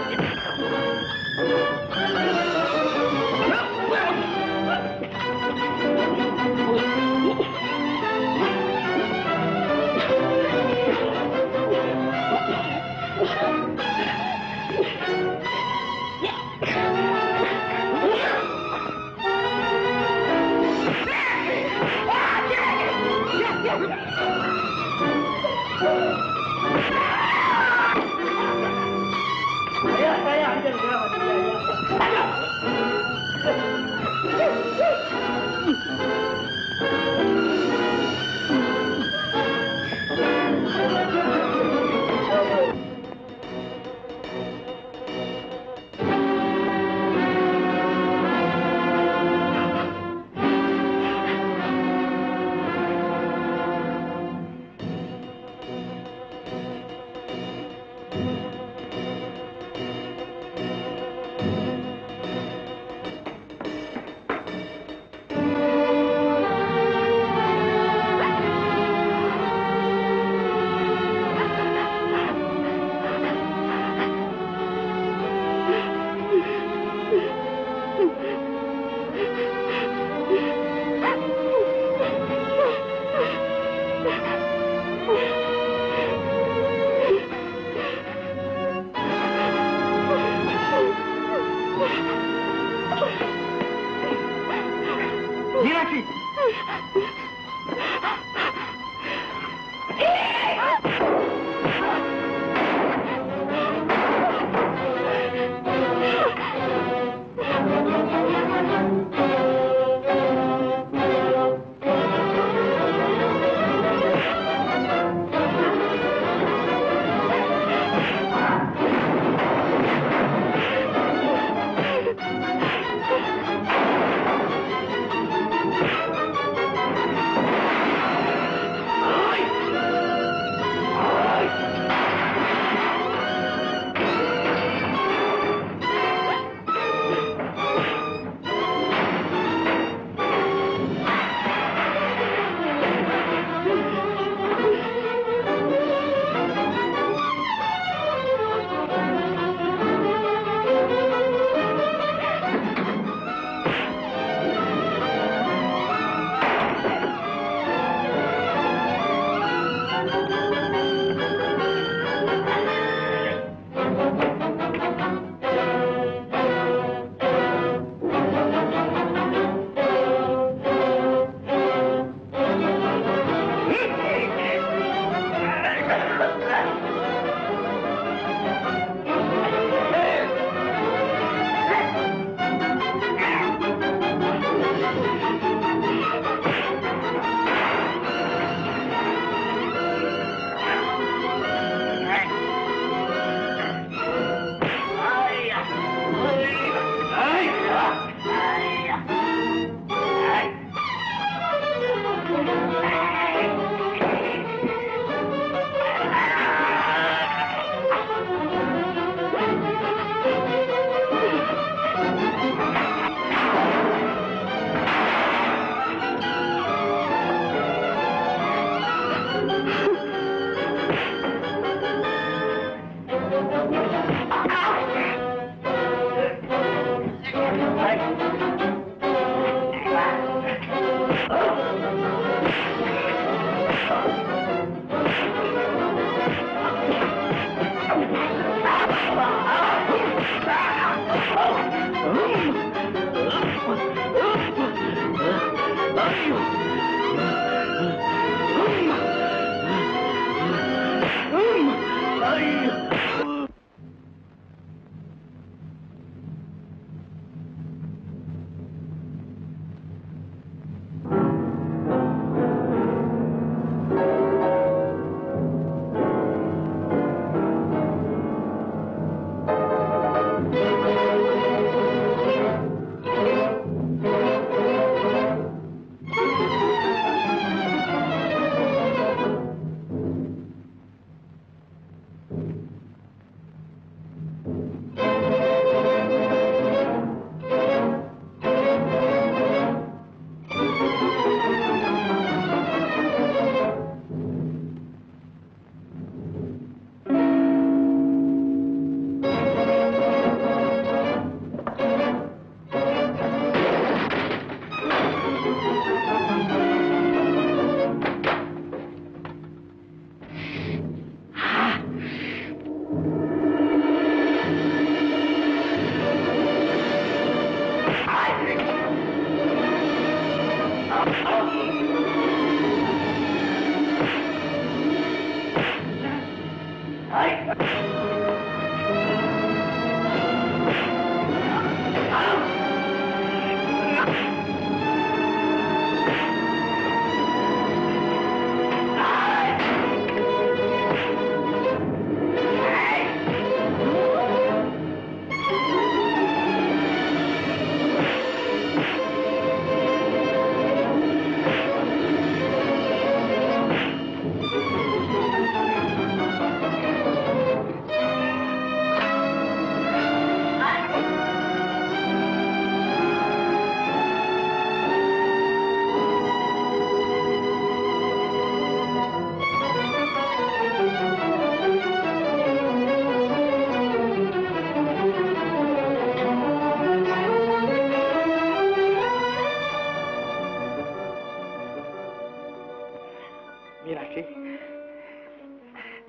மீனாட்சி ஆ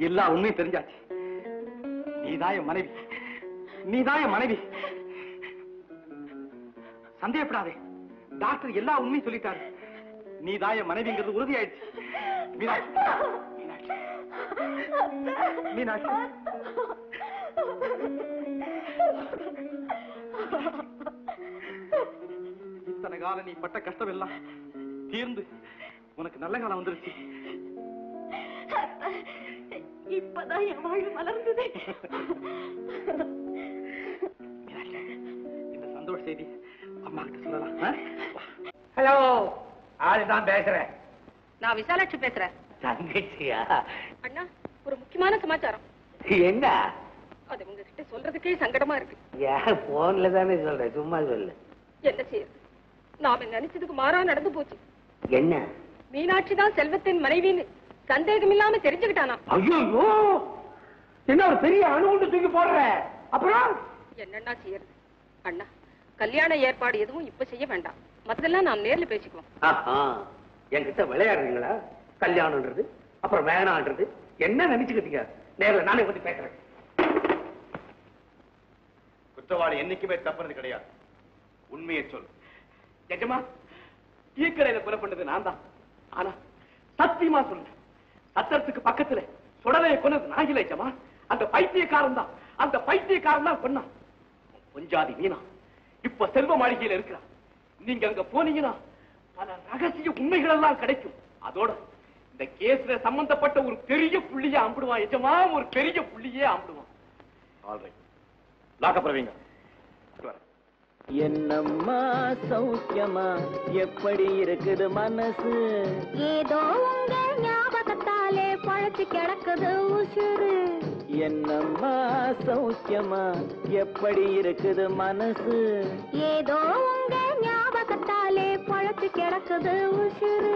எல்லா உண்மையும் தெரிஞ்சாச்சு நீதான் என் மனைவி நீதான் என் மனைவி சந்தேகப்படாதே டாக்டர் எல்லா உண்மையும் சொல்லிட்டாரு நீதான் என் மனைவிங்கிறது உறுதியாயிடுச்சு மீனாட்சி மீனாட்சி மீனாட்சி இத்தனை காலம் நீ பட்ட கஷ்டம் எல்லாம் தீர்ந்து உனக்கு நல்ல காலம் வந்துருச்சு இப்பதான் என் வாழ்வு மலர்ந்தது இந்த சந்தோஷ செய்தி அம்மா கிட்ட சொல்லலாம் ஆ? ஹலோ ஆளுதான் பேசுறேன் நான் விசாலாட்சி பேசுறேன் தங்கச்சியா அண்ணா ஒரு முக்கியமான சமாச்சாரம் என்ன அது உங்ககிட்ட சொல்றதுக்கே சங்கடமா இருக்கு ஏன் போன்ல தானே சொல்றேன் சும்மா சொல்லு என்ன செய்யறது நாம நினைச்சதுக்கு மாறா நடந்து போச்சு என்ன மீனாட்சி தான் செல்வத்தின் மனைவின்னு சந்தேகம் இல்லாம தெரிஞ்சுக்கிட்டானா ஐயோ என்ன ஒரு பெரிய அணுகுண்டு தூக்கி போடுற அப்புறம் என்னன்னா செய்யறது அண்ணா கல்யாண ஏற்பாடு எதுவும் இப்ப செய்ய வேண்டாம் மத்ததெல்லாம் நாம் நேர்ல பேசிக்குவோம் ஆஹா, என்கிட்ட விளையாடுறீங்களா கல்யாணம்ன்றது அப்புறம் வேணான்றது என்ன நினைச்சுக்கிட்டீங்க நேர்ல நானே வந்து பேசுறேன் குற்றவாளி என்னைக்குமே தப்புறது கிடையாது உண்மையை சொல் எஜமா டீக்கடையில கொலை பண்ணது நான் தான் ஆனா சத்தியமா சொல்றேன் சத்திரத்துக்கு பக்கத்துல சுடலைய கொன்னது நான் இல்லை எஜமா அந்த பைத்தியக்காரன் தான் அந்த பைத்தியக்காரன் தான் கொன்னான் பொஞ்சாதி மீனா இப்ப செல்வ மாளிகையில இருக்கிறா நீங்க அங்க போனீங்கன்னா பல ரகசிய உண்மைகள் எல்லாம் கிடைக்கும் அதோட இந்த கேஸ்ல சம்பந்தப்பட்ட ஒரு பெரிய புள்ளிய அம்பிடுவான் எஜமா ஒரு பெரிய புள்ளியே அம்பிடுவான் ஆல்ரைட் லாக்கப் ரவிங்க என்னம்மா சௌக்கியமா எப்படி இருக்குது மனசு ஏதோ உங்க ஞாபகத்தாலே பழச்சு கிடக்குது உசுறு என்னம்மா சௌக்கியமா எப்படி இருக்குது மனசு ஏதோ உங்க ஞாபகத்தாலே பழச்சு கிடக்குது உசுறு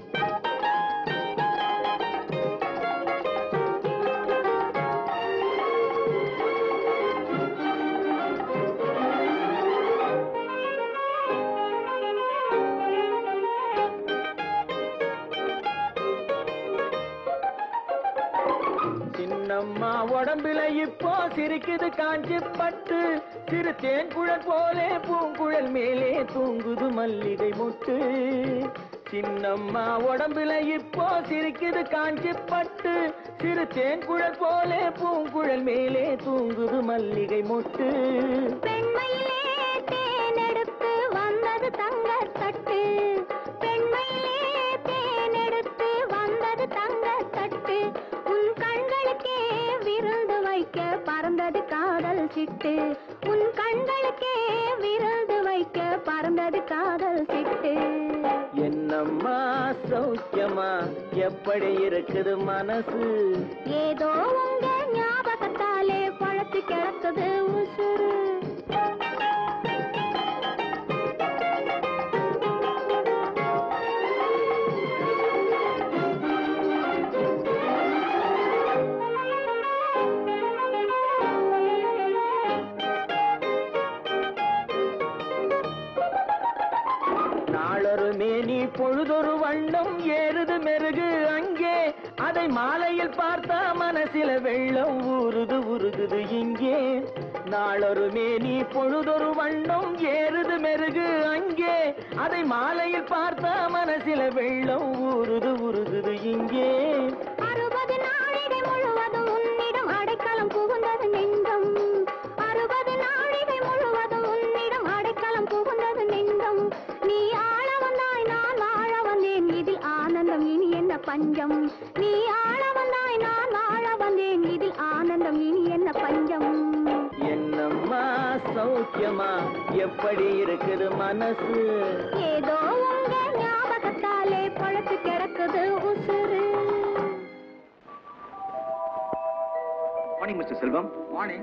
சின்னம்மா உடம்புல இப்போ சிரிக்குது காஞ்சி பட்டு சிறு தேன்குழல் போலே பூங்குழல் மேலே தூங்குது மல்லிகை முட்டு சின்னம்மா உடம்புல இப்போ சிரிக்குது காஞ்சி பட்டு சிறு தேன்குழல் போலே பூங்குழல் மேலே தூங்குது மல்லிகை முட்டு பெண்மையிலே தேனெடுத்து வந்தது தங்கத்தட்டு பெண்மையிலே தேனெடுத்து வந்தது தங்கத்தட்டு உன் கண்களுக்கே விருந்து வைக்க பறந்தது காதல் சிட்டு உன் கண்களுக்கே விருந்து வைக்க பறந்தது காதல் சிட்டு என்னம்மா சௌக்கியமா எப்படி இருக்குது மனசு ஏதோ உங்க ஞாபகத்தாலே பழத்து கிடக்குது உசுறு நாளொரு மேனி பொழுதொரு வண்ணம் ஏறுது மெருகு அங்கே அதை மாலையில் பார்த்தா மனசில வெள்ளம் ஊறுது உருகுது இங்கே நாளொரு மேனி பொழுதொரு வண்ணம் ஏறுது மெருகு அங்கே அதை மாலையில் பார்த்தா மனசில வெள்ளம் ஊறுது உருகுது இங்கே அறுபது நாழிகை முழுவதும் உன்னிடம் அடைக்கலம் புகுந்தது நெஞ்சம் அறுபது நாழிகை முழுவதும் உன்னிடம் அடைக்கலம் புகுந்தது நெஞ்சம் நீ ஆள வந்தாய் நான் வாழ வந்தேன் இதில் ஆனந்தம் இனி என்ன பஞ்சம் நீ ஆள வந்தாய் நான் வாழ வந்தேன் இதில் ஆனந்தம் இனி என்ன பஞ்சம் என்னம்மா சௌக்கியமா எப்படி இருக்குது மனசு ஏதோ உங்க ஞாபகத்தாலே பழத்து கிடக்குது உசுறு மார்னிங் மிஸ்டர் செல்வம் மார்னிங்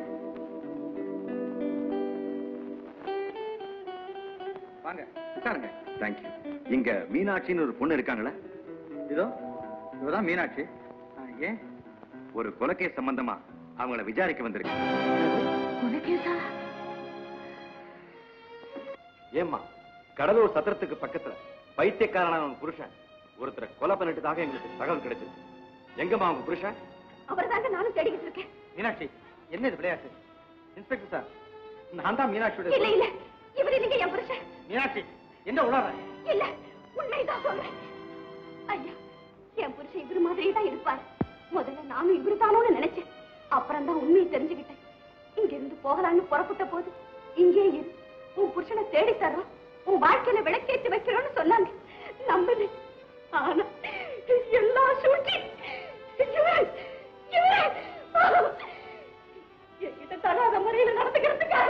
வாங்க உட்காருங்க தேங்க்யூ இங்க மீனாட்சின்னு ஒரு பொண்ணு இருக்காங்களா இதோ இவதான் மீனாட்சி ஆ, ஏன் ஒரு கொலைக்கேஸ் சம்பந்தமா அவங்கள விசாரிக்க வந்திருக்கேன் ஏம்மா கடலூர் சத்திரத்துக்கு பக்கத்துல பைத்தியக்காரனான ஒரு புருஷன் ஒருத்தரை கொலை பண்ணிட்டதாக எங்களுக்கு தகவல் கிடைச்சது எங்கம்மா அவங்க புருஷன் அவர்தாங்க நானும் தேடிக்கிட்டு இருக்கேன் மீனாட்சி என்ன இது விளையாட்டு இன்ஸ்பெக்டர் சார் நான் தான் மீனாட்சியோட இல்ல இல்ல இவர் இல்லைங்க என் புருஷன் மீனாட்சி என்ன உளற இல்ல உண்மைதான் சொல்றேன் ஐயா என் புருஷன் இவரு மாதிரியே தான் இருப்பார் முதல்ல நானும் இவரு தானோன்னு நினைச்சேன் அப்புறம் தான் உண்மையை தெரிஞ்சுக்கிட்டேன் இங்க இருந்து போகலான்னு புறப்பட்ட போது இங்கே இரு உன் புருஷனை தேடி தர்றோம் உன் வாழ்க்கையில விளக்கேற்றி வைக்கிறோம்னு சொன்னாங்க நம்பல ஆனா எல்லா சூழ்ச்சி இவரு, இவரு, என்கிட்ட தராத முறையில நடந்துக்கிறதுக்காக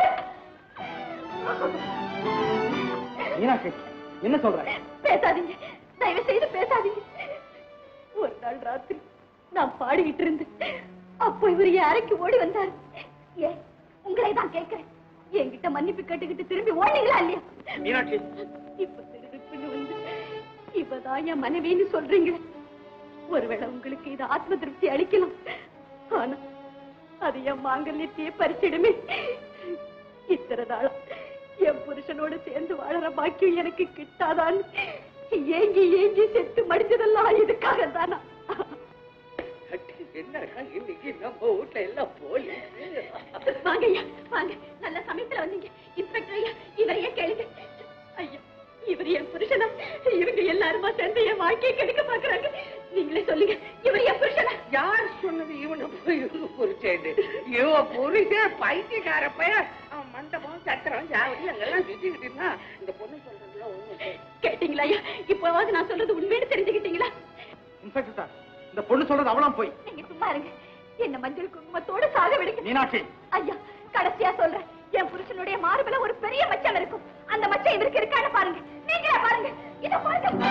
மீனாட்சி என்ன சொல்ற பேசாதீங்க தயவு செய்து பேசாதீங்க ஒரு நாள் ராத்திரி நான் பாடிக்கிட்டு இருந்தேன் அப்போ இவர் என் அறைக்கு ஓடி வந்தார் ஏ உங்களை தான் கேட்கிறேன் என்கிட்ட மன்னிப்பு கேட்டுக்கிட்டு திரும்பி ஓடுனீங்களா இல்லையா மீனாட்சி இப்ப திருப்பின்னு வந்து இப்பதான் என் மனைவின்னு சொல்றீங்களே ஒருவேளை உங்களுக்கு இது ஆத்ம திருப்தி அளிக்கலாம் ஆனா அது என் மாங்கல்யத்தையே பறிச்சிடுமே இத்தனை நாளா என் புருஷனோட சேர்ந்து வாழற பாக்கியம் எனக்கு கிட்டாதான்னு ஏங்கி ஏங்கி செத்து மடிச்சதெல்லாம் இதுக்காக தானா என்னக்கா இன்னைக்கு நம்ம வீட்டுல எல்லாம் போலீஸ் வாங்க ஐயா வாங்க நல்ல சமயத்துல வந்தீங்க இன்ஸ்பெக்டர் ஐயா இவரையே கேளுங்க ஐயா இவர் என் புருஷனா இவங்க எல்லாருமா சேர்ந்து என் வாழ்க்கையை கெடுக்க பாக்குறாங்க நீங்களே சொல்லுங்க இவர் என் புருஷனா யார் சொன்னது இவனை போய் புரிச்சேன்னு இவன் புரிச்ச பைத்தியக்கார பையன் அவன் மண்டபம் சத்திரம் ஜாவடி அங்கெல்லாம் சுத்திக்கிட்டு இருந்தான் இந்த பொண்ணு சொல்றதுல ஒண்ணு கேட்டீங்களா ஐயா இப்போவாவது நான் சொல்றது உண்மைன்னு தெரிஞ்சுக்கிட்டீங்களா இன்ஸ்பெக்டர் சார் இந்த பொண்ணு சொல்றது அவளாம் போய் நீங்க சும்மா இருங்க என்ன மஞ்சள் குங்குமத்தோட சாக விடுங்க மீனாட்சி ஐயா கடைசியா சொல்றேன் என் புருஷனுடைய மார்புல ஒரு பெரிய மச்சம் இருக்கும் அந்த மச்சம் இவருக்கு இருக்கான்னு பாருங்க நீங்களே பாருங்க இத பாருங்க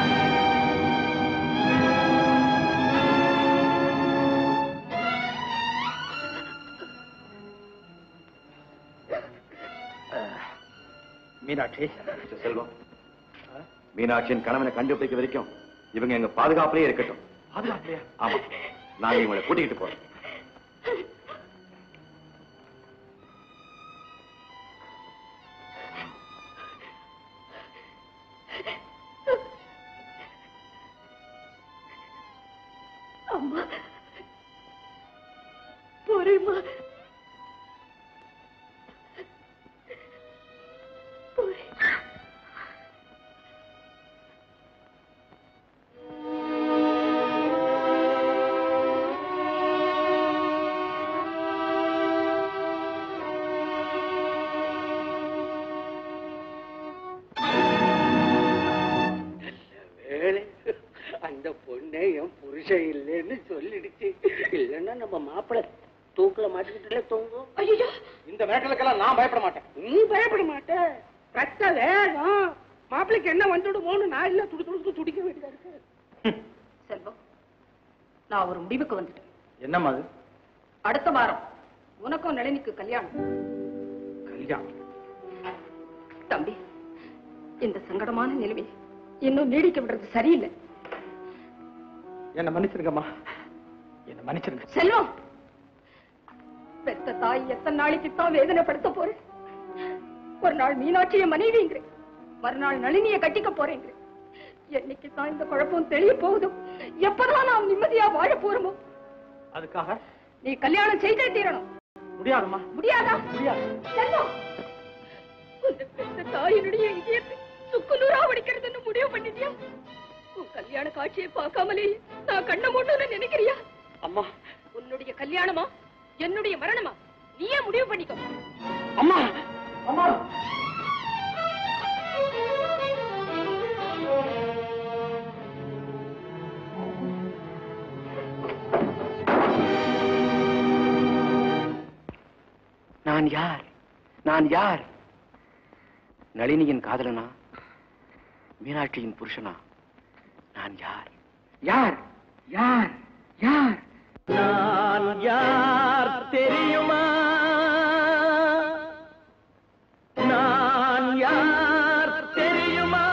மீனாட்சி மிஸ்டர் செல்வம் மீனாட்சியின் கணவனை கண்டுபிடிக்க வரைக்கும் இவங்க எங்க பாதுகாப்புலயே இருக்கட்டும் பாதுகாக்கலையா ஆமா நாங்க இவங்களை கூட்டிக்கிட்டு போறோம் அம்மா போறேம்மா போறேன் வேலை அந்த பொண்ணே என் புருஷன் இல்லைன்னு சொல்லிடுச்சு இல்லைன்னா நம்ம மாப்பிள்ளை தூக்குல மாட்டிக்கிட்டுல தொங்கும் ஐயோ இந்த மேட்டலுக்கெல்லாம் நான் பயப்பட மாட்டேன் நீ பயப்பட மாட்ட ரத்த வேகம் மாப்பிள்ளைக்கு என்ன வந்துடுமோன்னு நான் இல்ல துடி துடிச்சு துடிக்க வேண்டியதா இருக்கு செல்வம் நான் ஒரு முடிவுக்கு வந்துட்டேன் என்னம்மா அது அடுத்த வாரம் உனக்கும் நளினிக்கு கல்யாணம் கல்யாணம் தம்பி இந்த சங்கடமான நிலைமை இன்னும் நீடிக்க விடுறது சரியில்லை என்ன மன்னிச்சிருங்கம்மா என்ன மன்னிச்சிருங்க செல்வம் பெத்த தாய் எத்தனை நாளைக்கு தான் வேதனைப்படுத்த போறேன் ஒரு நாள் மீனாட்சிய மனைவிங்கிறேன் மறுநாள் நளினிய கட்டிக்க போறேங்கிறேன் என்னைக்கு தான் இந்த குழப்பம் தெளிய போகுதோ எப்பதான் நாம் நிம்மதியா வாழ போறோமோ அதுக்காக நீ கல்யாணம் செய்தே தீரணும் முடியாதும்மா முடியாதா முடியாது செல்வம் உன்னை பெத்த தாயினுடைய இதயத்தை சுக்குநூறா வடிக்கிறதுன்னு முடிவு பண்ணிட்டியா உன் கல்யாண காட்சியை பார்க்காமலே நான் கண்ண மூட்டோன்னு நினைக்கிறியா அம்மா உன்னுடைய கல்யாணமா என்னுடைய மரணமா நீயே முடிவு பண்ணிக்கோ அம்மா அம்மா நான் யார் நான் யார் நளினியின் காதலனா மீனாட்சியின் புருஷனா நான் யார் யார் யார் யார் நான் யார் தெரியுமா நான் யார் தெரியுமா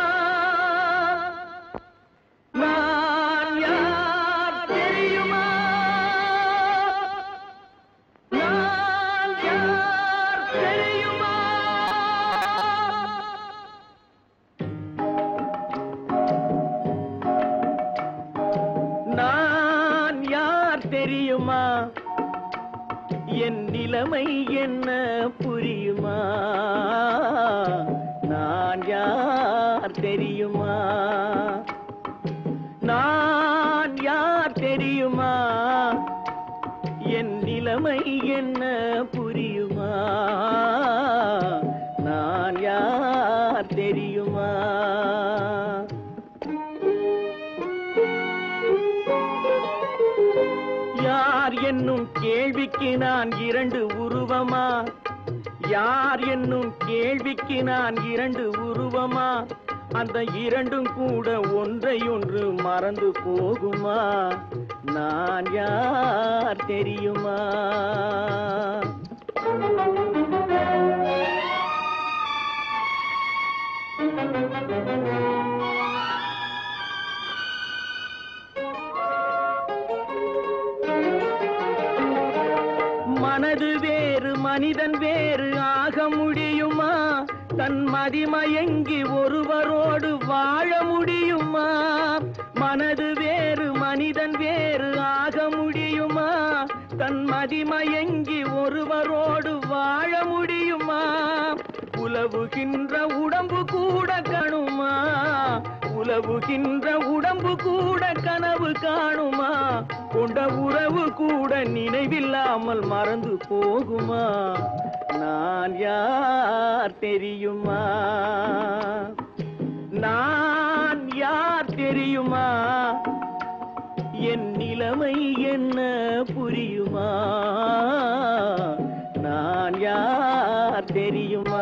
நான் யார் தெரியுமா நான் யார் தெரியுமா நான் யார் தெரியுமா நிலைமை என்ன புரியுமா நான் யார் தெரியுமா நான் யார் தெரியுமா என் நிலைமை என்ன புரியுமா நான் யார் தெரியுமா யார் என்னும் கேள்விக்கு நான் இரண்டு உருவமா யார் என்னும் கேள்விக்கு நான் இரண்டு உருவமா அந்த இரண்டும் கூட ஒன்றை ஒன்று மறந்து போகுமா நான் யார் தெரியுமா மனது வேறு மனிதன் வேறு ஆக முடியுமா தன் மதிமயங்கி ஒருவரோடு வாழ முடியுமா மனது வேறு மனிதன் வேறு ஆக முடியுமா தன் மதிமயங்கி ஒருவரோடு வாழ முடியுமா உலவுகின்ற உடம்பு கூட கணுமா உலவுகின்ற உடம்பு கூட கனவு காணுமா கொண்ட உறவு கூட நினைவில்லாமல் மறந்து போகுமா நான் யார் தெரியுமா நான் யார் தெரியுமா என் நிலைமை என்ன புரியுமா நான் யார் தெரியுமா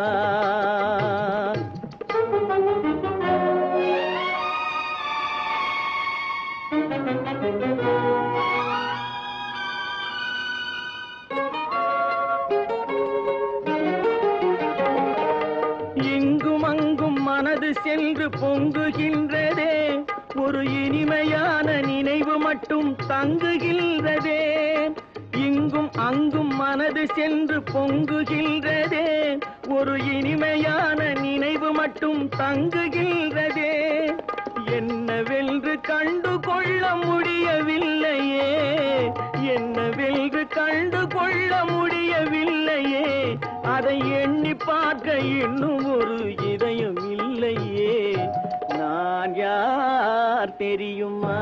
இங்கும் அங்கும் மனது சென்று பொங்குகின்றதே ஒரு இனிமையான நினைவு மட்டும் தங்குகின்றதே இங்கும் அங்கும் மனது சென்று பொங்குகின்றதே ஒரு இனிமையான நினைவு மட்டும் தங்குகின்றதே என்னவென்று கண்டு கொள்ள முடியவில்லையே என்னவென்று கண்டு கொள்ள முடியவில்லையே அதை எண்ணி பார்க்க இன்னும் ஒரு இதயம் இல்லையே நான் யார் தெரியுமா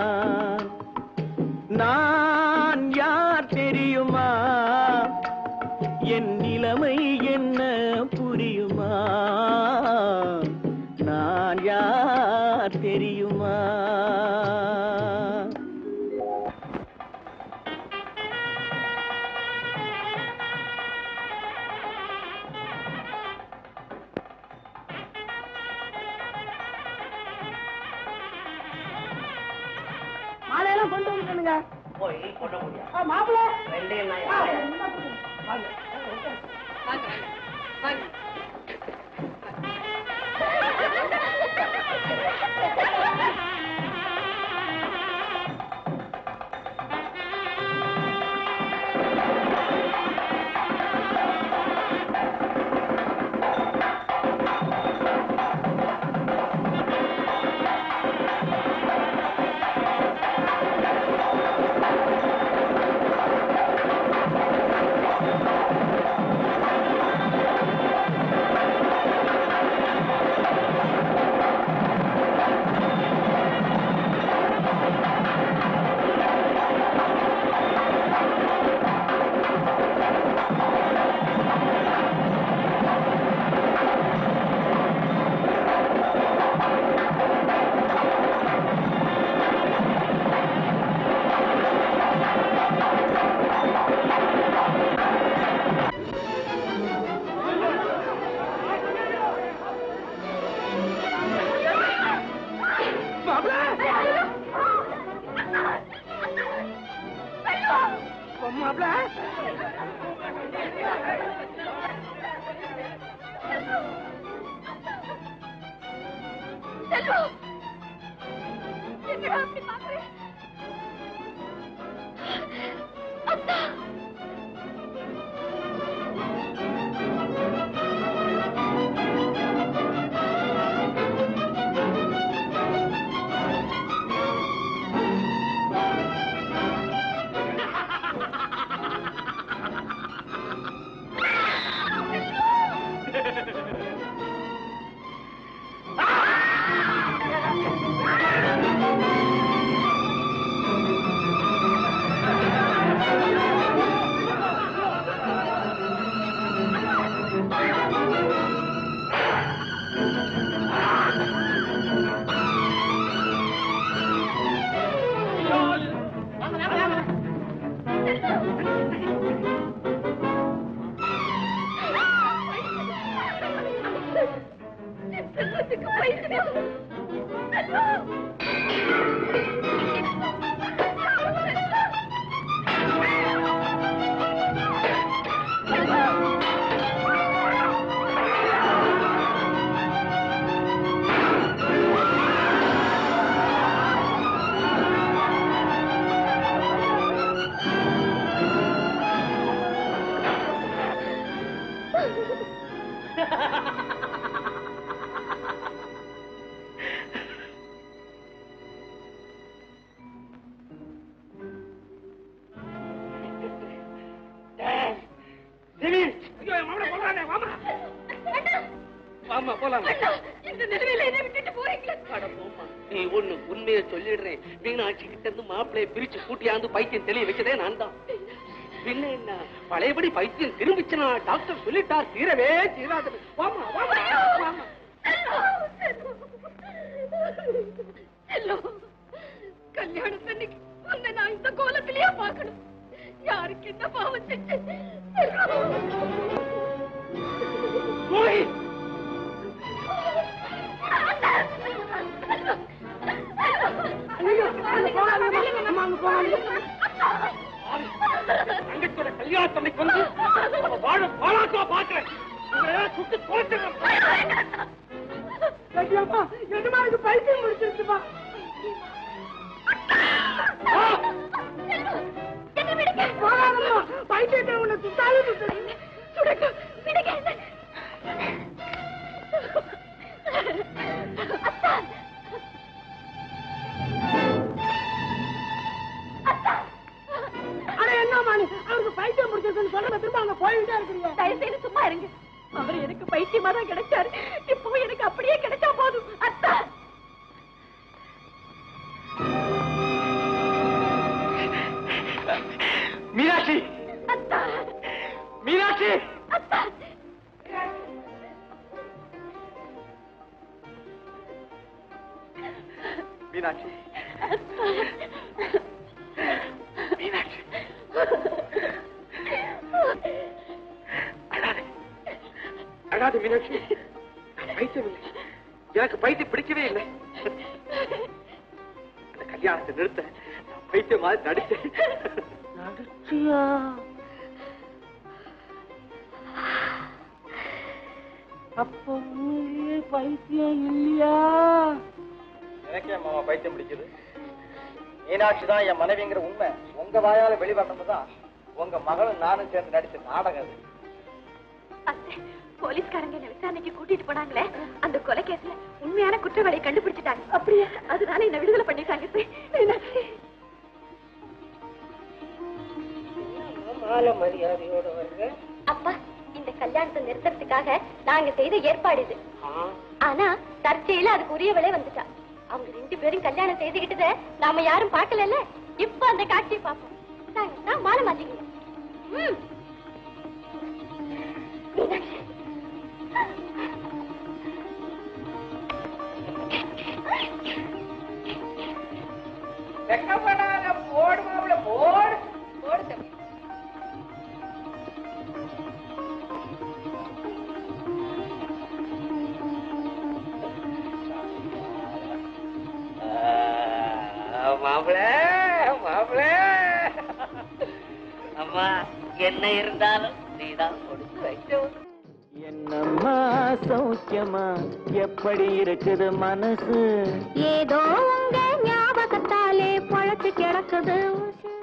நான் யார் தெரியுமா என் நிலைமை என்ன புரியுமா நான் யார் தெரியுமா மாலையெல்லாம் கொண்டு வந்துருங்க போய் கொட்ட முடியாது மாப்பிள்ள வெள்ளையன் பைத்தியம் வாமா போலாம் இந்த நிலைமையில என்ன விட்டுட்டு போறீங்களா அட போம்மா. நீ ஒண்ணு உண்மையை சொல்லிடுறேன் மீனாட்சி கிட்ட இருந்து மாப்பிளைய பிரிச்சு கூட்டியாந்து பைத்தியம் தெளிய வச்சதே நான் தான் பின்ன என்ன பழையபடி பைத்தியம் திரும்பிச்சுனா டாக்டர் சொல்லிட்டார் தீரவே தீராது வாமா வாமா வாமா செல்லோ கல்யாணத்தன்னைக்கு உன்னை நான் இந்த கோலத்திலேயே பார்க்கணும் யாருக்கு என்ன பாவம் செஞ்சேன் போய் தங்கச்சோட கல்யாணத்தன்னைக்கு வந்து அவ வாழ பாலாக்குவா பாக்குறேன் உங்களை சுட்டு தோற்றுறேன் பைத்தியம் முடிச்சிருச்சுப்பா பைத்தியத்தை உன்னை சுத்தாலும் சுடுங்க ஆனா என்னம்மா நீ அவருக்கு பைத்தியம் முடிச்சிருக்குன்னு சொல்ல திரும்ப அங்க போய்கிட்டே இருக்கிறீங்க தயவு செய்து சும்மா இருங்க அவர் எனக்கு பைத்தியமா தான் கிடைச்சாரு இப்போ எனக்கு அப்படியே கிடைச்சா போதும் அத்தா மீனாட்சி அத்தா மீனாட்சி அத்தா மீனாட்சி மீனாட்சி அழாதே அழாதே மீனாட்சி நான் பைத்தியம் இல்லை எனக்கு பைத்தியம் பிடிக்கவே இல்லை அந்த கல்யாணத்தை நிறுத்த நான் பைத்தியம் மாதிரி நடிச்சேன் நடிச்சியா அப்ப உண்மையிலேயே பைத்தியம் இல்லையா எனக்கே மாமா பைத்தியம் பிடிக்குது மீனாட்சி தான் என் மனைவிங்கிற உண்மை உங்க வாயால வெளிவரணும் தான் உங்க மகளும் நானும் சேர்ந்து நடிச்ச நாடகம் அது அத்தை, போலீஸ்காரங்க என்ன விசாரணைக்கு கூட்டிட்டு போனாங்களே அந்த கொலை கேஸ்ல உண்மையான குற்றவாளியை கண்டுபிடிச்சிட்டாங்க அப்படியா அதனால என்ன விடுதலை பண்ணிட்டாங்க அத்தை. மீனாட்சி. மாலை மரியாதையோட வருங்க அப்பா இந்த கல்யாணத்தை நிறுத்துறதுக்காக நாங்க செய்த ஏற்பாடு இது ஆனா தற்செயல அதுக்கு உரியவளே வந்துட்டா அவங்க ரெண்டு பேரும் கல்யாணம் செய்துகிட்டத நாம யாரும் பார்க்கலல்ல இப்ப அந்த காட்சியை பார்ப்போம் இந்தாங்க, நான் மாலை மாத்திக்கங்க ம். மீனாட்சி. வெக்கப்படாத போடு மாப்பிள போடு போடு தம்பி. மாப்பிள மாப்பிள அம்மா என்ன இருந்தாலும் நீதான் கொடுத்து வைக்க என்னம்மா சௌக்கியமா எப்படி இருக்குது மனசு ஏதோ உங்க ஞாபகத்தாலே பொழைச்சு கிடக்குது உன்